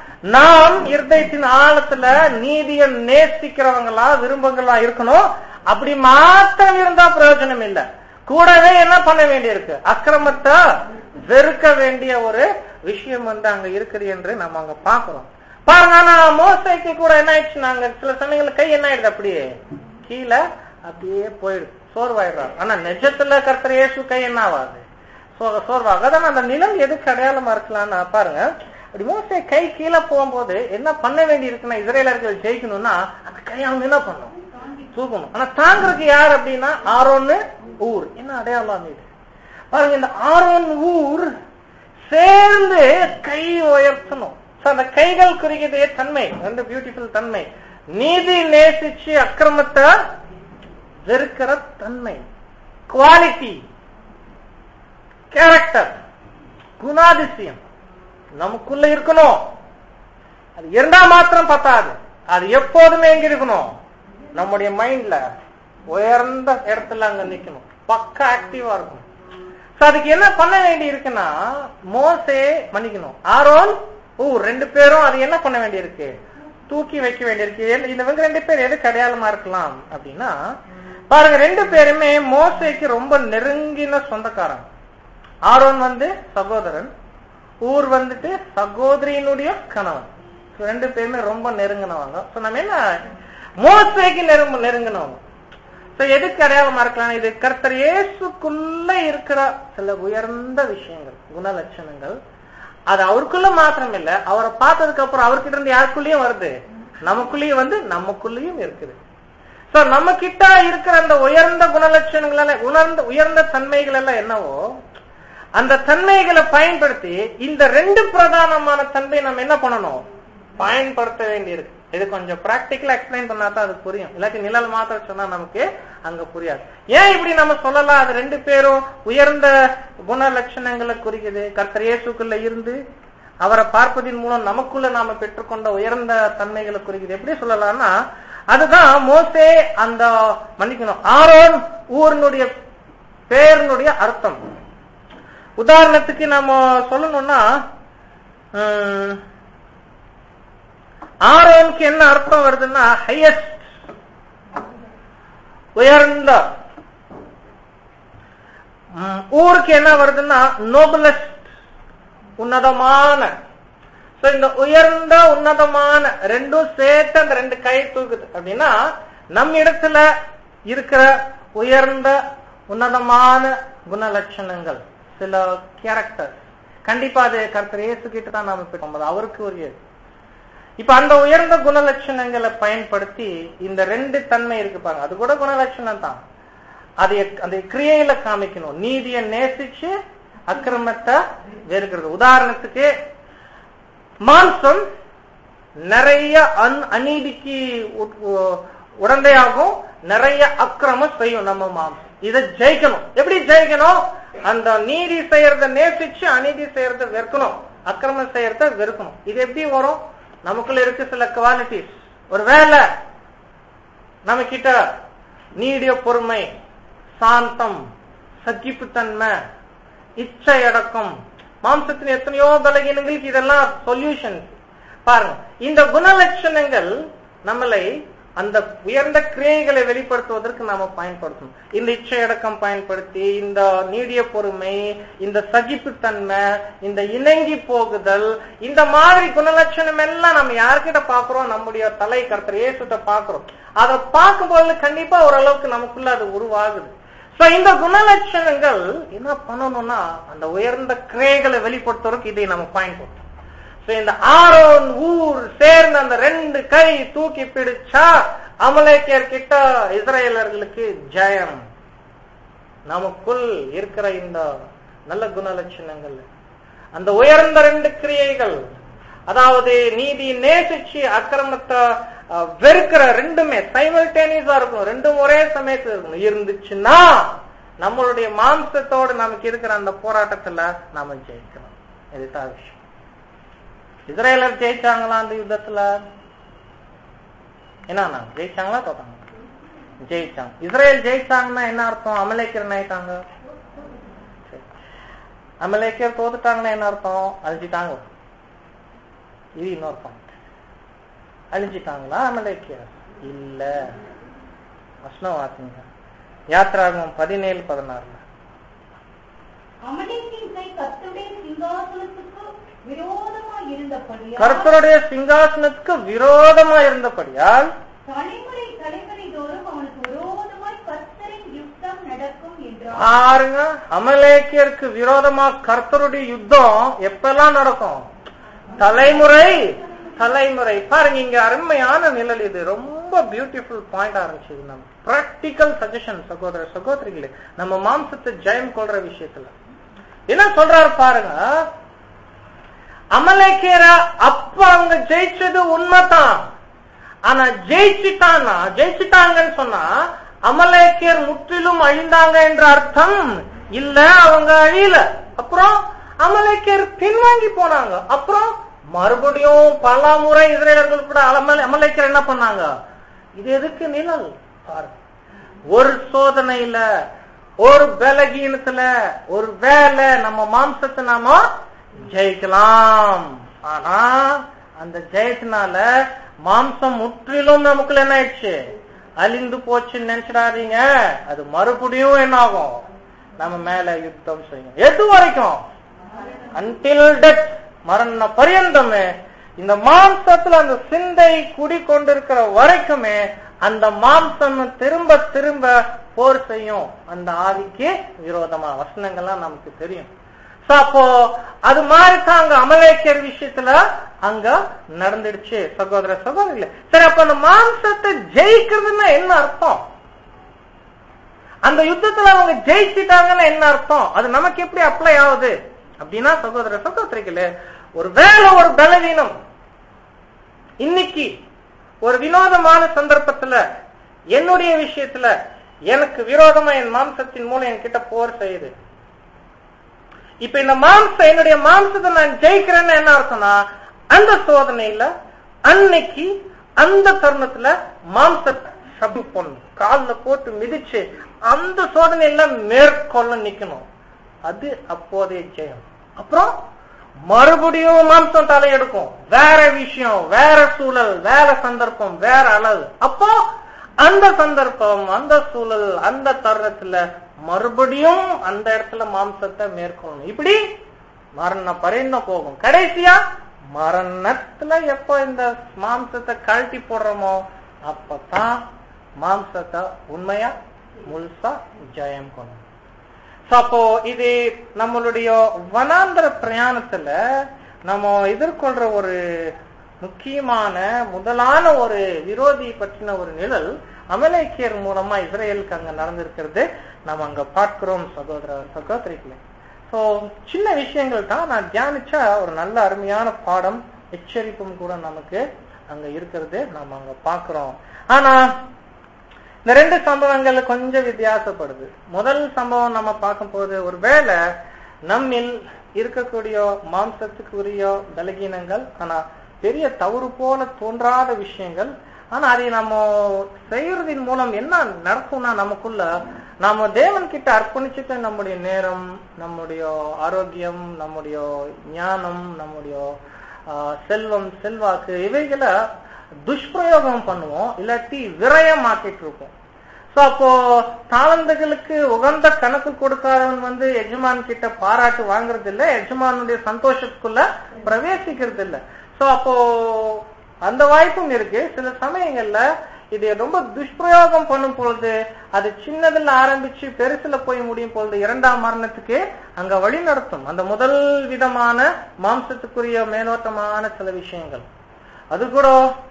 நாம் இருதயத்தின் ஆழத்துல நீதியை நேசிக்கிறவங்களா விரும்பங்களா இருக்கணும் அப்படி மாத்திரம் இருந்தா பிரயோஜனம் இல்ல கூடவே என்ன பண்ண வேண்டியிருக்கு அக்கிரமத்தை வெறுக்க வேண்டிய ஒரு விஷயம் வந்து அங்க இருக்குது என்று நம்ம அங்க பாக்குறோம் பாருங்க ஆனா மோசைக்கு கூட என்ன ஆயிடுச்சு நாங்க சில சமயங்கள்ல கை என்ன ஆயிடுது அப்படியே கீழே அப்படியே போயிடுது சோர்வாயிடுறாரு ஆனா நிஜத்துல கர்த்தர் இயேசு கை என்ன ஆகாது சோ- சோர்வாக அதான் அந்த நிலம் எதுக்கு அடையாளமா இருக்கலாம்னு பாருங்க அப்படி மோசை கை கீழே போகும்போது என்ன பண்ண வேண்டி இருக்குன்னா இஸ்ரேலர்கள் ஜெயிக்கணும்னா அந்த கை அவங்க என்ன பண்ணும் தூக்கணும் ஆனா தாங்குறதுக்கு யார் அப்படின்னா ஆரோன்னு ஊர் என்ன அடையாளம் இது பாருங்க இந்த ஆரோன் ஊர் சேர்ந்து கை உயர்த்தணும் So, அந்த கைகள் குறிக்கிறதே தன்மை ரெண்டு பியூட்டிஃபுல் தன்மை நீதி நேசிச்சு அக்கிரமத்தை வெறுக்கிற தன்மை குவாலிட்டி கேரக்டர் குணாதிசயம் நமக்குள்ள இருக்கணும் அது இருந்தா மாத்திரம் பத்தாது அது எப்போதுமே எங்க இருக்கணும் நம்முடைய மைண்ட்ல உயர்ந்த இடத்துல அங்க நிக்கணும் பக்கா ஆக்டிவா இருக்கணும் So, அதுக்கு என்ன பண்ண வேண்டி இருக்குன்னா மோசே மன்னிக்கணும் ஆரோன் ஊ ரெண்டு பேரும் அது என்ன பண்ண வேண்டி இருக்கு தூக்கி வைக்க வேண்டியிருக்கு எல்- இவங்க ரெண்டு பேர் எதுக்கு அடையாளமா இருக்கலாம் அப்படின்னா பாருங்க ரெண்டு பேருமே மோசேக்கு ரொம்ப நெருங்கின சொந்தக்காரன் ஆரோன் வந்து சகோதரன் ஊர் வந்துட்டு சகோதரியினுடைய கணவன் So, ரெண்டு பேருமே ரொம்ப நெருங்கினவங்க So, நம்ம என்ன மோசேக்கு நெருங்க நெருங்கினவங்க So, எதுக்கு அடையாளமா இருக்கலாம் இது கர்த்தர் இயேசுக்குள்ள இருக்கிற சில உயர்ந்த விஷயங்கள் குணலட்சணங்கள் அது அவருக்குள்ள மாத்திரம் இல்ல அவரை பார்த்ததுக்கு அப்புறம் அவர்கிட்ட இருந்து யாருக்குள்ளயும் வருது நமக்குள்ளேயும் வந்து நமக்குள்ளேயும் இருக்குது சோ நம்ம கிட்ட இருக்கிற அந்த உயர்ந்த குணலட்சணங்கள் எல்லாம் உணர்ந்த உயர்ந்த தன்மைகள் எல்லாம் என்னவோ அந்த தன்மைகளை பயன்படுத்தி இந்த ரெண்டு பிரதானமான தன்மை நம்ம என்ன பண்ணணும் பயன்படுத்த வேண்டியிருக்கு இது கொஞ்சம் பிராக்டிக்கலா எக்ஸ்பிளைன் பண்ணா தான் அது புரியும் இல்லாட்டி நிழல் மாத்திரம் சொன்னா நமக்கு அங்க புரியாது ஏன் இப்படி நம்ம சொல்லலாம் அது ரெண்டு பேரும் உயர்ந்த குண லட்சணங்களை குறிக்குது கர்த்தர் இயேசுக்குள்ள இருந்து அவரை பார்ப்பதின் மூலம் நமக்குள்ள நாம பெற்றுக்கொண்ட உயர்ந்த தன்மைகளை குறிக்குது எப்படி சொல்லலாம்னா அதுதான் மோசே அந்த மன்னிக்கணும் ஆரோன் ஊரினுடைய பேரினுடைய அர்த்தம் உதாரணத்துக்கு நம்ம சொல்லணும்னா ஹம், ஆரோனுக்கு என்ன அர்த்தம் வருதுன்னா ஹையஸ்ட் உயர்ந்த ம், ஊருக்கு என்ன வருதுன்னா நோபலஸ்ட் உன்னதமான So, இந்த உயர்ந்த உன்னதமான ரெண்டும் சேர்த்து அந்த ரெண்டு கை தூக்குது அப்படின்னா நம் இடத்துல இருக்கிற உயர்ந்த உன்னதமான குணலட்சணங்கள் சில கேரக்டர் கண்டிப்பா அது கர்த்தர் இயேசு கிட்ட தான் நாம போய் அவருக்கு உரியது இப்ப அந்த உயர்ந்த குணலட்சணங்களை பயன்படுத்தி இந்த ரெண்டு தன்மை இருக்கு பாருங்க அது கூட குணலட்சணம் தான் அதை அந்த கிரியையில காமிக்கணும் நீதியை நேசிச்சு அக்கிரமத்தை வெறுக்கிறது உதாரணத்துக்கு மாம்சம் நிறைய அந்- அநீதிக்கு உட்- உ- உடந்தையாகும் நிறைய அக்கிரமம் செய்யும் நம்ம மாம்சம் இதை ஜெயிக்கணும் எப்படி ஜெயிக்கணும் அந்த நீதி செய்யறத நேசிச்சு அநீதி செய்யறத வெறுக்கணும் அக்கிரமம் செய்யறத வெறுக்கணும் இது எப்படி வரும் நமக்குள்ள இருக்கு சில குவாலிட்டிஸ் ஒரு வேலை நம்ம கிட்ட நீடிய பொறுமை சாந்தம் சகிப்புத்தன்மை இச்சை அடக்கம் மாம்சத்தின் எத்தனையோ பலகீனங்களுக்கு இதெல்லாம் சொல்யூஷன் பாருங்க இந்த குணலட்சணங்கள் நம்மளை அந்த உயர்ந்த கிரியைகளை வெளிப்படுத்துவதற்கு நாம பயன்படுத்தணும் இந்த இச்சை அடக்கம் பயன்படுத்தி இந்த நீடிய பொறுமை இந்த சகிப்புத்தன்மை இந்த இணங்கி போகுதல் இந்த மாதிரி குணலட்சணம் எல்லாம் நம்ம யார்கிட்ட பாக்குறோம் நம்முடைய தலை கர்த்தர் இயேசுட்ட பாக்குறோம் அதை பார்க்கும்போது கண்டிப்பா ஓரளவுக்கு நமக்குள்ள அது உருவாகுது சோ இந்த குணலட்சணங்கள் என்ன பண்ணணும்னா அந்த உயர்ந்த கிரைகளை வெளிப்படுத்துறதுக்கு இதை நம்ம பயன்படுத்தணும் So, இந்த ஆரோன் ஊர் சேர்ந்து அந்த ரெண்டு கை தூக்கி பிடிச்சா அமலேக்கியர் கிட்ட இஸ்ரேலர்களுக்கு ஜெயம் நமக்குள் இருக்கிற இந்த நல்ல குணலட்சணங்கள் அந்த உயர்ந்த ரெண்டு கிரியைகள் அதாவது நீதி நேசிச்சு அக்கிரமத்தை அஹ், வெறுக்கிற ரெண்டுமே சைமல்டேனியஸா இருக்கும் ரெண்டும் ஒரே சமயத்துல இருக்கணும் இருந்துச்சுன்னா நம்மளுடைய மாம்சத்தோடு நமக்கு இருக்கிற அந்த போராட்டத்துல நாம ஜெயிக்கணும் இதுதான் விஷயம் இஸ்ரேலர் ஜெயிச்சாங்களா அந்த யுத்தத்துல என்ன ஜெயிச்சாங்களா தோத்தாங்க ஜெயிச்சாங்க இஸ்ரேல் ஜெயிச்சாங்கன்னா என்ன அர்த்தம் அமலேக்கர் ஆயிட்டாங்க சரி. அமலேக்கர் தோத்துட்டாங்கன்னா என்ன அர்த்தம் அழிஞ்சிட்டாங்க இது இன்னொரு பாயிண்ட் அழிஞ்சிட்டாங்களா அமலேக்கியர் இல்ல வசனம் வாசிங்க யாத்ராகம் பதினேழு பதினாறுல
அமலேக்கின் கை கர்த்தருடைய சிங்காசனத்துக்கு விரோதமாய் இருந்தபடியால்
கர்த்தருடைய சிங்காசனத்துக்கு விரோதமா இருந்தபடியால்
தலைமுறை தலைமுறை தோறும் அவனுக்கு விரோதமாய் கர்த்தரின் யுத்தம் நடக்கும் என்றார்
பாருங்க அமலேக்கியருக்கு விரோதமா கர்த்தருடைய யுத்தம் எப்பெல்லாம் நடக்கும் தலைமுறை தலைமுறை பாருங்க இங்க அருமையான நிழல் இது ரொம்ப பியூட்டிஃபுல் பாயிண்ட் ஆரம்பிச்சது நம்ம பிராக்டிக்கல் சஜஷன் சகோதர சகோதரிகளே நம்ம மாம்சத்தை ஜெயம் கொள்ற விஷயத்துல என்ன சொல்றாரு பாருங்க அமலேக்கியர அப்ப அவங்க ஜெயிச்சது உண்மைதான் ஆனா ஜெயிச்சுட்டானா ஜெயிச்சுட்டாங்கன்னு சொன்னா அமலேக்கியர் முற்றிலும் அழிந்தாங்க என்ற அர்த்தம் இல்ல அவங்க அழியல அப்புறம் அமலேக்கியர் பின்வாங்கி போனாங்க அப்புறம் மறுபடியும் பல முறை இஸ்ரேலர்கள் கூட அமல அமலேக்கியர் என்ன பண்ணாங்க இது எதுக்கு நிழல் பாருங்க ஒரு சோதனையில ஒரு பலகீனத்துல ஒரு வேலை நம்ம மாம்சத்தை நாம ஜெயிக்கலாம் ஆனா அந்த ஜெயத்தினால மாம்சம் முற்றிலும் நமக்குள்ள என்ன ஆயிடுச்சு அழிந்து போச்சுன்னு நினைச்சிடாதீங்க அது மறுபடியும் என்ன ஆகும் நம்ம மேல யுத்தம் செய்யும் எது வரைக்கும் அன்டில் டெத் மரண பரியந்தமே இந்த மாம்சத்துல அந்த சிந்தை குடி கொண்டிருக்கிற வரைக்குமே அந்த மாம்சம் திரும்ப திரும்ப போர் செய்யும் அந்த ஆவிக்கு விரோதமா வசனங்கள்லாம் நமக்கு தெரியும் So, அப்போ அது மாதிரி தான் அங்க அமலேக்கியர் விஷயத்துல அங்க நடந்துடுச்சு சகோதர சகோதரிகளே சரி அப்ப அந்த மாம்சத்தை ஜெயிக்கிறதுன்னா என்ன அர்த்தம் அந்த யுத்தத்துல அவங்க ஜெயிச்சிட்டாங்கன்னு என்ன அர்த்தம் அது நமக்கு எப்படி அப்ளை ஆகுது அப்படின்னா சகோதர சகோதரிகளே ஒரு வேலை ஒரு பலவீனம் இன்னைக்கு ஒரு வினோதமான சந்தர்ப்பத்துல என்னுடைய விஷயத்துல எனக்கு விரோதமா என் மாம்சத்தின் மூலம் என்கிட்ட போர் செய்யுது இப்ப இந்த மாம்சம் என்னுடைய மாம்சத்தை நான் ஜெயிக்கிறேன்னு என்ன அர்த்தம்னா அந்த சோதனையில அன்னைக்கு அந்த தருணத்துல மாம்சத்தை சபு பண்ணும் கால்ல போட்டு மிதிச்சு அந்த சோதனையில மேற்கொள்ள நிக்கணும் அது அப்போதைய ஜெயம் அப்புறம் மறுபடியும் மாம்சம் தலையெடுக்கும் வேற விஷயம் வேற சூழல் வேற சந்தர்ப்பம் வேற அளவு அப்போ அந்த சந்தர்ப்பம் அந்த சூழல் அந்த தருணத்துல மறுபடியும் அந்த இடத்துல மாம்சத்தை மேற்கொள்ளணும் இப்படி மரண பரிந்தம் போகும் கடைசியா மரணத்துல எப்போ இந்த மாம்சத்தை கழட்டி போடுறோமோ அப்பதான் மாம்சத்தை உண்மையா முழுசா ஜெயம் கொள்ளும் So, அப்போ இது நம்மளுடைய வனாந்தர பிரயாணத்துல நம்ம எதிர்கொள்ற ஒரு முக்கியமான முதலான ஒரு விரோதி பற்றின ஒரு நிழல் அமலேக்கியர் மூலமா இஸ்ரேலுக்கு அங்க நடந்திருக்கிறது நம்ம அங்க பார்க்கிறோம் சகோதர சகோதரிகளே சோ சின்ன விஷயங்கள் தான் நான் தியானிச்சா ஒரு நல்ல அருமையான பாடம் எச்சரிப்பும் கூட நமக்கு அங்க இருக்கிறது நாம அங்க பார்க்கிறோம் ஆனா இந்த ரெண்டு சம்பவங்கள் கொஞ்சம் வித்தியாசப்படுது முதல் சம்பவம் நம்ம பார்க்கும்போது ஒருவேளை நம்மில் இருக்கக்கூடிய மாம்சத்துக்கு உரிய பலகீனங்கள் ஆனா பெரிய தவறு போல தோன்றாத விஷயங்கள் ஆனா அதை நம்ம செய்யறதின் மூலம் என்ன நடக்கும்னா நமக்குள்ள நாம தேவன் கிட்ட அர்ப்பணிச்சுட்டு நம்முடைய நேரம் நம்முடைய ஆரோக்கியம் நம்முடைய ஞானம் நம்முடைய ஆஹ், செல்வம் செல்வாக்கு இவைகளை துஷ்பிரயோகம் பண்ணுவோம் இல்லாட்டி விரயமாக்கிட்டு இருப்போம் சோ அப்போ தாளந்துகளுக்கு உகந்த கணக்கு கொடுக்காதவன் வந்து எஜமான் கிட்ட பாராட்டு வாங்குறது இல்ல எஜமானுடைய சந்தோஷத்துக்குள்ள பிரவேசிக்கிறது இல்ல சோ அப்போ அந்த வாய்ப்பும் இருக்கு சில சமயங்கள்ல இது ரொம்ப துஷ்பிரயோகம் பண்ணும் பொழுது அது சின்னதுல ஆரம்பிச்சு பெருசுல போய் முடியும் பொழுது இரண்டாம் மரணத்துக்கு அங்க வழி நடத்தும் அந்த முதல் விதமான மாம்சத்துக்குரிய மேலோட்டமான சில விஷயங்கள் அது கூட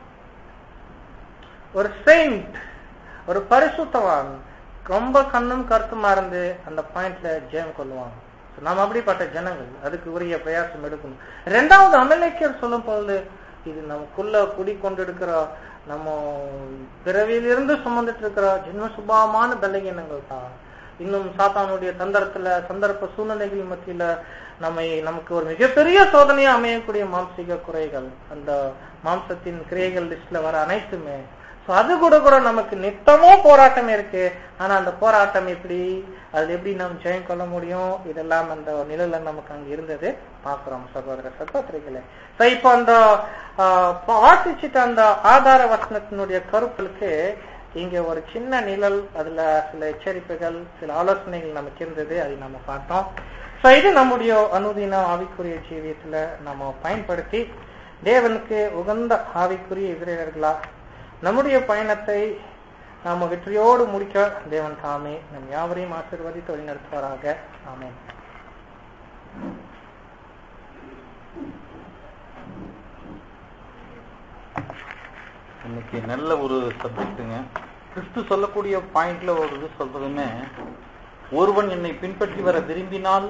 ஒரு செயின்ட் ஒரு பரிசுத்தவான் ரொம்ப கண்ணும் கருத்துமா இருந்து அந்த பாயிண்ட்ல ஜெயம் கொள்ளுவாங்க So, நாம் அப்படிப்பட்ட ஜனங்கள் அதுக்கு உரிய பிரயாசம் எடுக்கணும் ரெண்டாவது அமலேக்கியர் சொல்லும் பொழுது இது நமக்குள்ள குடிக்கொண்டிருக்கிற நம்ம பிறவியிலிருந்து சுமந்துட்டு இருக்கிற ஜென்ம சுபாவமான பலகீனங்கள் தான் இன்னும் சாத்தானுடைய தந்தரத்துல சந்தர்ப்ப சூழ்நிலைகள் மத்தியில நம்மை நமக்கு ஒரு மிகப்பெரிய சோதனையா அமையக்கூடிய மாம்சீக குறைகள் அந்த மாம்சத்தின் கிரியைகள் லிஸ்ட்ல வர அனைத்துமே So, அது கூட கூட நமக்கு நித்தமும் போராட்டம் இருக்கு ஆனா அந்த போராட்டம் எப்படி அது எப்படி நாம் ஜெயம் கொள்ள முடியும் இதெல்லாம் அந்த நிழல்ல நமக்கு அங்க இருந்தது பாக்குறோம் சகோதர சகோதரிகளே So, இப்போ அந்த ஆஹ், வாசிச்சுட்ட அந்த ஆதார வசனத்தினுடைய கருக்களுக்கு இங்க ஒரு சின்ன நிழல் அதுல சில எச்சரிப்புகள் சில ஆலோசனைகள் நமக்கு இருந்தது அதை நம்ம பார்த்தோம் So, இது நம்முடைய அனுதின ஆவிக்குரிய ஜீவியத்துல நம்ம பயன்படுத்தி தேவனுக்கு உகந்த ஆவிக்குரிய எதிரிகளா நம்முடைய பயணத்தை நாம வெற்றியோடு முடிக்க தேவன் தாமே நம் யாவரையும் ஆசீர்வதித்து வழிநடத்துவாராக ஆமென்
இன்னைக்கு நல்ல ஒரு சப்ஜெக்ட்டுங்க கிறிஸ்து சொல்லக்கூடிய பாயிண்ட்ல ஒரு இது சொல்றதுமே ஒருவன் என்னை பின்பற்றி வர விரும்பினால்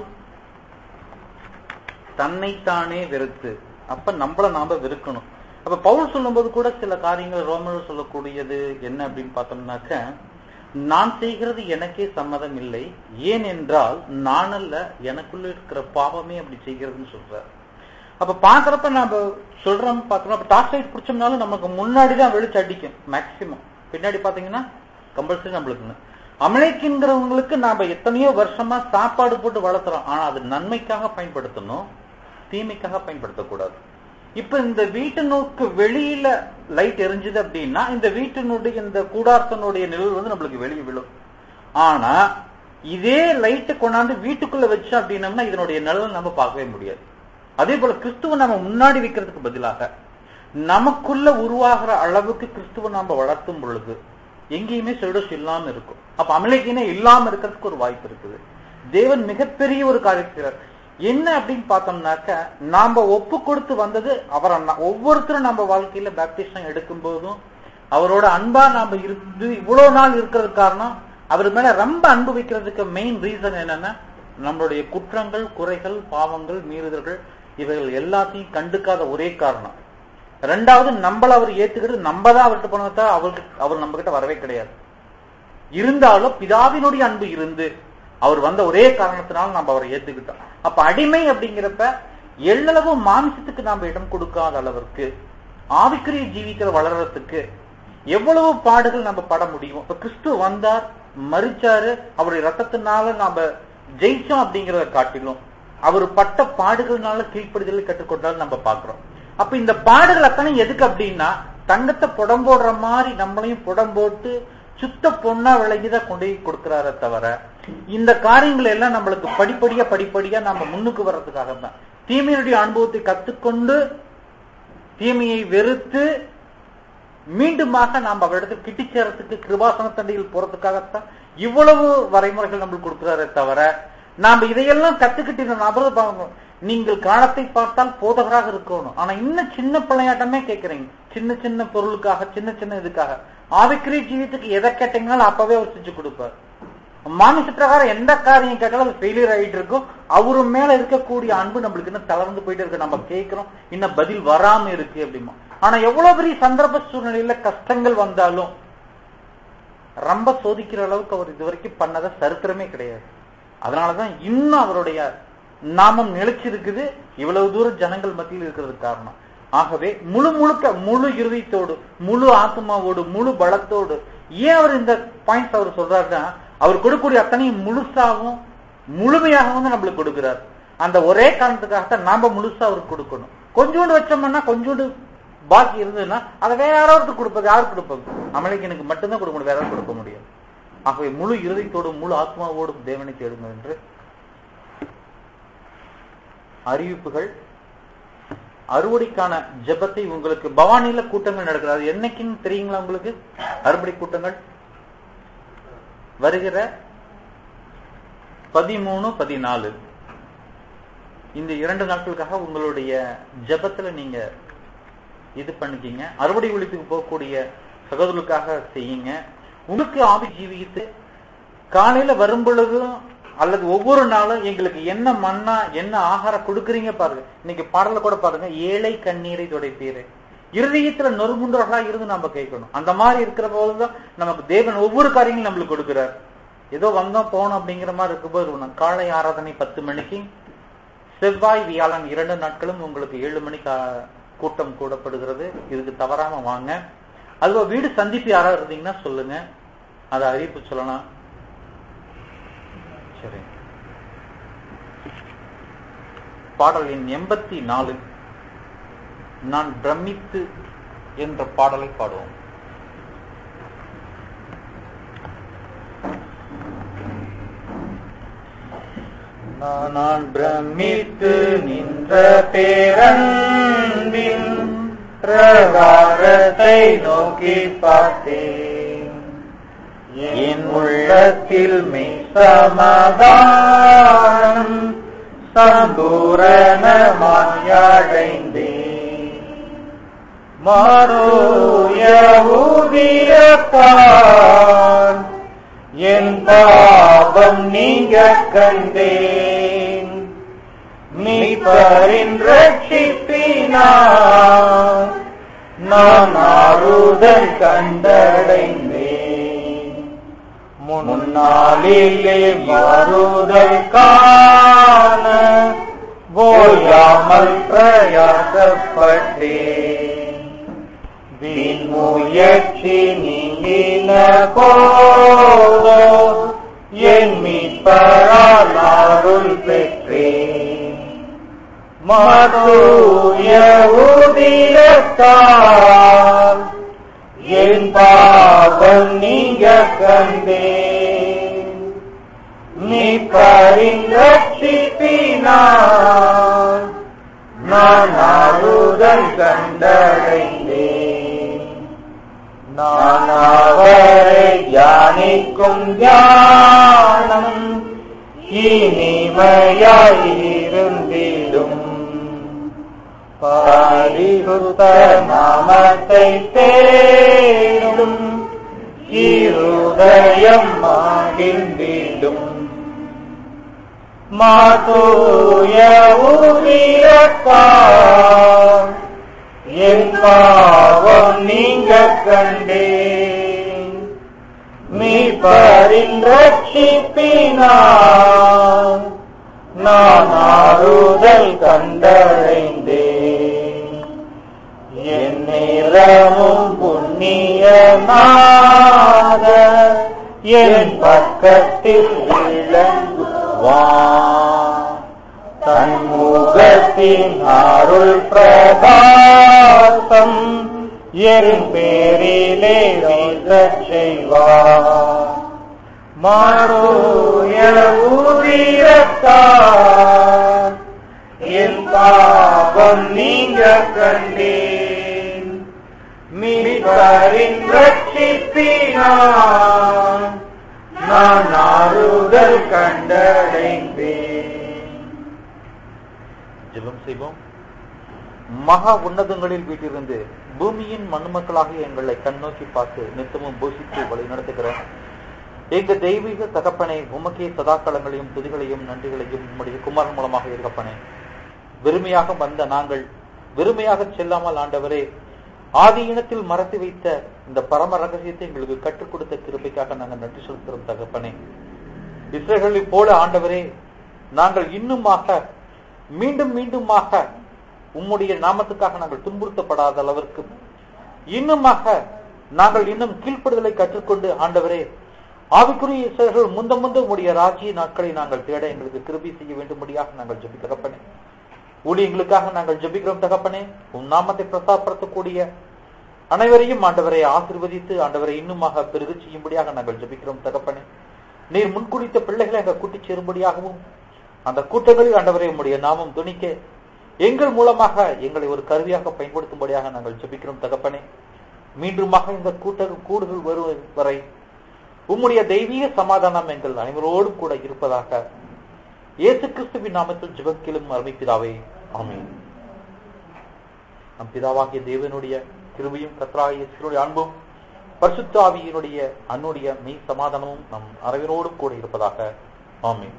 தன்னைத்தானே வெறுத்து அப்ப நம்மள நாம வெறுக்கணும் அப்ப பவுல் சொல்லும்போது கூட சில காரியங்கள் ரோமர் சொல்லக்கூடியது என்ன அப்படின்னு பார்த்தோம்னாக்க நான் செய்கிறது எனக்கே சம்மதம் இல்லை ஏன் என்றால் நான் அல்ல எனக்குள்ள இருக்கிற பாவமே அப்படி செய்கிறதுன்னு சொல்றார் அப்ப பாக்குறப்ப நம்ம சொல்றோம் பாக்குறோம் அப்ப டார்ச் லைட் பிடிச்சோம்னாலும் நமக்கு முன்னாடி தான் வெளிச்சு அடிக்கும் மேக்சிமம் பின்னாடி பாத்தீங்கன்னா கம்பல்சரி நம்மளுக்கு அமலைக்குங்கிறவங்களுக்கு நாம எத்தனையோ வருஷமா சாப்பாடு போட்டு வளர்த்துறோம் ஆனா அது நன்மைக்காக பயன்படுத்தணும் தீமைக்காக பயன்படுத்தக்கூடாது இப்ப இந்த வீட்டினுக்கு வெளியில லைட் எரிஞ்சுது அப்படின்னா இந்த வீட்டினுடைய இந்த கூடாரத்தினுடைய நிழல் வந்து நம்மளுக்கு வெளியே விழும் ஆனா இதே லைட்டு கொண்டாந்து வீட்டுக்குள்ள வச்சோம் அப்படின்னம்னா இதனுடைய நிழல் நம்ம பார்க்கவே முடியாது அதே போல கிறிஸ்துவ நம்ம முன்னாடி வைக்கிறதுக்கு பதிலாக நமக்குள்ள உருவாகிற அளவுக்கு கிறிஸ்துவ நாம வளர்த்தும் பொழுது எங்கேயுமே செல்டோஸ் இல்லாம இருக்கும் அப்ப அமலைக்கினே இல்லாம இருக்கிறதுக்கு ஒரு வாய்ப்பு இருக்குது தேவன் மிகப்பெரிய ஒரு காரியக்கிறார் என்ன அப்படின்னு பார்த்தோம்னாக்க நாம ஒப்பு கொடுத்து வந்தது அவரை ந- ஒவ்வொருத்தரும் நம்ம வாழ்க்கையில பேப்டிஸ்டம் எடுக்கும் போதும் அவரோட அன்பா நாம இருந்து இவ்வளவு நாள் இருக்கிறது காரணம் அவர் மேல ரொம்ப அன்பு வைக்கிறதுக்கு மெயின் ரீசன் என்னன்னா நம்மளுடைய குற்றங்கள் குறைகள் பாவங்கள் மீறுதல்கள் இவைகள் எல்லாத்தையும் கண்டுக்காத ஒரே காரணம் ரெண்டாவது நம்மள அவர் ஏத்துக்கிட்டு நம்ம தான் அவர்கிட்ட போனதா அவருக்கு அவர் நம்ம கிட்ட வரவே கிடையாது இருந்தாலும் பிதாவினுடைய அன்பு இருந்து அவர் வந்த ஒரே காரணத்தினால நம்ம அவரை ஏத்துக்கிட்டோம் அப்ப அடிமை அப்படிங்கிறப்ப எள்ளளவு மாம்சத்துக்கு நாம இடம் கொடுக்காத அளவிற்கு ஆவிக்குரிய ஜீவிக்கிற வளர்றதுக்கு எவ்வளவு பாடுகள் நம்ம பட முடியும் இப்ப கிறிஸ்து வந்தார் மறிச்சாரு அவருடைய ரத்தத்தினால நாம ஜெயிச்சோம் அப்படிங்கிறத காட்டிலும் அவர் பட்ட பாடுகள்னால கீழ்ப்படுதலை கற்றுக்கொண்டால் நம்ம பாக்குறோம் அப்ப இந்த பாடுகள் அத்தனை எதுக்கு அப்படின்னா தங்கத்தை புடம் போடுற மாதிரி நம்மளையும் புடம் போட்டு சுத்த பொண்ணா விளங்கிதான் கொண்டு போய் கொடுக்கிறாரே தவிர இந்த காரியங்கள் எல்லாம் நம்மளுக்கு படிப்படியா படிப்படியா நம்ம முன்னுக்கு வர்றதுக்காக தான் தீமையினுடைய அனுபவத்தை கத்துக்கொண்டு தீமையை வெறுத்து மீண்டுமாக நாம் அவரிடத்தில் கிட்டி சேரத்துக்கு கிருபாசன தண்டையில் போறதுக்காகத்தான் இவ்வளவு வரைமுறைகள் நம்மளுக்கு கொடுக்கிறாரே தவிர நாம இதையெல்லாம் கத்துக்கிட்டு இந்த நபரை பார்க்கணும் நீங்கள் காலத்தை பார்த்தால் போதகராக இருக்கணும் ஆனா இன்னும் சின்ன பிள்ளையாட்டமே கேட்கறீங்க சின்ன சின்ன பொருளுக்காக சின்ன சின்ன இதுக்காக ஆவிக்கிரிய ஜீவித்துக்கு எதை கேட்டீங்கனாலும் அப்பவே அவர் செஞ்சு கொடுப்பார் மாமிச பிரகாரம் எந்த காரியம் கேட்டாலும் அது ஃபெயிலியர் ஆயிட்டு இருக்கும் அவரு மேல இருக்கக்கூடிய அன்பு நம்மளுக்கு இன்னும் தளர்ந்து போயிட்டு இருக்கு நம்ம கேட்கிறோம் இன்னும் பதில் வராம இருக்கு அப்படிமா ஆனா எவ்வளவு பெரிய சந்தர்ப்ப சூழ்நிலையில கஷ்டங்கள் வந்தாலும் ரொம்ப சோதிக்கிற அளவுக்கு அவர் இதுவரைக்கும் பண்ணத சரித்திரமே கிடையாது அதனாலதான் இன்னும் அவருடைய நாமம் நிலைச்சிருக்குது இவ்வளவு தூரம் ஜனங்கள் மத்தியில் இருக்கிறதுக்கு காரணம் ஆகவே முழு முழுக்க முழு இருதயத்தோடு முழு ஆத்மாவோடு முழு பலத்தோடு ஏன் அவர் இந்த பாயிண்ட்ஸ் அவர் சொல்றாருன்னா அவர் கொடுக்கக்கூடிய அத்தனையும் முழுசாகவும் முழுமையாகவும் தான் நம்மளுக்கு கொடுக்கிறார் அந்த ஒரே காரணத்துக்காகத்தான் நாம முழுசா அவருக்கு கொடுக்கணும் கொஞ்சோண்டு வச்சோம்னா கொஞ்சோண்டு பாக்கி இருந்ததுன்னா அதை வேற யாராவது கொடுப்பது யாருக்கு கொடுப்பது நம்மளுக்கு எனக்கு மட்டும்தான் கொடுக்க முடியும் வேற யாரும் கொடுக்க முடியாது ஆகவே முழு இருதயத்தோடும் முழு ஆத்மாவோடும் தேவனை தேடுங்கள் என்று அறிவிப்புகள் அறுவடைக்கான ஜெபத்தை உங்களுக்கு பவானியில கூட்டங்கள் நடக்குது அது என்னைக்குன்னு தெரியுங்களா உங்களுக்கு அறுவடை கூட்டங்கள் வருகிற பதிமூணு பதினாலு இந்த இரண்டு நாட்களுக்காக உங்களுடைய ஜெபத்துல நீங்க இது பண்ணிக்கிங்க அறுவடை ஒழிப்புக்கு போகக்கூடிய சகோதரர்களுக்காக செய்யுங்க உங்களுக்கு ஆவி ஜீவித்து காலையில வரும் பொழுதும் அல்லது ஒவ்வொரு நாளும் எங்களுக்கு என்ன மண்ணா என்ன ஆகாரம் கொடுக்குறீங்க பாருங்க இன்னைக்கு பாடல கூட பாருங்க ஏழை கண்ணீரை துடைப்பீரு இருதயத்துல நொறுமுன்றர்களா இருந்து நம்ம கேட்கணும் அந்த மாதிரி இருக்கிற போதுதான் நமக்கு தேவன் ஒவ்வொரு காரியங்களும் நம்மளுக்கு கொடுக்கிறார் ஏதோ வந்தோம் போனோம் அப்படிங்கிற மாதிரி இருக்கும்போது இருக்கணும். காலை ஆராதனை பத்து மணிக்கு செவ்வாய் வியாழன் இரண்டு நாட்களும் உங்களுக்கு ஏழு மணிக்கு ஆ, கூட்டம் கூடப்படுகிறது இதுக்கு தவறாம வாங்க அதுவா வீடு சந்திப்பு யாராவது இருந்தீங்கன்னா சொல்லுங்க அதை அறிவிப்பு சொல்லலாம் சரி பாடல் எண் எண்பத்தி நாலு நான் பிரமித்து என்ற பாடலை பாடுவோம் நான் பிரமித்து நின்ற பேரன்பின் பிரகாரத்தை நோக்கி பார்த்தேன் என் உள்ளத்தில் மெய் சமாதானம் சம்பூரணமாயடைந்தேன் மாறோய ஊதியத்தான் என் பாவம் நீங்க கண்டேன் மீட்பரின் ரட்சிப்பினான் நான் ஆறுதல் கண்டடைந்தேன் முன்னாளிலே மாறுதல் காண ஓயாமல் பிரயாசப்பட்டேன் வீண் முயற்சி நீங்கின போதோ என் மீட்பரால் அருள் பெற்றேன் மதுய உதிரத்தால் என் பாவம் நீங்க கண்டேன் நீ பரிந்தட்சிப்பினான் நான் ஆறுதல் கண்டடைந்தேன் நான் அவரை தியானிக்கும் தியானம் இனிமையாயிருந்திடும் பரிசுத்த நாமத்தை தேடும் இருதயம் மகிழ்ந்திடும் மாதூய உயிரத்தார் என் பாவம் நீங்க கண்டேன் நீ பரிந்தட்சிப்பினான் நான் ஆறுதல் கண்டடைந்தேன் என் நிறமும் புண்ணியமாக என் பக்கத்தில் விளங்குவான் தன் முகத்தின் அருள் பிரகாசம் என் பேரிலே வீசச் செய்வார்
மாறோய ஊதிரத்தார் என் பாவம் நீங்க கண்டேன் மீட்பரின் ரட்சிப்பினான் நான் ஆறுதல் கண்டடைந்தேன்
ஜெபம் செய்வோம் மகா உன்னதங்களில் வீட்டிலிருந்து பூமியின் மண்மக்களாகிய எங்களை கண்ணோக்கி பார்த்து நித்தமும் போஷித்து வழி நடத்துகிற எங்க தெய்வீக தகப்பனை உமக்கே சதாக்களங்களையும் துதிகளையும் நன்றிகளையும் உம்முடைய குமாரன் மூலமாக இருக்கப்பனே வெறுமையாக வந்த நாங்கள் வெறுமையாக செல்லாமல் ஆண்டவரே ஆதி இனத்தில் மறைத்து வைத்த இந்த பரம ரகசியத்தை எங்களுக்கு கற்றுக் கொடுத்த கிருபைக்காக நாங்கள் நன்றி செலுத்துகிறோம் தகப்பனே இஸ்ரேல்களைப் போல ஆண்டவரே நாங்கள் இன்னுமாக மீண்டும் மீண்டுமாக உம்முடைய நாமத்துக்காக நாங்கள் துன்புறுத்தப்படாத அளவிற்கு இன்னுமாக நாங்கள் இன்னும் கீழ்ப்படுதலை கற்றுக்கொண்டு ஆண்டவரே ஆவிக்குரிய இஸ்ரேல்கள் முந்த முந்த உம்முடைய ராஜ்ய நாட்களை நாங்கள் தேட எங்களுக்கு கிருபி செய்ய வேண்டும்படியாக நாங்கள் ஜெபி தகப்பனே ஊழியங்களுக்காக நாங்கள் ஜெபிக்கிறோம் தகப்பனே உன் நாமத்தை பிரசாப்படுத்தக்கூடிய அனைவரையும் ஆண்டவரை ஆசிர்வதித்து ஆண்டவரை இன்னுமாக பெருகச் செய்யும்படியாக நாங்கள் ஜெபிக்கிறோம் தகப்பனே நீர் முன்குறித்த பிள்ளைகளை அங்க கூட்டிச் சேரும்படியாகவும் அந்த கூட்டங்களில் ஆண்டவரை உம்முடைய நாமம் துணிக்க எங்கள் மூலமாக எங்களை ஒரு கருவியாக பயன்படுத்தும்படியாக நாங்கள் ஜெபிக்கிறோம் தகப்பனே மீண்டுமாக இந்த கூட்ட கூடுதல் வரும் வரை உம்முடைய தெய்வீக சமாதானம் எங்கள் அனைவரோடும் கூட இருப்பதாக இயேசு கிறிஸ்துவின் நாமத்தில் ஜெபக்கிலும் அருமைப்பிதாவே ஆமென் நம் பிதாவாகிய தேவனுடைய கிருபையும் கத்ராகிய இயேசுவினுடைய அன்பும் பரிசுத்த ஆவியினுடைய அன்னுடைய மெய் சமாதானமும் நம் அனைவரோடும் கூட இருப்பதாக ஆமென்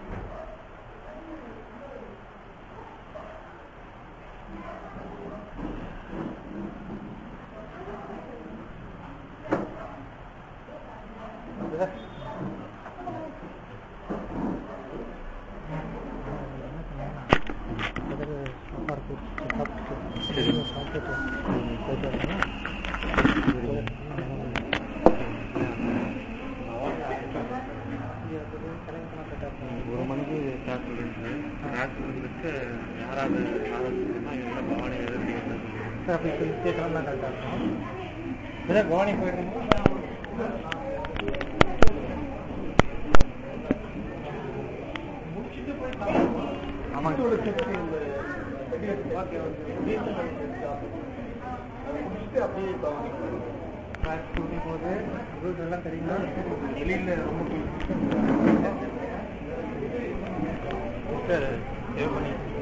ஒரு மணிக்கு கிளாஸ் இருக்கு கிளாஸ் வந்துட்டு யாராவது ஆரம்பிச்சுன்னா இவங்க பவானி எதிர்த்து
கவனி போயிடுங்க
வெளியில ரொம்ப
சேவ் பண்ணி